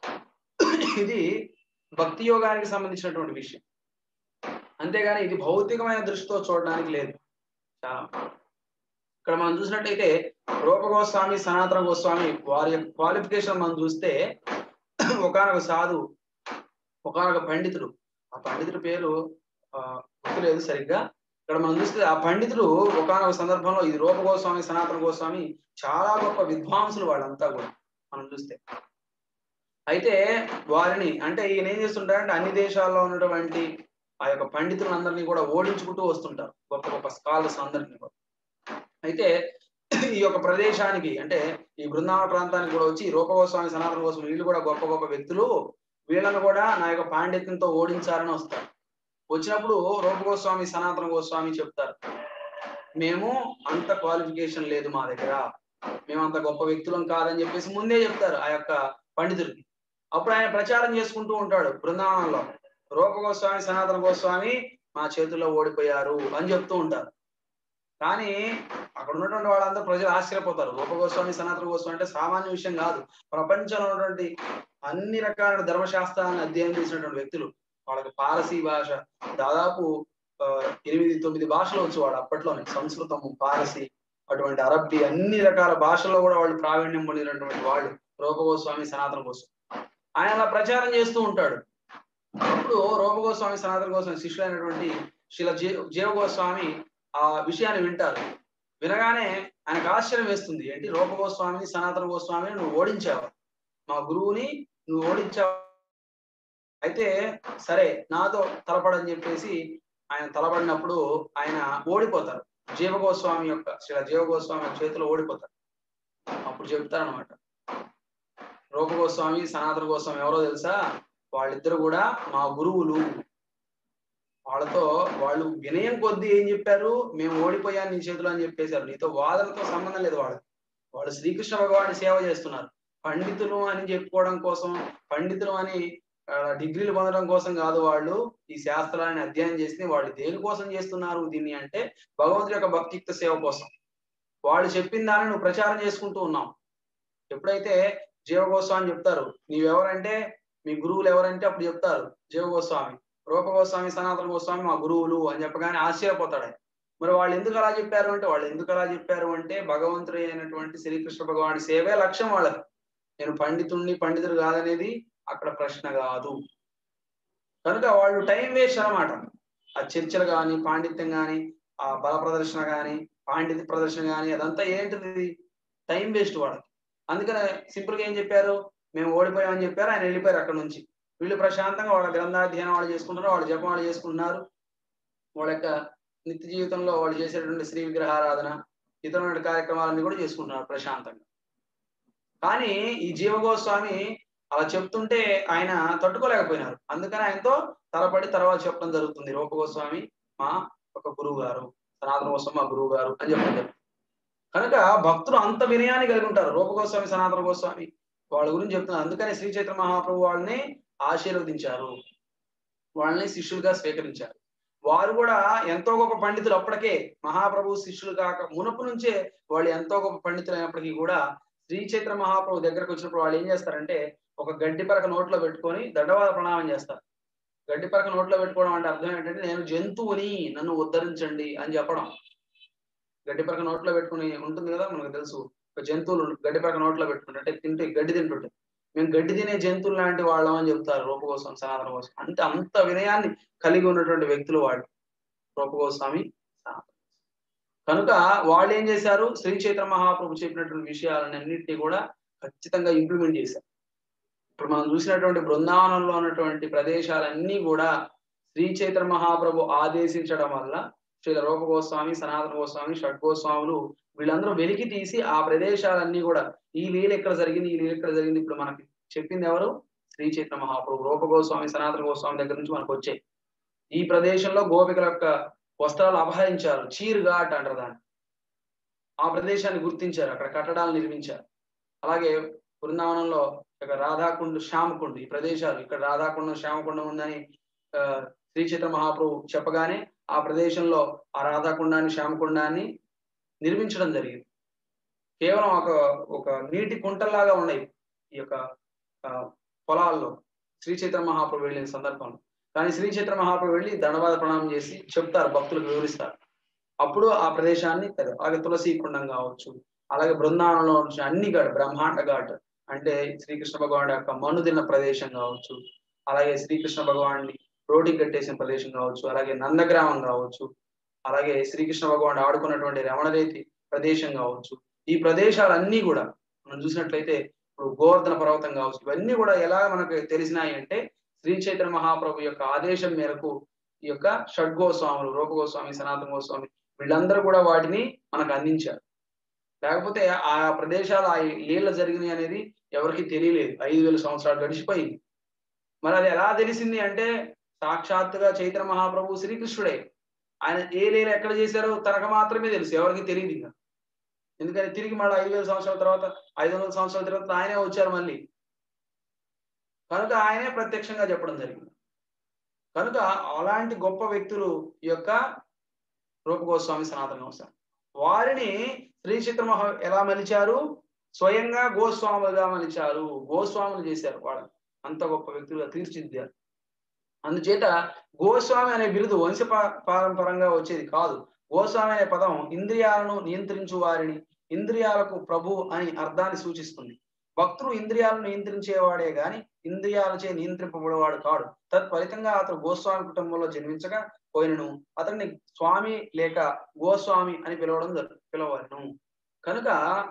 ఇది భక్తి యోగానికి సంబంధించినటువంటి విషయం అంతేగాని ఇది భౌతికమైన దృష్టితో చూడడానికి లేదు చాలా ఇక్కడ మనం చూసినట్టయితే రూప గోస్వామి సనాతన గోస్వామి వారి యొక్క క్వాలిఫికేషన్ మనం చూస్తే ఒకనొక సాధు ఒకనొక పండితుడు ఆ పండితుడి పేరు ఆ, గుర్తులేదు సరిగ్గా ఇక్కడ మనం చూస్తే ఆ పండితుడు ఒకనొక సందర్భంలో ఇది రూప గోస్వామి సనాతన గోస్వామి చాలా గొప్ప విద్వాంసులు వాళ్ళంతా కూడా మనం చూస్తే అయితే వారిని అంటే ఈయన ఏం చేస్తుంటారంటే అన్ని దేశాల్లో ఉన్నటువంటి ఆ యొక్క పండితులందరినీ కూడా ఓడించుకుంటూ వస్తుంటారు గొప్ప గొప్ప స్కాలర్స్ అందరినీ కూడా అయితే ఈ యొక్క ప్రదేశానికి అంటే ఈ బృందావన ప్రాంతానికి కూడా వచ్చి రూపగోస్వామి సనాతన కోసం వీళ్ళు కూడా గొప్ప గొప్ప వ్యక్తులు వీళ్ళను కూడా నా యొక్క పాండిత్యంతో ఓడించాలని వస్తారు వచ్చినప్పుడు రూపగోస్వామి సనాతన గోస్వామి చెప్తారు మేము అంత క్వాలిఫికేషన్ లేదు మా దగ్గర మేము అంత గొప్ప వ్యక్తులం కాదని చెప్పేసి ముందే చెప్తారు ఆ యొక్క పండితుడికి అప్పుడు ఆయన ప్రచారం చేసుకుంటూ ఉంటాడు బృందావనంలో రూప గోస్వామి సనాతన గోస్వామి మా చేతుల్లో ఓడిపోయారు అని చెప్తూ ఉంటారు కానీ అక్కడ ఉన్నటువంటి వాళ్ళందరూ ప్రజలు ఆశ్చర్యపోతారు రూప గోస్వామి సనాతన గోస్వామి అంటే సామాన్య విషయం కాదు ప్రపంచంలో ఉన్నటువంటి అన్ని రకాల ధర్మశాస్త్రాలను అధ్యయనం చేసినటువంటి వ్యక్తులు వాళ్ళకి పారసీ భాష దాదాపు ఆ, ఎనిమిది తొమ్మిది భాషలు వచ్చు వాడు అప్పట్లోనే సంస్కృతము పారసీ అటువంటి అరబ్బీ అన్ని రకాల భాషల్లో కూడా వాళ్ళు ప్రావీణ్యం పొందినటువంటి వాళ్ళు రూప గోస్వామి సనాతన గోస్వామి ఆయన అలా ప్రచారం చేస్తూ ఉంటాడు అప్పుడు రూప గోస్వామి సనాతన గోస్వామి శిష్యులైనటువంటి శిల జీవ జీవ గోస్వామి ఆ విషయాన్ని వింటారు వినగానే ఆయనకు ఆశ్చర్యం వేస్తుంది ఏంటి రూప గోస్వామిని సనాతన గోస్వామిని నువ్వు ఓడించావు మా గురువుని నువ్వు ఓడించావు అయితే సరే నాతో తలపడని చెప్పేసి ఆయన తలపడినప్పుడు ఆయన ఓడిపోతారు జీవ గోస్వామి యొక్క శిల జీవ గోస్వామి యొక్క చేతిలో ఓడిపోతారు అప్పుడు చెప్తారనమాట రూప గోస్వామి సనాతన గోస్వామి ఎవరో తెలుసా వాళ్ళిద్దరు కూడా మా గురువులు వాళ్ళతో వాళ్ళు వినయం కొద్దీ ఏం చెప్పారు మేము ఓడిపోయాను నీ చేతిలో అని చెప్పేశారు నీతో వాదనతో సంబంధం లేదు వాళ్ళకి వాళ్ళు శ్రీకృష్ణ భగవాన్ని సేవ చేస్తున్నారు పండితులు అని చెప్పుకోవడం కోసం పండితులు అని ఆ, డిగ్రీలు పొందడం కోసం కాదు వాళ్ళు ఈ శాస్త్రాన్ని అధ్యయనం చేసి వాళ్ళు దేనికోసం చేస్తున్నారు దీన్ని అంటే భగవంతుడి యొక్క భక్తియుక్త సేవ కోసం వాళ్ళు చెప్పిన దాన్ని నువ్వు ప్రచారం చేసుకుంటూ ఉన్నావు ఎప్పుడైతే జీవ గోస్వామి చెప్తారు నీవెవరంటే మీ గురువులు ఎవరంటే అప్పుడు చెప్తారు జీవ గోస్వామి రూప గోస్వామి సనాతన గోస్వామి మా గురువులు అని చెప్పగానే ఆశ్చర్యపోతాడు ఆయన. మరి వాళ్ళు ఎందుకు అలా చెప్పారు అంటే వాళ్ళు ఎందుకు అలా చెప్పారు అంటే భగవంతుడు అయినటువంటి శ్రీకృష్ణ భగవాని సేవే లక్ష్యం వాళ్ళకి నేను పండితుణ్ణి పండితుడు కాదనేది అక్కడ ప్రశ్న కాదు కనుక వాళ్ళు టైం వేస్ట్ అన్నమాట ఆ చర్చలు కానీ పాండిత్యం కానీ ఆ బల ప్రదర్శన కానీ పాండిత్య ప్రదర్శన కానీ అదంతా ఏంటిది టైం వేస్ట్ వాళ్ళకి అందుకనే సింపుల్ గా ఏం చెప్పారు మేము ఓడిపోయామని చెప్పారు ఆయన వెళ్ళిపోయారు అక్కడ నుంచి వీళ్ళు ప్రశాంతంగా వాళ్ళ గ్రంథాధ్యయనం వాళ్ళు చేసుకుంటున్నారు వాళ్ళ జపం వాళ్ళు చేసుకుంటున్నారు వాళ్ళ యొక్క నిత్య జీవితంలో వాళ్ళు చేసేటువంటి శ్రీ విగ్రహారాధన ఇతరమైన కార్యక్రమాలన్నీ కూడా చేసుకుంటున్నారు ప్రశాంతంగా కానీ ఈ జీవగోస్వామి అలా చెప్తుంటే ఆయన తట్టుకోలేకపోయినారు అందుకని ఆయనతో తలపడి తర్వాత చెప్పడం జరుగుతుంది రూపగోస్వామి మా ఒక గురువు గారు సనాతన గోస్వామి మా గురువు గారు అని చెప్పడం జరుగుతుంది కనుక భక్తులు అంత వినయాన్ని కలిగి ఉంటారు రూపగోస్వామి సనాతన గోస్వామి వాళ్ళ గురించి చెప్తున్నారు అందుకని శ్రీ చైత్ర మహాప్రభు వాళ్ళని ఆశీర్వదించారు వాళ్ళని శిష్యులుగా స్వీకరించారు వారు కూడా ఎంతో గొప్ప పండితులు అప్పటికే మహాప్రభు శిష్యులు కాక మునపు నుంచే వాళ్ళు ఎంతో గొప్ప పండితులు అయినప్పటికీ కూడా శ్రీ చైత్ర మహాప్రభు దగ్గరకు వచ్చినప్పుడు వాళ్ళు ఏం చేస్తారంటే ఒక గడ్డి పరక నోట్లో పెట్టుకొని దండవాద ప్రణామం చేస్తారు గడ్డి పరక నోట్లో పెట్టుకోవడం అంటే అర్థం ఏంటంటే నేను జంతువుని నన్ను ఉద్ధరించండి అని చెప్పడం గడ్డి పరక నోట్లో పెట్టుకుని ఉంటుంది కదా మనకు తెలుసు ఒక జంతువులు గడ్డి పరక నోట్లో పెట్టుకుంటే అంటే తింటే గడ్డి తింటుంటే మేము గడ్డి తినే జంతువులు లాంటి వాళ్ళం అని చెప్తారు రూపగోస్వామి సనాతన కోసం అంటే అంత వినయాన్ని కలిగి ఉన్నటువంటి వ్యక్తులు వాళ్ళు రూపగోస్వామి సనాతన కనుక వాళ్ళు ఏం చేశారు శ్రీ చైత్ర మహాప్రభు చెప్పినటువంటి విషయాలను అన్నింటినీ కూడా ఖచ్చితంగా ఇంప్లిమెంట్ చేశారు ఇప్పుడు మనం చూసినటువంటి బృందావనంలో ఉన్నటువంటి ప్రదేశాలన్నీ కూడా శ్రీ చైత్ర మహాప్రభు ఆదేశించడం వల్ల శ్రీ రూప గోస్వామి సనాతన గోస్వామి షడ్గోస్వాములు వీళ్ళందరూ వెలికి తీసి ఆ ప్రదేశాలన్నీ కూడా ఈ లీల ఎక్కడ జరిగింది ఈ లీల ఎక్కడ జరిగింది ఇప్పుడు మనకి చెప్పింది ఎవరు శ్రీ చైత్ర మహాప్రభు రూప గోస్వామి సనాతన గోస్వామి దగ్గర నుంచి మనకు వచ్చాయి ఈ ప్రదేశంలో గోపికల యొక్క వస్త్రాలు అపహరించారు చీర్ ఘాట్ అంటారు దాన్ని ఆ ప్రదేశాన్ని గుర్తించారు అక్కడ కట్టడాలు నిర్మించారు అలాగే బృందావనంలో ఇక్కడ రాధాకుండ శ్యామకుండ ఈ ప్రదేశాలు ఇక్కడ రాధాకుండం శ్యామకుండం ఉందని ఆ, శ్రీ చైత్ర మహాప్రభు చెప్పగానే ఆ ప్రదేశంలో ఆ రాధాకుండాన్ని శ్యామకుండాన్ని నిర్మించడం జరిగింది కేవలం ఒక ఒక నీటి కుంటల్లాగా ఉన్నాయి ఈ యొక్క ఆ, పొలాల్లో శ్రీ చైతన్య మహాప్రభు వెళ్ళిన సందర్భంలో కానీ శ్రీ చైతన్య మహాప్రభు వెళ్ళి దండవాద ప్రణామం చేసి చెప్తారు భక్తులకు వివరిస్తారు అప్పుడు ఆ ప్రదేశాన్ని తెర- అలాగే తులసి కుండం కావచ్చు అలాగే బృందావనంలో ఉన్న అన్ని ఘాట్ బ్రహ్మాండ ఘాట్ అంటే శ్రీకృష్ణ భగవానుడి యొక్క మన్ను తిన్న ప్రదేశం కావచ్చు అలాగే శ్రీకృష్ణ భగవాన్ని రోడ్డు కట్టేసిన ప్రదేశం కావచ్చు అలాగే నందగ్రామం కావచ్చు అలాగే శ్రీకృష్ణ భగవానుడు ఆడుకున్నటువంటి రమణరేతి ప్రదేశం కావచ్చు ఈ ప్రదేశాలన్నీ కూడా మనం చూసినట్లయితే ఇప్పుడు గోవర్ధన పర్వతం కావచ్చు ఇవన్నీ కూడా ఎలా మనకు తెలిసినాయి అంటే శ్రీ చైతన్య మహాప్రభు యొక్క ఆదేశం మేరకు ఈ యొక్క షడ్గోస్వాములు రూపగోస్వామి సనాతన గోస్వామి వీళ్ళందరూ కూడా వాటిని మనకు అందించారు లేకపోతే ఆ ప్రదేశాలు ఆ లీల జరిగినాయి అనేది ఎవరికి తెలియలేదు ఐదు వేల సంవత్సరాలు గడిచిపోయింది మరి అది ఎలా తెలిసింది అంటే సాక్షాత్తుగా చైతన్య మహాప్రభు శ్రీకృష్ణుడే ఆయన ఏ లీల ఎక్కడ చేశారో తనకు మాత్రమే తెలుసు ఎవరికి తెలియదు ఇంకా ఎందుకని తిరిగి మళ్ళీ ఐదు వేల సంవత్సరాల తర్వాత ఐదు వందల సంవత్సరాల తర్వాత ఆయనే వచ్చారు మళ్ళీ కనుక ఆయనే ప్రత్యక్షంగా చెప్పడం జరిగింది కనుక అలాంటి గొప్ప వ్యక్తులు ఈ యొక్క రూపగోస్వామి సనాతన గోస్వామి వారిని శ్రీ చిత్ర మహా ఎలా మలిచారు స్వయంగా గోస్వాములుగా మలిచారు గోస్వాములు చేశారు వాళ్ళని అంత గొప్ప వ్యక్తులుగా తీర్చిదిద్దారు అందుచేత గోస్వామి అనే బిరుదు వంశ పా- పారంపరంగా వచ్చేది కాదు గోస్వామి అనే పదం ఇంద్రియాలను నియంత్రించు వారిని ఇంద్రియాలకు ప్రభు అని అర్థాన్ని సూచిస్తుంది భక్తులు ఇంద్రియాలను నియంత్రించేవాడే గాని ఇంద్రియాలచే నియంత్రింపబడేవాడు కాడు తత్ఫలితంగా అతను గోస్వామి కుటుంబంలో జన్మించగా పోయినను అతన్ని స్వామి లేక గోస్వామి అని పిలవడం జరు- పిలవను కనుక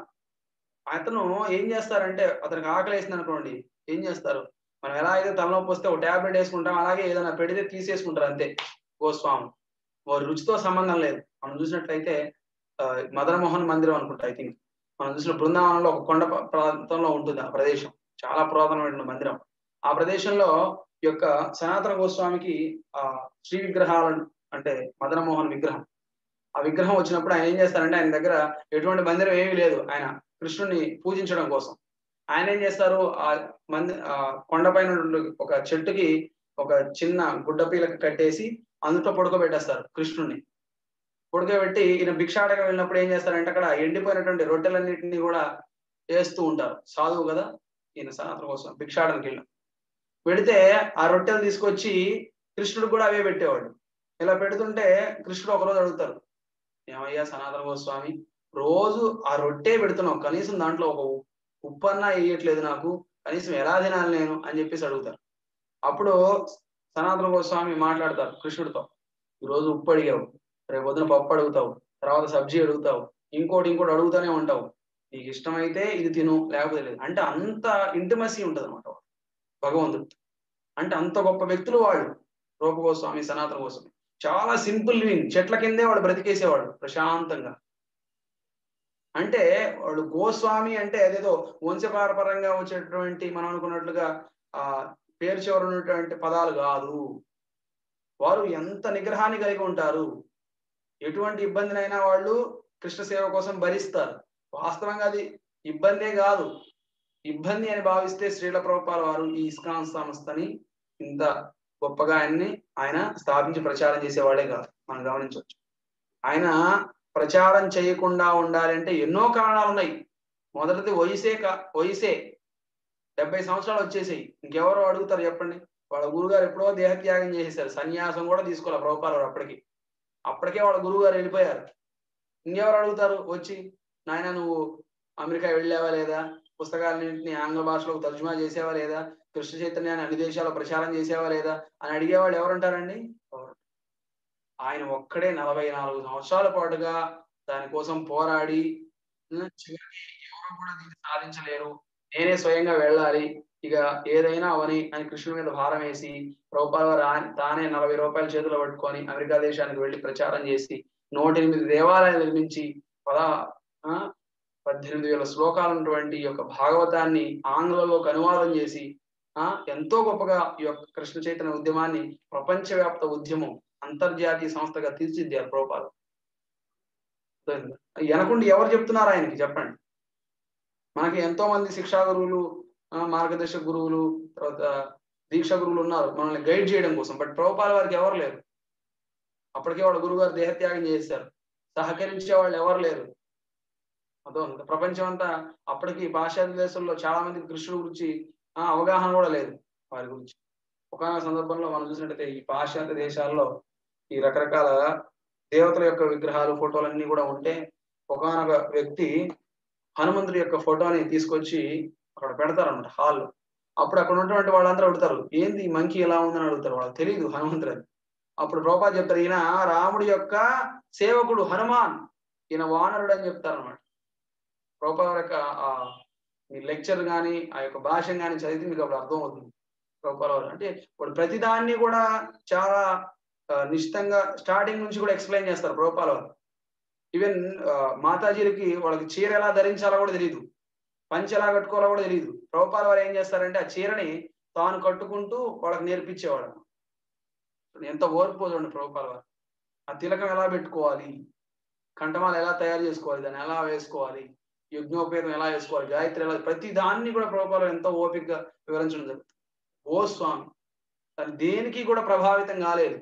అతను ఏం చేస్తారంటే అతనికి ఆకలి వేసింది అనుకోండి ఏం చేస్తారు మనం ఎలా అయితే తలనొప్పి వస్తే ఒక టాబ్లెట్ వేసుకుంటాం అలాగే ఏదైనా పెడితే తీసేసుకుంటారు అంతే గోస్వామి వారి రుచితో సంబంధం లేదు మనం చూసినట్లయితే ఆ, మదన మోహన్ మందిరం అనుకుంటా ఐ థింక్ మనం చూసిన బృందావనంలో ఒక కొండ ప్ర- ప్రాంతంలో ఉంటుంది ఆ ప్రదేశం చాలా పురాతనమైన మందిరం ఆ ప్రదేశంలో ఈ యొక్క సనాతన గోస్వామికి ఆ శ్రీ విగ్రహాలను అంటే మదన మోహన్ విగ్రహం ఆ విగ్రహం వచ్చినప్పుడు ఆయన ఏం చేస్తారంటే ఆయన దగ్గర ఎటువంటి మందిరం ఏమీ లేదు ఆయన కృష్ణుని పూజించడం కోసం ఆయన ఏం చేస్తారు ఆ మంది ఆ కొండపైన ఉన్న ఒక చెట్టుకి ఒక చిన్న గుడ్డ పీలకు కట్టేసి అందులో పడుకోబెట్టేస్తారు కృష్ణుని పడుకోబెట్టి ఈయన భిక్షాటక వెళ్ళినప్పుడు ఏం చేస్తారంటే అక్కడ ఎండిపోయినటువంటి రొట్టెలన్నింటినీ కూడా వేస్తూ ఉంటారు సాధువు కదా ఈయన సనాతన కోసం భిక్షాటనకి వెళ్ళిన పెడితే ఆ రొట్టెలు తీసుకొచ్చి కృష్ణుడు కూడా అవే పెట్టేవాడు ఇలా పెడుతుంటే కృష్ణుడు ఒకరోజు అడుగుతారు ఏమయ్యా సనాతన గోస్వామి రోజు ఆ రొట్టె పెడుతున్నావు కనీసం దాంట్లో ఒక ఉ- ఉప్పు అన్నా వేయట్లేదు నాకు కనీసం ఎలా తినాలి నేను అని చెప్పేసి అడుగుతారు అప్పుడు సనాతన గోస్వామి మాట్లాడతారు కృష్ణుడితో ఈరోజు ఉప్పు అడిగావు రేపు పొద్దున పప్పు అడుగుతావు తర్వాత సబ్జీ అడుగుతావు ఇంకోటి ఇంకోటి అడుగుతూనే ఉంటావు నీకు ఇష్టమైతే ఇది తిను లేకపోతే లేదు అంటే అంత ఇంటిమసీ ఉంటది అనమాట భగవంతుడు అంటే అంత గొప్ప వ్యక్తులు వాళ్ళు రూపగోస్వామి సనాతన గోస్వామి చాలా సింపుల్ లివింగ్ చెట్ల కిందే వాడు బ్రతికేసేవాడు ప్రశాంతంగా అంటే వాడు గోస్వామి అంటే అదేదో వంశపారపరంగా వచ్చేటువంటి మనం అనుకున్నట్లుగా ఆ పేరు చివర ఉన్నటువంటి పదాలు కాదు వారు ఎంత నిగ్రహాన్ని కలిగి ఉంటారు ఎటువంటి ఇబ్బందినైనా వాళ్ళు కృష్ణ సేవ కోసం భరిస్తారు వాస్తవంగా అది ఇబ్బందే కాదు ఇబ్బంది అని భావిస్తే శ్రీల ప్రభుపాల వారు ఈ ఇస్కాన్ సంస్థని ఇంత గొప్పగా ఆయన్ని ఆయన స్థాపించి ప్రచారం చేసేవాడే కాదు మనం గమనించవచ్చు ఆయన ప్రచారం చేయకుండా ఉండాలంటే ఎన్నో కారణాలు ఉన్నాయి మొదటిది వయసే కా వయసే డెబ్బై సంవత్సరాలు వచ్చేసాయి ఇంకెవరో అడుగుతారు చెప్పండి వాళ్ళ గురుగారు ఎప్పుడో దేహత్యాగం చేసేసారు సన్యాసం కూడా తీసుకోవాలి ప్రభుపాల వారు అప్పటికి అప్పటికే వాళ్ళ గురువు గారు వెళ్ళిపోయారు ఇంకెవరు అడుగుతారు వచ్చి నాయన నువ్వు అమెరికా వెళ్ళావా లేదా పుస్తకాలన్నింటినీ ఆంగ్ల భాషలో తర్జుమా చేసేవా లేదా కృష్ణ చైతన్యాన్ని అన్ని దేశాల్లో ప్రచారం చేసేవా లేదా అని అడిగేవాళ్ళు ఎవరుంటారండి ఎవరు? ఆయన ఒక్కడే నలభై నాలుగు సంవత్సరాల పాటుగా దానికోసం పోరాడి ఉం, చివరికి ఎవరు కూడా దీన్ని సాధించలేరు నేనే స్వయంగా వెళ్ళాలి ఇక ఏదైనా అవని అని కృష్ణుడి మీద భారం వేసి రూపాయల వారు ఆయన- తానే నలభై రూపాయల చేతిలో పట్టుకొని అమెరికా దేశానికి వెళ్ళి ప్రచారం చేసి నూట ఎనిమిది దేవాలయాలు నిర్మించి పద ఆ, పద్దెనిమిది వేల శ్లోకాలు ఉన్నటువంటి ఈ యొక్క భాగవతాన్ని ఆంగ్లంలోకి అనువాదం చేసి ఆ ఎంతో గొప్పగా ఈ యొక్క కృష్ణ చైతన్య ఉద్యమాన్ని ప్రపంచవ్యాప్త ఉద్యమం అంతర్జాతీయ సంస్థగా తీర్చిదిద్దారు ప్రోపాలు వెనకుండి ఎవరు చెప్తున్నారు ఆయనకి చెప్పండి మనకి ఎంతో మంది శిక్షా గురువులు ఆ, మార్గదర్శక గురువులు తర్వాత దీక్ష గురువులు ఉన్నారు మనల్ని గైడ్ చేయడం కోసం బట్ ప్రభుపాల వారికి ఎవరు లేరు అప్పటికే వాళ్ళ గురువు గారు దేహత్యాగం చేశారు సహకరించే వాళ్ళు ఎవరు లేరు అర్థం ప్రపంచం అంతా అప్పటికి పాశ్చాత్య దేశంలో చాలా మంది కృష్ణుడు గురించి ఆ, అవగాహన కూడా లేదు వారి గురించి ఒక సందర్భంలో మనం చూసినట్టయితే ఈ పాశ్చాత్య దేశాల్లో ఈ రకరకాల దేవతల యొక్క విగ్రహాలు ఫోటోలు అన్ని కూడా ఉంటే ఒకనొక వ్యక్తి హనుమంతుడి యొక్క ఫోటోని తీసుకొచ్చి అక్కడ పెడతారన్నమాట హాల్లో అప్పుడు అక్కడ ఉన్నటువంటి వాళ్ళందరూ అడుగుతారు ఏంది ఈ మంకీ ఎలా ఉందని అడుగుతారు వాళ్ళకి తెలియదు హనుమంతుడు అని అప్పుడు ప్రభుపాద చెప్తారు ఈయన రాముడి యొక్క సేవకుడు హనుమాన్ ఈయన వానరుడు అని చెప్తారు అనమాట ప్రభుపాద యొక్క ఆ మీ లెక్చర్ కానీ ఆ యొక్క భాష కానీ చదివితే మీకు అప్పుడు అర్థం అవుతుంది ప్రభుపాద వారు అంటే ఇప్పుడు ప్రతిదాన్ని కూడా చాలా ఆ, నిశ్చితంగా స్టార్టింగ్ నుంచి కూడా ఎక్స్ప్లెయిన్ చేస్తారు ప్రభుపాల వారు ఈవెన్ మాతాజీలకి వాళ్ళకి చీర ఎలా ధరించాలో కూడా తెలియదు పంచె ఎలా కట్టుకోవాలో కూడా తెలియదు ప్రభుపాల వారు ఏం చేస్తారంటే ఆ చీరని తాను కట్టుకుంటూ వాళ్ళకి నేర్పించేవాడు ఎంత ఓర్పు చూడండి ప్రభుపాల వారు ఆ తిలకం ఎలా పెట్టుకోవాలి కంఠమాలు ఎలా తయారు చేసుకోవాలి దాన్ని ఎలా వేసుకోవాలి యజ్ఞోపేతం ఎలా వేసుకోవాలి గాయత్రి ఎలా ప్రతి దాన్ని కూడా ప్రభుపాల వారు ఎంతో ఓపికగా వివరించడం జరుగుతుంది ఓ స్వామి తను దేనికి కూడా ప్రభావితం కాలేదు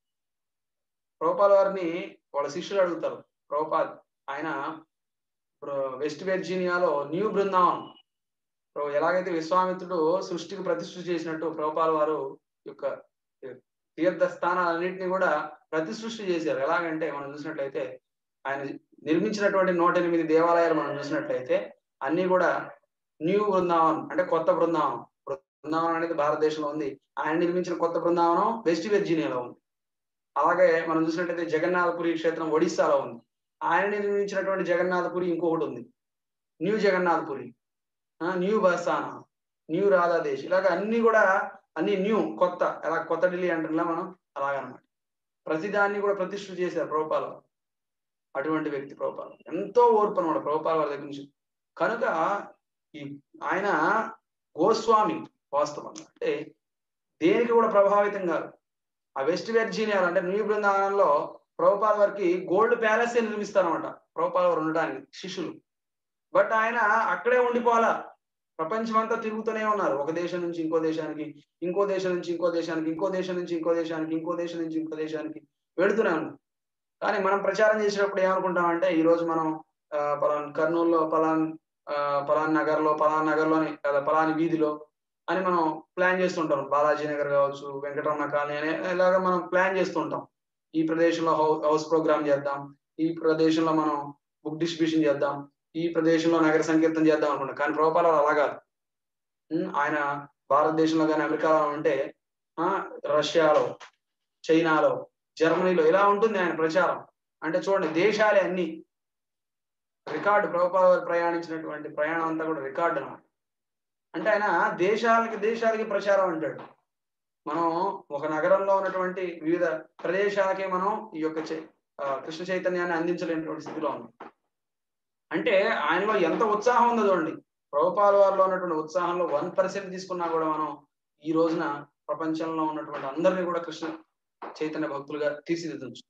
ప్రభుపాల వారిని వాళ్ళ శిష్యులు అడుగుతారు ప్రభుపాద్ ఆయన ఇప్పుడు వెస్ట్ వెర్జీనియాలో న్యూ బృందావనం ఇప్పుడు ఎలాగైతే విశ్వామిత్రుడు సృష్టికి ప్రతిష్ఠ చేసినట్టు ప్రభుపాల వారు యొక్క తీర్థ స్థానాలన్నింటినీ కూడా ప్రతిసృష్టి చేశారు ఎలాగంటే మనం చూసినట్లయితే ఆయన నిర్మించినటువంటి నూట ఎనిమిది దేవాలయాలు మనం చూసినట్లయితే అన్ని కూడా న్యూ బృందావనం అంటే కొత్త బృందావనం బృందావనం అనేది భారతదేశంలో ఉంది ఆయన నిర్మించిన కొత్త బృందావనం వెస్ట్ వెర్జీనియాలో ఉంది అలాగే మనం చూసినట్టయితే జగన్నాథపురి క్షేత్రం ఒడిస్సాలో ఉంది ఆయన నిర్మించినటువంటి జగన్నాథపురి ఇంకొకటి ఉంది న్యూ జగన్నాథపురి ఆ, న్యూ బర్సానా న్యూ రాధాదేశ్ ఇలాగ అన్ని కూడా అన్ని న్యూ కొత్త ఎలా కొత్త ఢిల్లీ అంటున్నా మనం అలాగనమాట ప్రతిదాన్ని కూడా ప్రతిష్ఠ చేశారు ప్రభుపాల వారు. అటువంటి వ్యక్తి ప్రభుపాల వారు. ఎంతో ఓర్పు అనమాట ప్రభుపాల వారి దగ్గర నుంచి కనుక ఈ ఆయన గోస్వామి వాస్తవంగా అంటే దేనికి కూడా ప్రభావితం కాదు ఆ వెస్ట్ వెర్జీనియా అంటే న్యూ బృందావనంలో ప్రభుపాల వారికి గోల్డ్ ప్యాలెస్ నిర్మిస్తారన్నమాట ప్రభుపాల వారు ఉండడానికి శిష్యులు బట్ ఆయన అక్కడే ఉండిపోవాలా ప్రపంచం అంతా తిరుగుతూనే ఉన్నారు ఒక దేశం నుంచి ఇంకో దేశానికి ఇంకో దేశం నుంచి ఇంకో దేశానికి ఇంకో దేశం నుంచి ఇంకో దేశానికి ఇంకో దేశం నుంచి ఇంకో దేశానికి వెళుతూనే ఉన్నారు కానీ మనం ప్రచారం చేసేటప్పుడు ఏమనుకుంటామంటే ఈ రోజు మనం ఆ, పలాన్ కర్నూలులో పలాన్ ఆ, పలాన్ నగర్ లో పలాన్ నగర్ లోని లేదా పలాని వీధిలో అని మనం ప్లాన్ చేస్తుంటాం బాలాజీ నగర్ కావచ్చు వెంకటరమణ కాలనీ అనే ఇలాగా మనం ప్లాన్ చేస్తుంటాం ఈ ప్రదేశంలో హౌ హౌస్ ప్రోగ్రామ్ చేద్దాం ఈ ప్రదేశంలో మనం బుక్ డిస్ట్రిబ్యూషన్ చేద్దాం ఈ ప్రదేశంలో నగర సంకీర్తన చేద్దాం అనుకుంటాం కానీ ప్రభుపాల వారు అలా కాదు ఉమ్, ఆయన భారతదేశంలో కానీ అమెరికాలో ఉంటే ఆ రష్యాలో చైనాలో జర్మనీలో ఇలా ఉంటుంది ఆయన ప్రచారం అంటే చూడండి దేశాలే అన్ని రికార్డు ప్రభుపాల వారు ప్రయాణించినటువంటి ప్రయాణం అంతా కూడా రికార్డు అన్నమాట అంటే ఆయన దేశాలకి దేశాలకి ప్రచారం అంటాడు మనం ఒక నగరంలో ఉన్నటువంటి వివిధ ప్రదేశాలకి మనం ఈ యొక్క చై- ఆ, కృష్ణ చైతన్యాన్ని అందించలేనటువంటి స్థితిలో ఉన్నాం అంటే ఆయనలో ఎంత ఉత్సాహం ఉందో చూడండి ప్రభుపాల వారిలో ఉన్నటువంటి ఉత్సాహంలో వన్ పర్సెంట్ తీసుకున్నా కూడా మనం ఈ రోజున ప్రపంచంలో ఉన్నటువంటి అందరినీ కూడా కృష్ణ చైతన్య భక్తులుగా తీర్చిదిద్దచ్చు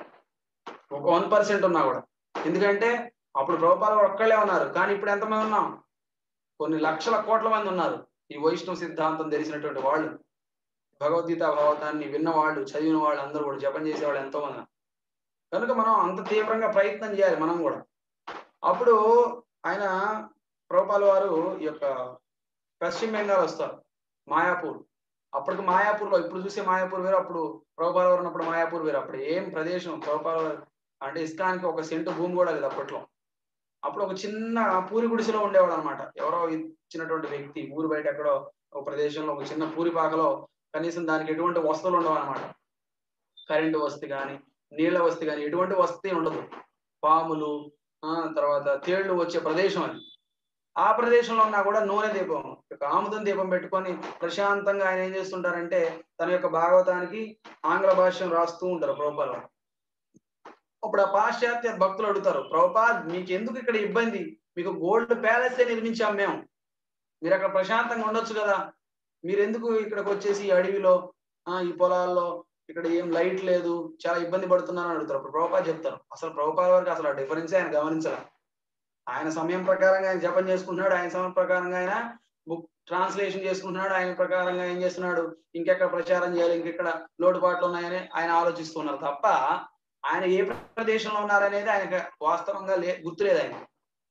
ఒక వన్ పర్సెంట్ ఉన్నా కూడా ఎందుకంటే అప్పుడు ప్రభుపాల వారు ఒక్కళ్ళే ఉన్నారు కానీ ఇప్పుడు ఎంతమంది ఉన్నాం కొన్ని లక్షల కోట్ల మంది ఉన్నారు ఈ వైష్ణవ సిద్ధాంతం తెలిసినటువంటి వాళ్ళు భగవద్గీత భావతాన్ని విన్న వాళ్ళు చదివిన వాళ్ళు అందరూ కూడా జపం చేసే వాళ్ళు ఎంతో మంది ఉన్నారు. కనుక మనం అంత తీవ్రంగా ప్రయత్నం చేయాలి మనం కూడా అప్పుడు ఆయన ప్రభుపాల వారు ఈ యొక్క పశ్చిమ బెంగాల్ వస్తారు మాయాపూర్ అప్పటికి మాయాపూర్ లో ఇప్పుడు చూసే మాయాపూర్ వేరు అప్పుడు ప్రభుపాల వారు ఉన్నప్పుడు మాయాపూర్ వేరు అప్పుడు ఏం ప్రదేశం ప్రభుపాల వారు అంటే ఇస్కానికి ఒక సెంటు భూమి కూడా లేదు అప్పట్లో అప్పుడు ఒక చిన్న పూరి గుడిసెలో ఉండేవాడు అనమాట ఎవరో ఇచ్చినటువంటి వ్యక్తి ఊరు బయట ఎక్కడో ఒక ప్రదేశంలో ఒక చిన్న పూరి పాకలో కనీసం దానికి ఎటువంటి వస్తువులు ఉండవు అనమాట కరెంటు వస్తు కానీ నీళ్ల వస్తు కానీ ఎటువంటి వసతి ఉండదు పాములు ఆ తర్వాత తేళ్లు వచ్చే ప్రదేశం అది ఆ ప్రదేశంలో ఉన్నా కూడా నూనె దీపం ఒక ఆముదం దీపం పెట్టుకొని ప్రశాంతంగా ఆయన ఏం చేస్తుంటారంటే తన యొక్క భాగవతానికి ఆంగ్ల భాష్యం రాస్తూ ఉంటారు ప్రభుపాల వారు. అప్పుడు ఆ పాశ్చాత్య భక్తులు అడుగుతారు ప్రభుపాద్ మీకు ఎందుకు ఇక్కడ ఇబ్బంది మీకు గోల్డ్ ప్యాలెస్ నిర్మించాం మేము మీరు అక్కడ ప్రశాంతంగా ఉండొచ్చు కదా మీరు ఎందుకు ఇక్కడికి వచ్చేసి ఈ అడవిలో ఆ ఈ పొలాల్లో ఇక్కడ ఏం లైట్ లేదు చాలా ఇబ్బంది పడుతున్నారని అడుగుతారు అప్పుడు ప్రభుపాద్ చెప్తారు అసలు ప్రభుపాద వారికి అసలు ఆ డిఫరెన్స్ ఆయన గమనించాలి ఆయన సమయం ప్రకారంగా ఆయన జపం చేసుకుంటున్నాడు ఆయన సమయం ప్రకారంగా ఆయన బుక్ ట్రాన్స్లేషన్ చేసుకుంటున్నాడు ఆయన ప్రకారంగా ఏం చేస్తున్నాడు ఇంకెక్కడ ప్రచారం చేయాలి ఇంకెక్కడ లోటుపాట్లు ఉన్నాయని ఆయన ఆలోచిస్తున్నారు తప్ప ఆయన ఏ ప్రదేశంలో ఉన్నారనేది ఆయనకు వాస్తవంగా లే గుర్తులేదు ఆయన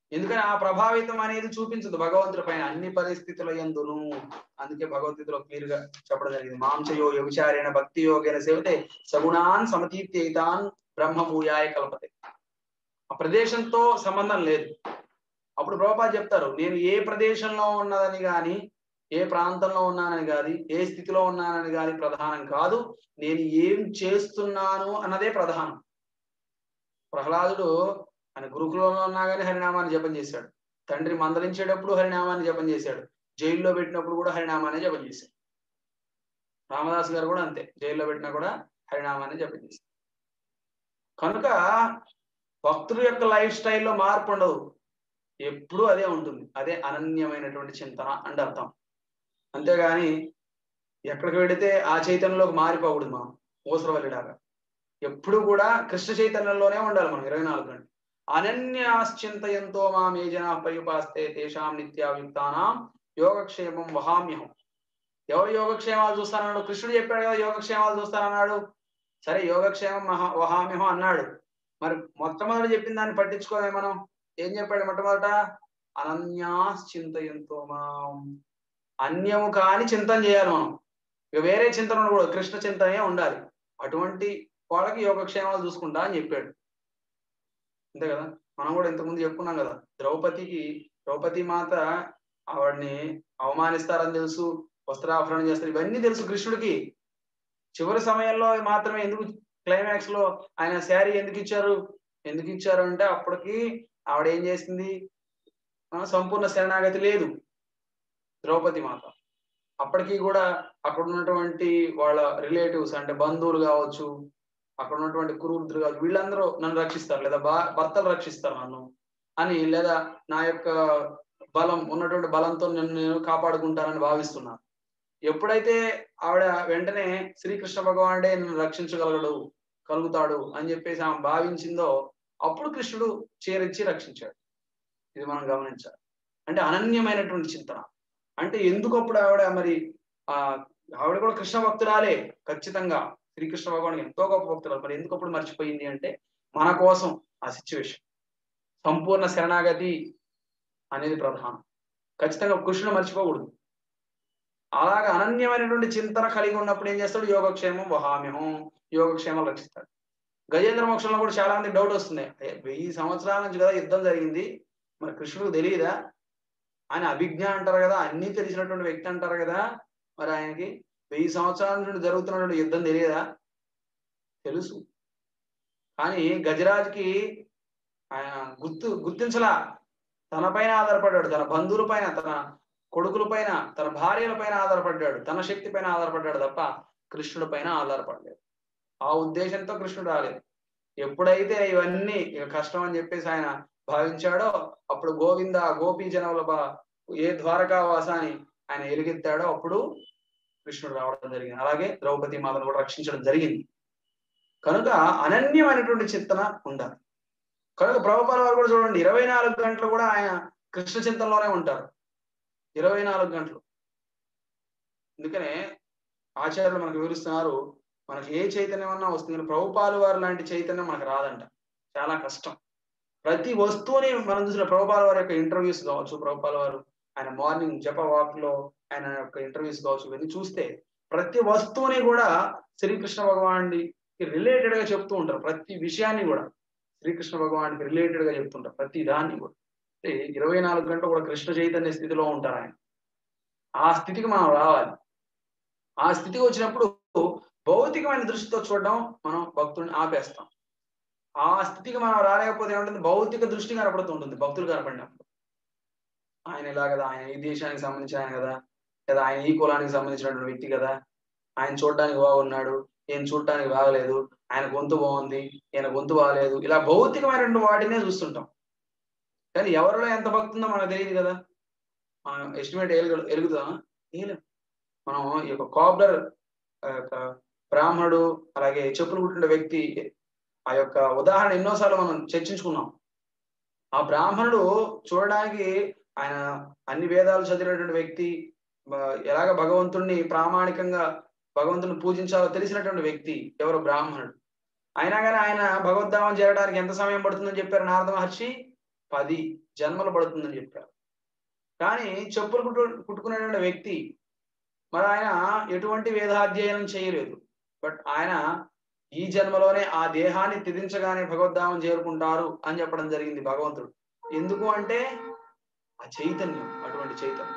ఎందుకని ఆ ప్రభావితం అనేది చూపించదు భగవంతుడి పైన అన్ని పరిస్థితుల ఎందును అందుకే భగవద్గీతలో క్లియర్ గా చెప్పడం జరిగింది మాంసయో వ్యభిచారేణ భక్తి యోగేన సేవతే సగుణాన్ సమతీత్యైతాన్ బ్రహ్మభూయాయ కల్పతే ఆ ప్రదేశంతో సంబంధం లేదు అప్పుడు ప్రభుపాద చెప్తారు నేను ఏ ప్రదేశంలో ఉన్నదని గాని ఏ ప్రాంతంలో ఉన్నానని కాదు ఏ స్థితిలో ఉన్నానని కాదు ప్రధానం కాదు నేను ఏం చేస్తున్నాను అన్నదే ప్రధానం ప్రహ్లాదుడు ఆయన గురుకులంలో ఉన్నా కానీ హరినామాన్ని జపం చేశాడు తండ్రి మందలించేటప్పుడు హరినామాన్ని జపం చేశాడు జైల్లో పెట్టినప్పుడు కూడా హరినామాన్ని జపం చేశాడు రామదాస్ గారు కూడా అంతే జైల్లో పెట్టినా కూడా హరినామాన్ని జపం చేశాడు కనుక భక్తుల యొక్క లైఫ్ స్టైల్లో మార్పు ఉండదు ఎప్పుడూ అదే ఉంటుంది అదే అనన్యమైనటువంటి చింతన అంటే అర్థం అంతేగాని ఎక్కడికి వెడితే ఆ చైతన్యంలోకి మారిపోకూడదు మనం ఊసరవల్లిలాగా ఎప్పుడు కూడా కృష్ణ చైతన్యంలోనే ఉండాలి మనం ఇరవై నాలుగు గంటలు అనన్యాశ్చింతయంతో మాం ఏ జనా పర్యుపాస్తే తేషాం నిత్యాయుక్తానాం యోగక్షేమం వహామ్యహం ఎవరు యోగక్షేమాలు చూస్తానన్నాడు కృష్ణుడు చెప్పాడు కదా యోగక్షేమాలు చూస్తానన్నాడు సరే యోగక్షేమం మహా వహామ్యహం అన్నాడు మరి మొట్టమొదటి చెప్పిన దాన్ని పట్టించుకోలే మనం ఏం చెప్పాడు మొట్టమొదట అనన్యాశ్చింతయంతో మాం అన్యము కాని చింతన చేయాలి మనం ఇక వేరే చింతన ఉండకూడదు కృష్ణ చింతనే ఉండాలి అటువంటి వాళ్ళకి యోగక్షేమాలు చూసుకుంటా అని చెప్పాడు అంతే కదా మనం కూడా ఇంతకుముందు చెప్పుకున్నాం కదా ద్రౌపదికి ద్రౌపది మాత ఆవిడని అవమానిస్తారని తెలుసు వస్త్రాభరణం చేస్తారు ఇవన్నీ తెలుసు కృష్ణుడికి చివరి సమయంలో మాత్రమే ఎందుకు క్లైమాక్స్ లో ఆయన శారీ ఎందుకు ఇచ్చారు ఎందుకు ఇచ్చారు అంటే అప్పటికి ఆవిడ ఏం చేసింది సంపూర్ణ శరణాగతి లేదు ద్రౌపది మాత అప్పటికి కూడా అక్కడ ఉన్నటువంటి వాళ్ళ రిలేటివ్స్ అంటే బంధువులు కావచ్చు అక్కడ ఉన్నటువంటి కురువృద్ధులు కావచ్చు వీళ్ళందరూ నన్ను రక్షిస్తారు లేదా బా భర్తలు రక్షిస్తారు నన్ను అని లేదా నా యొక్క బలం ఉన్నటువంటి బలంతో నన్ను నేను కాపాడుకుంటానని భావిస్తున్నాను ఎప్పుడైతే ఆవిడ వెంటనే శ్రీకృష్ణ భగవానుడే నన్ను రక్షించగలగడు కలుగుతాడు అని చెప్పేసి ఆమె భావించిందో అప్పుడు కృష్ణుడు చేరించి రక్షించాడు ఇది మనం గమనించాలి అంటే అనన్యమైనటువంటి చింతన అంటే ఎందుకు అప్పుడు ఆవిడ మరి ఆ ఆవిడ కూడా కృష్ణ భక్తురాలే ఖచ్చితంగా శ్రీకృష్ణ భగవాన్ ఎంతో గొప్ప భక్తురాలు మరి ఎందుకు అప్పుడు మర్చిపోయింది అంటే మన కోసం ఆ సిచ్యువేషన్ సంపూర్ణ శరణాగతి అనేది ప్రధానం ఖచ్చితంగా కృష్ణుడు మర్చిపోకూడదు అలాగా అనన్యమైనటువంటి చింతన కలిగి ఉన్నప్పుడు ఏం చేస్తాడు యోగక్షేమం వహామ్యహం యోగక్షేమం రక్షిస్తాడు గజేంద్ర మోక్షంలో కూడా చాలా మంది డౌట్ వస్తుంది వెయ్యి సంవత్సరాల నుంచి కదా యుద్ధం జరిగింది మరి కృష్ణుడికి తెలియదా ఆయన అభిజ్ఞ అంటారు కదా అన్ని తెలిసినటువంటి వ్యక్తి అంటారు కదా మరి ఆయనకి వెయ్యి సంవత్సరాల నుండి జరుగుతున్నటువంటి యుద్ధం తెలియదా తెలుసు కానీ గజరాజ్కి ఆయన గుర్తు గుర్తించలా తన పైన ఆధారపడ్డాడు తన బంధువుల పైన తన కొడుకుల పైన తన భార్యల పైన ఆధారపడ్డాడు తన శక్తి పైన ఆధారపడ్డాడు తప్ప కృష్ణుడి పైన ఆధారపడలేదు ఆ ఉద్దేశంతో కృష్ణుడు రాలేదు ఎప్పుడైతే ఇవన్నీ కష్టం అని చెప్పేసి ఆయన భావించాడో అప్పుడు గోవింద గోపీ జనవల ఏ ద్వారకా వాసాన్ని ఆయన ఎలుగెత్తాడో అప్పుడు కృష్ణుడు రావడం జరిగింది అలాగే ద్రౌపది మాతను కూడా రక్షించడం జరిగింది కనుక అనన్యమైనటువంటి చింతన ఉండాలి కనుక ప్రభుపాల వారు కూడా చూడండి ఇరవై నాలుగు గంటలు కూడా ఆయన కృష్ణ చింతనలోనే ఉంటారు ఇరవై నాలుగు గంటలు అందుకనే ఆచార్యులు మనకు వివరిస్తున్నారు మనకి ఏ చైతన్యం అన్నా వస్తుంది ప్రభుపాలు వారు లాంటి చైతన్యం మనకు రాదంట చాలా కష్టం ప్రతి వస్తువుని మనం చూసిన ప్రభుపాల వారి యొక్క ఇంటర్వ్యూస్ కావచ్చు ప్రభుపాల వారు ఆయన మార్నింగ్ జప వాక్ లో ఆయన యొక్క ఇంటర్వ్యూస్ కావచ్చు ఇవన్నీ చూస్తే ప్రతి వస్తువుని కూడా శ్రీకృష్ణ భగవానుడికి రిలేటెడ్ గా చెప్తూ ఉంటారు ప్రతి విషయాన్ని కూడా శ్రీకృష్ణ భగవానికి రిలేటెడ్ గా చెప్తుంటారు ప్రతి దాన్ని కూడా అంటే ఇరవై నాలుగు గంటలు కూడా కృష్ణ చైతన్య స్థితిలో ఉంటారు ఆయన ఆ స్థితికి మనం రావాలి ఆ స్థితికి వచ్చినప్పుడు భౌతికమైన దృష్టితో చూడడం మనం భక్తుడిని ఆపేస్తాం ఆ స్థితికి మనం రాలేకపోతే ఏమంటుంది భౌతిక దృష్టి కనపడుతుంటుంది భక్తులు కనపడినప్పుడు ఆయన ఇలా కదా ఆయన ఈ దేశానికి సంబంధించిన ఆయన కదా లేదా ఆయన ఈ కులానికి సంబంధించినటువంటి వ్యక్తి కదా ఆయన చూడడానికి బాగున్నాడు ఈయన చూడటానికి బాగలేదు ఆయన గొంతు బాగుంది ఈయన గొంతు బాగలేదు ఇలా భౌతికమైనటువంటి వాటినే చూస్తుంటాం కానీ ఎవరిలో ఎంత భక్తి ఉందో మనకు తెలియదు కదా మనం ఎస్టిమేట్ ఎలుగుదా వేయలేం మనం ఈ యొక్క కాబ్లర్ బ్రాహ్మణుడు అలాగే చెప్పులు కుట్టిన వ్యక్తి ఆ యొక్క ఉదాహరణ ఎన్నోసార్లు మనం చర్చించుకున్నాం ఆ బ్రాహ్మణుడు చూడడానికి ఆయన అన్ని వేదాలు చదివినటువంటి వ్యక్తి ఎలాగ భగవంతుణ్ణి ప్రామాణికంగా భగవంతుని పూజించాలో తెలిసినటువంటి వ్యక్తి ఎవరు బ్రాహ్మణుడు అయినా కానీ ఆయన భగవద్ధామం చేరడానికి ఎంత సమయం పడుతుందని చెప్పారు నారద మహర్షి పది జన్మలు పడుతుందని చెప్పారు కానీ చెప్పులు కుట్టు కుట్టుకునేటువంటి వ్యక్తి మరి ఆయన ఎటువంటి వేదాధ్యయనం చేయలేదు బట్ ఆయన ఈ జన్మలోనే ఆ దేహాన్ని త్యజించగానే భగవద్ధామం చేరుకుంటారు అని చెప్పడం జరిగింది భగవంతుడు ఎందుకు అంటే ఆ చైతన్యం అటువంటి చైతన్యం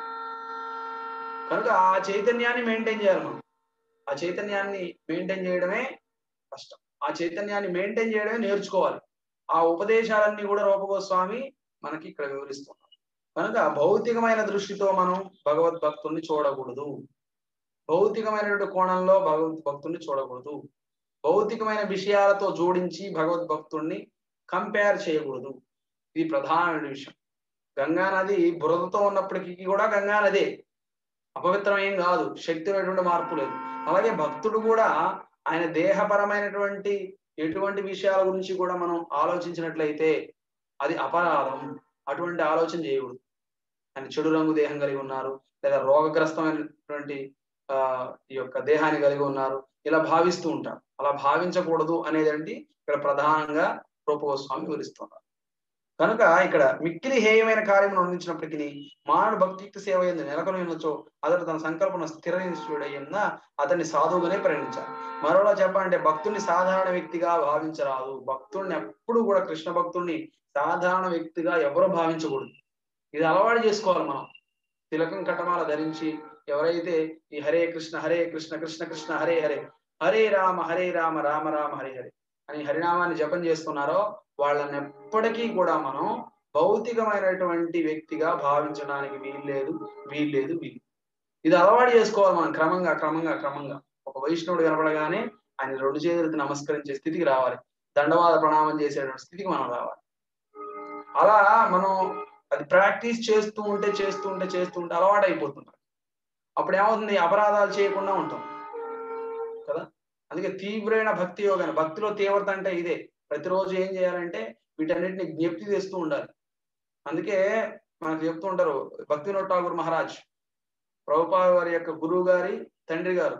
కనుక ఆ చైతన్యాన్ని మెయింటైన్ చేయాలి మనం ఆ చైతన్యాన్ని మెయింటైన్ చేయడమే కష్టం ఆ చైతన్యాన్ని మెయింటైన్ చేయడమే నేర్చుకోవాలి ఆ ఉపదేశాలన్నీ కూడా రూపగోస్వామి మనకి ఇక్కడ వివరిస్తున్నారు కనుక భౌతికమైన దృష్టితో మనం భగవద్భక్తుల్ని చూడకూడదు భౌతికమైనటువంటి కోణంలో భగవద్ భక్తుల్ని చూడకూడదు భౌతికమైన విషయాలతో జోడించి భగవద్భక్తుల్ని కంపేర్ చేయకూడదు ఇది ప్రధానమైన విషయం గంగా నది బురదతో ఉన్నప్పటికీ కూడా గంగా నదే అపవిత్రమేం కాదు శక్తిమైనటువంటి మార్పు లేదు అలాగే భక్తుడు కూడా ఆయన దేహపరమైనటువంటి ఎటువంటి విషయాల గురించి కూడా మనం ఆలోచించినట్లయితే అది అపరాధం అటువంటి ఆలోచన చేయకూడదు ఆయన చెడు రంగు దేహం కలిగి ఉన్నారు లేదా రోగగ్రస్తమైనటువంటి ఆ ఈ యొక్క దేహాన్ని కలిగి ఉన్నారు ఇలా భావిస్తూ ఉంటారు అలా భావించకూడదు అనేది ఇక్కడ ప్రధానంగా రూపగోస్వామి వివరిస్తున్నారు కనుక ఇక్కడ మిక్కిలి హేయమైన కార్యం అందించినప్పటికీ మానవుడు భక్తియుక్త సేవ ఎందు నెలకొని ఉన్నచో అతడు తన సంకల్పన స్థిర నిశ్చయుడయ్యున్న అతన్ని సాధువుగానే పరిగణించాలి మరోలా చెప్పాలంటే భక్తుడిని సాధారణ వ్యక్తిగా భావించరాదు భక్తుడిని ఎప్పుడు కూడా కృష్ణ భక్తుడిని సాధారణ వ్యక్తిగా ఎవరు భావించకూడదు ఇది అలవాటు చేసుకోవాలి మనం తిలకం కటమాల ధరించి ఎవరైతే ఈ హరే కృష్ణ హరే కృష్ణ కృష్ణ కృష్ణ హరే హరే హరే రామ హరే రామ రామ రామ హరే హరే అని హరినామాన్ని జపం చేస్తున్నారో వాళ్ళని ఎప్పటికీ కూడా మనం భౌతికమైనటువంటి వ్యక్తిగా భావించడానికి వీల్లేదు వీల్లేదు వీలు ఇది అలవాటు చేసుకోవాలి మనం క్రమంగా క్రమంగా క్రమంగా ఒక వైష్ణవుడు కనపడగానే ఆయన రెండు చేతులకి నమస్కరించే స్థితికి రావాలి దండవాద ప్రణామం చేసేటువంటి స్థితికి మనం రావాలి అలా మనం అది ప్రాక్టీస్ చేస్తూ ఉంటే చేస్తూ ఉంటే చేస్తూ ఉంటే అలవాటు అయిపోతుంది అప్పుడు ఏమవుతుంది అపరాధాలు చేయకుండా ఉంటాం కదా అందుకే తీవ్రమైన భక్తి యోగాన్ని భక్తిలో తీవ్రత అంటే ఇదే ప్రతిరోజు ఏం చేయాలంటే వీటన్నిటిని జ్ఞప్తి చేస్తూ ఉండాలి అందుకే మనకు చెప్తూ ఉంటారు భక్తి ఠాగూర్ మహారాజ్ ప్రభుపా వారి యొక్క గురువు గారి తండ్రి గారు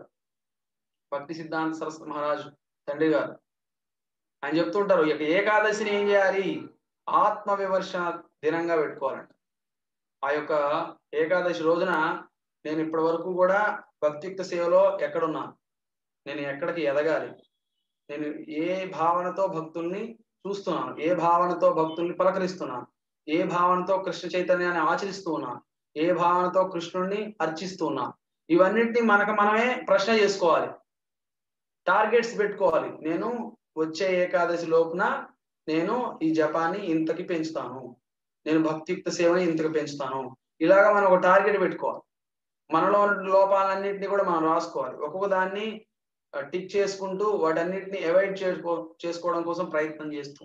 భక్తి సిద్ధాంత సరస్వతి మహారాజ్ తండ్రి గారు ఆయన చెప్తుంటారు ఇక ఏకాదశిని ఏం చేయాలి ఆత్మ విమర్శ దినంగా పెట్టుకోవాలంట ఆ యొక్క ఏకాదశి రోజున నేను ఇప్పటి వరకు కూడా భక్తియుక్త సేవలో ఎక్కడున్నాను నేను ఎక్కడికి ఎదగాలి నేను ఏ భావనతో భక్తుల్ని చూస్తున్నాను ఏ భావనతో భక్తుల్ని పలకరిస్తున్నాను ఏ భావనతో కృష్ణ చైతన్యాన్ని ఆచరిస్తూ ఉన్నాను ఏ భావనతో కృష్ణుడిని అర్చిస్తూ ఉన్నాను ఇవన్నిటిని మనకు మనమే ప్రశ్న చేసుకోవాలి టార్గెట్స్ పెట్టుకోవాలి నేను వచ్చే ఏకాదశి లోపున నేను ఈ జపాన్ని ఇంతకి పెంచుతాను నేను భక్తియుక్త సేవని ఇంతకి పెంచుతాను ఇలాగా మనం ఒక టార్గెట్ పెట్టుకోవాలి మనలో ఉన్న లోపాలన్నింటినీ కూడా మనం రాసుకోవాలి ఒక్కొక్క దాన్ని టిక్ చేసుకుంటూ వాటన్నిటిని అవాయిడ్ చేసుకో చేసుకోవడం కోసం ప్రయత్నం చేస్తూ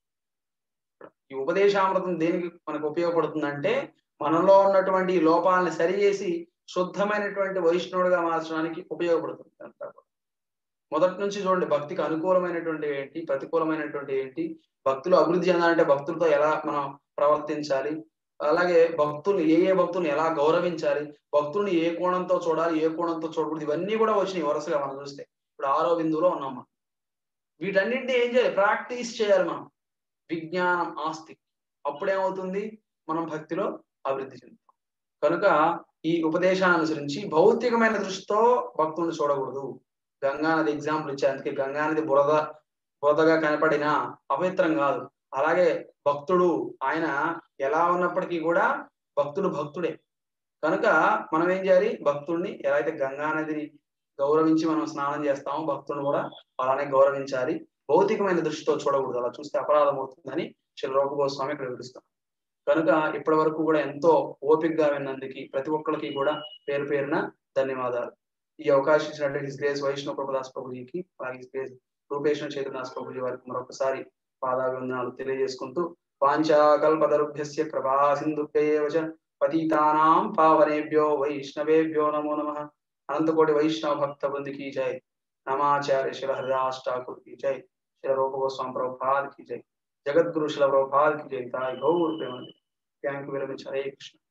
ఈ ఉపదేశామృతం దేనికి మనకు ఉపయోగపడుతుందంటే మనలో ఉన్నటువంటి ఈ లోపాలని సరిచేసి శుద్ధమైనటువంటి వైష్ణవుడిగా మార్చడానికి ఉపయోగపడుతుంది అంతా కూడా మొదటి నుంచి చూడండి భక్తికి అనుకూలమైనటువంటి ఏంటి ప్రతికూలమైనటువంటి ఏంటి భక్తులు అభివృద్ధి చెందాలంటే భక్తులతో ఎలా మనం ప్రవర్తించాలి అలాగే భక్తుల్ని ఏ ఏ భక్తుల్ని ఎలా గౌరవించాలి భక్తుల్ని ఏ కోణంతో చూడాలి ఏ కోణంతో చూడకూడదు ఇవన్నీ కూడా వచ్చినాయి వరుసగా మనం చూస్తే ఇప్పుడు ఆరో బిందువులో ఉన్నాం మనం వీటన్నింటినీ ఏం చేయాలి ప్రాక్టీస్ చేయాలి మనం విజ్ఞానం ఆస్తి అప్పుడేమవుతుంది మనం భక్తిలో అభివృద్ధి చెందుతాం కనుక ఈ ఉపదేశాన్ని అనుసరించి భౌతికమైన దృష్టితో భక్తుల్ని చూడకూడదు గంగా నది ఎగ్జాంపుల్ ఇచ్చే అందుకే గంగా నది బురద బురదగా కనపడిన అపవిత్రం కాదు అలాగే భక్తుడు ఆయన ఎలా ఉన్నప్పటికీ కూడా భక్తుడు భక్తుడే కనుక మనం ఏం చేయాలి భక్తుడిని ఎలా అయితే గంగా నదిని గౌరవించి మనం స్నానం చేస్తామో భక్తుడిని కూడా అలానే గౌరవించాలి భౌతికమైన దృష్టితో చూడకూడదు అలా చూస్తే అపరాధం అవుతుందని శ్రీ రూప గోస్వామి ఇక్కడ వివరిస్తాం కనుక ఇప్పటి వరకు కూడా ఎంతో ఓపికగా విన్నందుకు ప్రతి ఒక్కరికి కూడా పేరు పేరున ధన్యవాదాలు ఈ అవకాశం ఇచ్చినట్టు హిస్ గ్రేస్ వైష్ణవ ప్రభుదాస్ ప్రభుజీకి అలాగే హిస్ గ్రేస్ రూపేశ్వర చైతన్యదాస్ ప్రభుజీ వారికి మరొకసారి పాదాభివందనాలు తెలియజేసుకుంటూ పాంచాకల్పతరుభ్యస్య కృపా సింధుభ్యేవ పతీతానాం పావనేభ్యో వైష్ణవేభ్యో నమో నమ అనంతకోటి వైష్ణవ భక్త బృందికి జై నమాచార్య శిల హరిదాస్ ఠాకూర్ की जय श्री रूप गोस्वामी प्रभुपाद की जय जगत गुरु शिला प्रभुपाद की जय ताई गौर प्रेम thank you very much Hare Krishna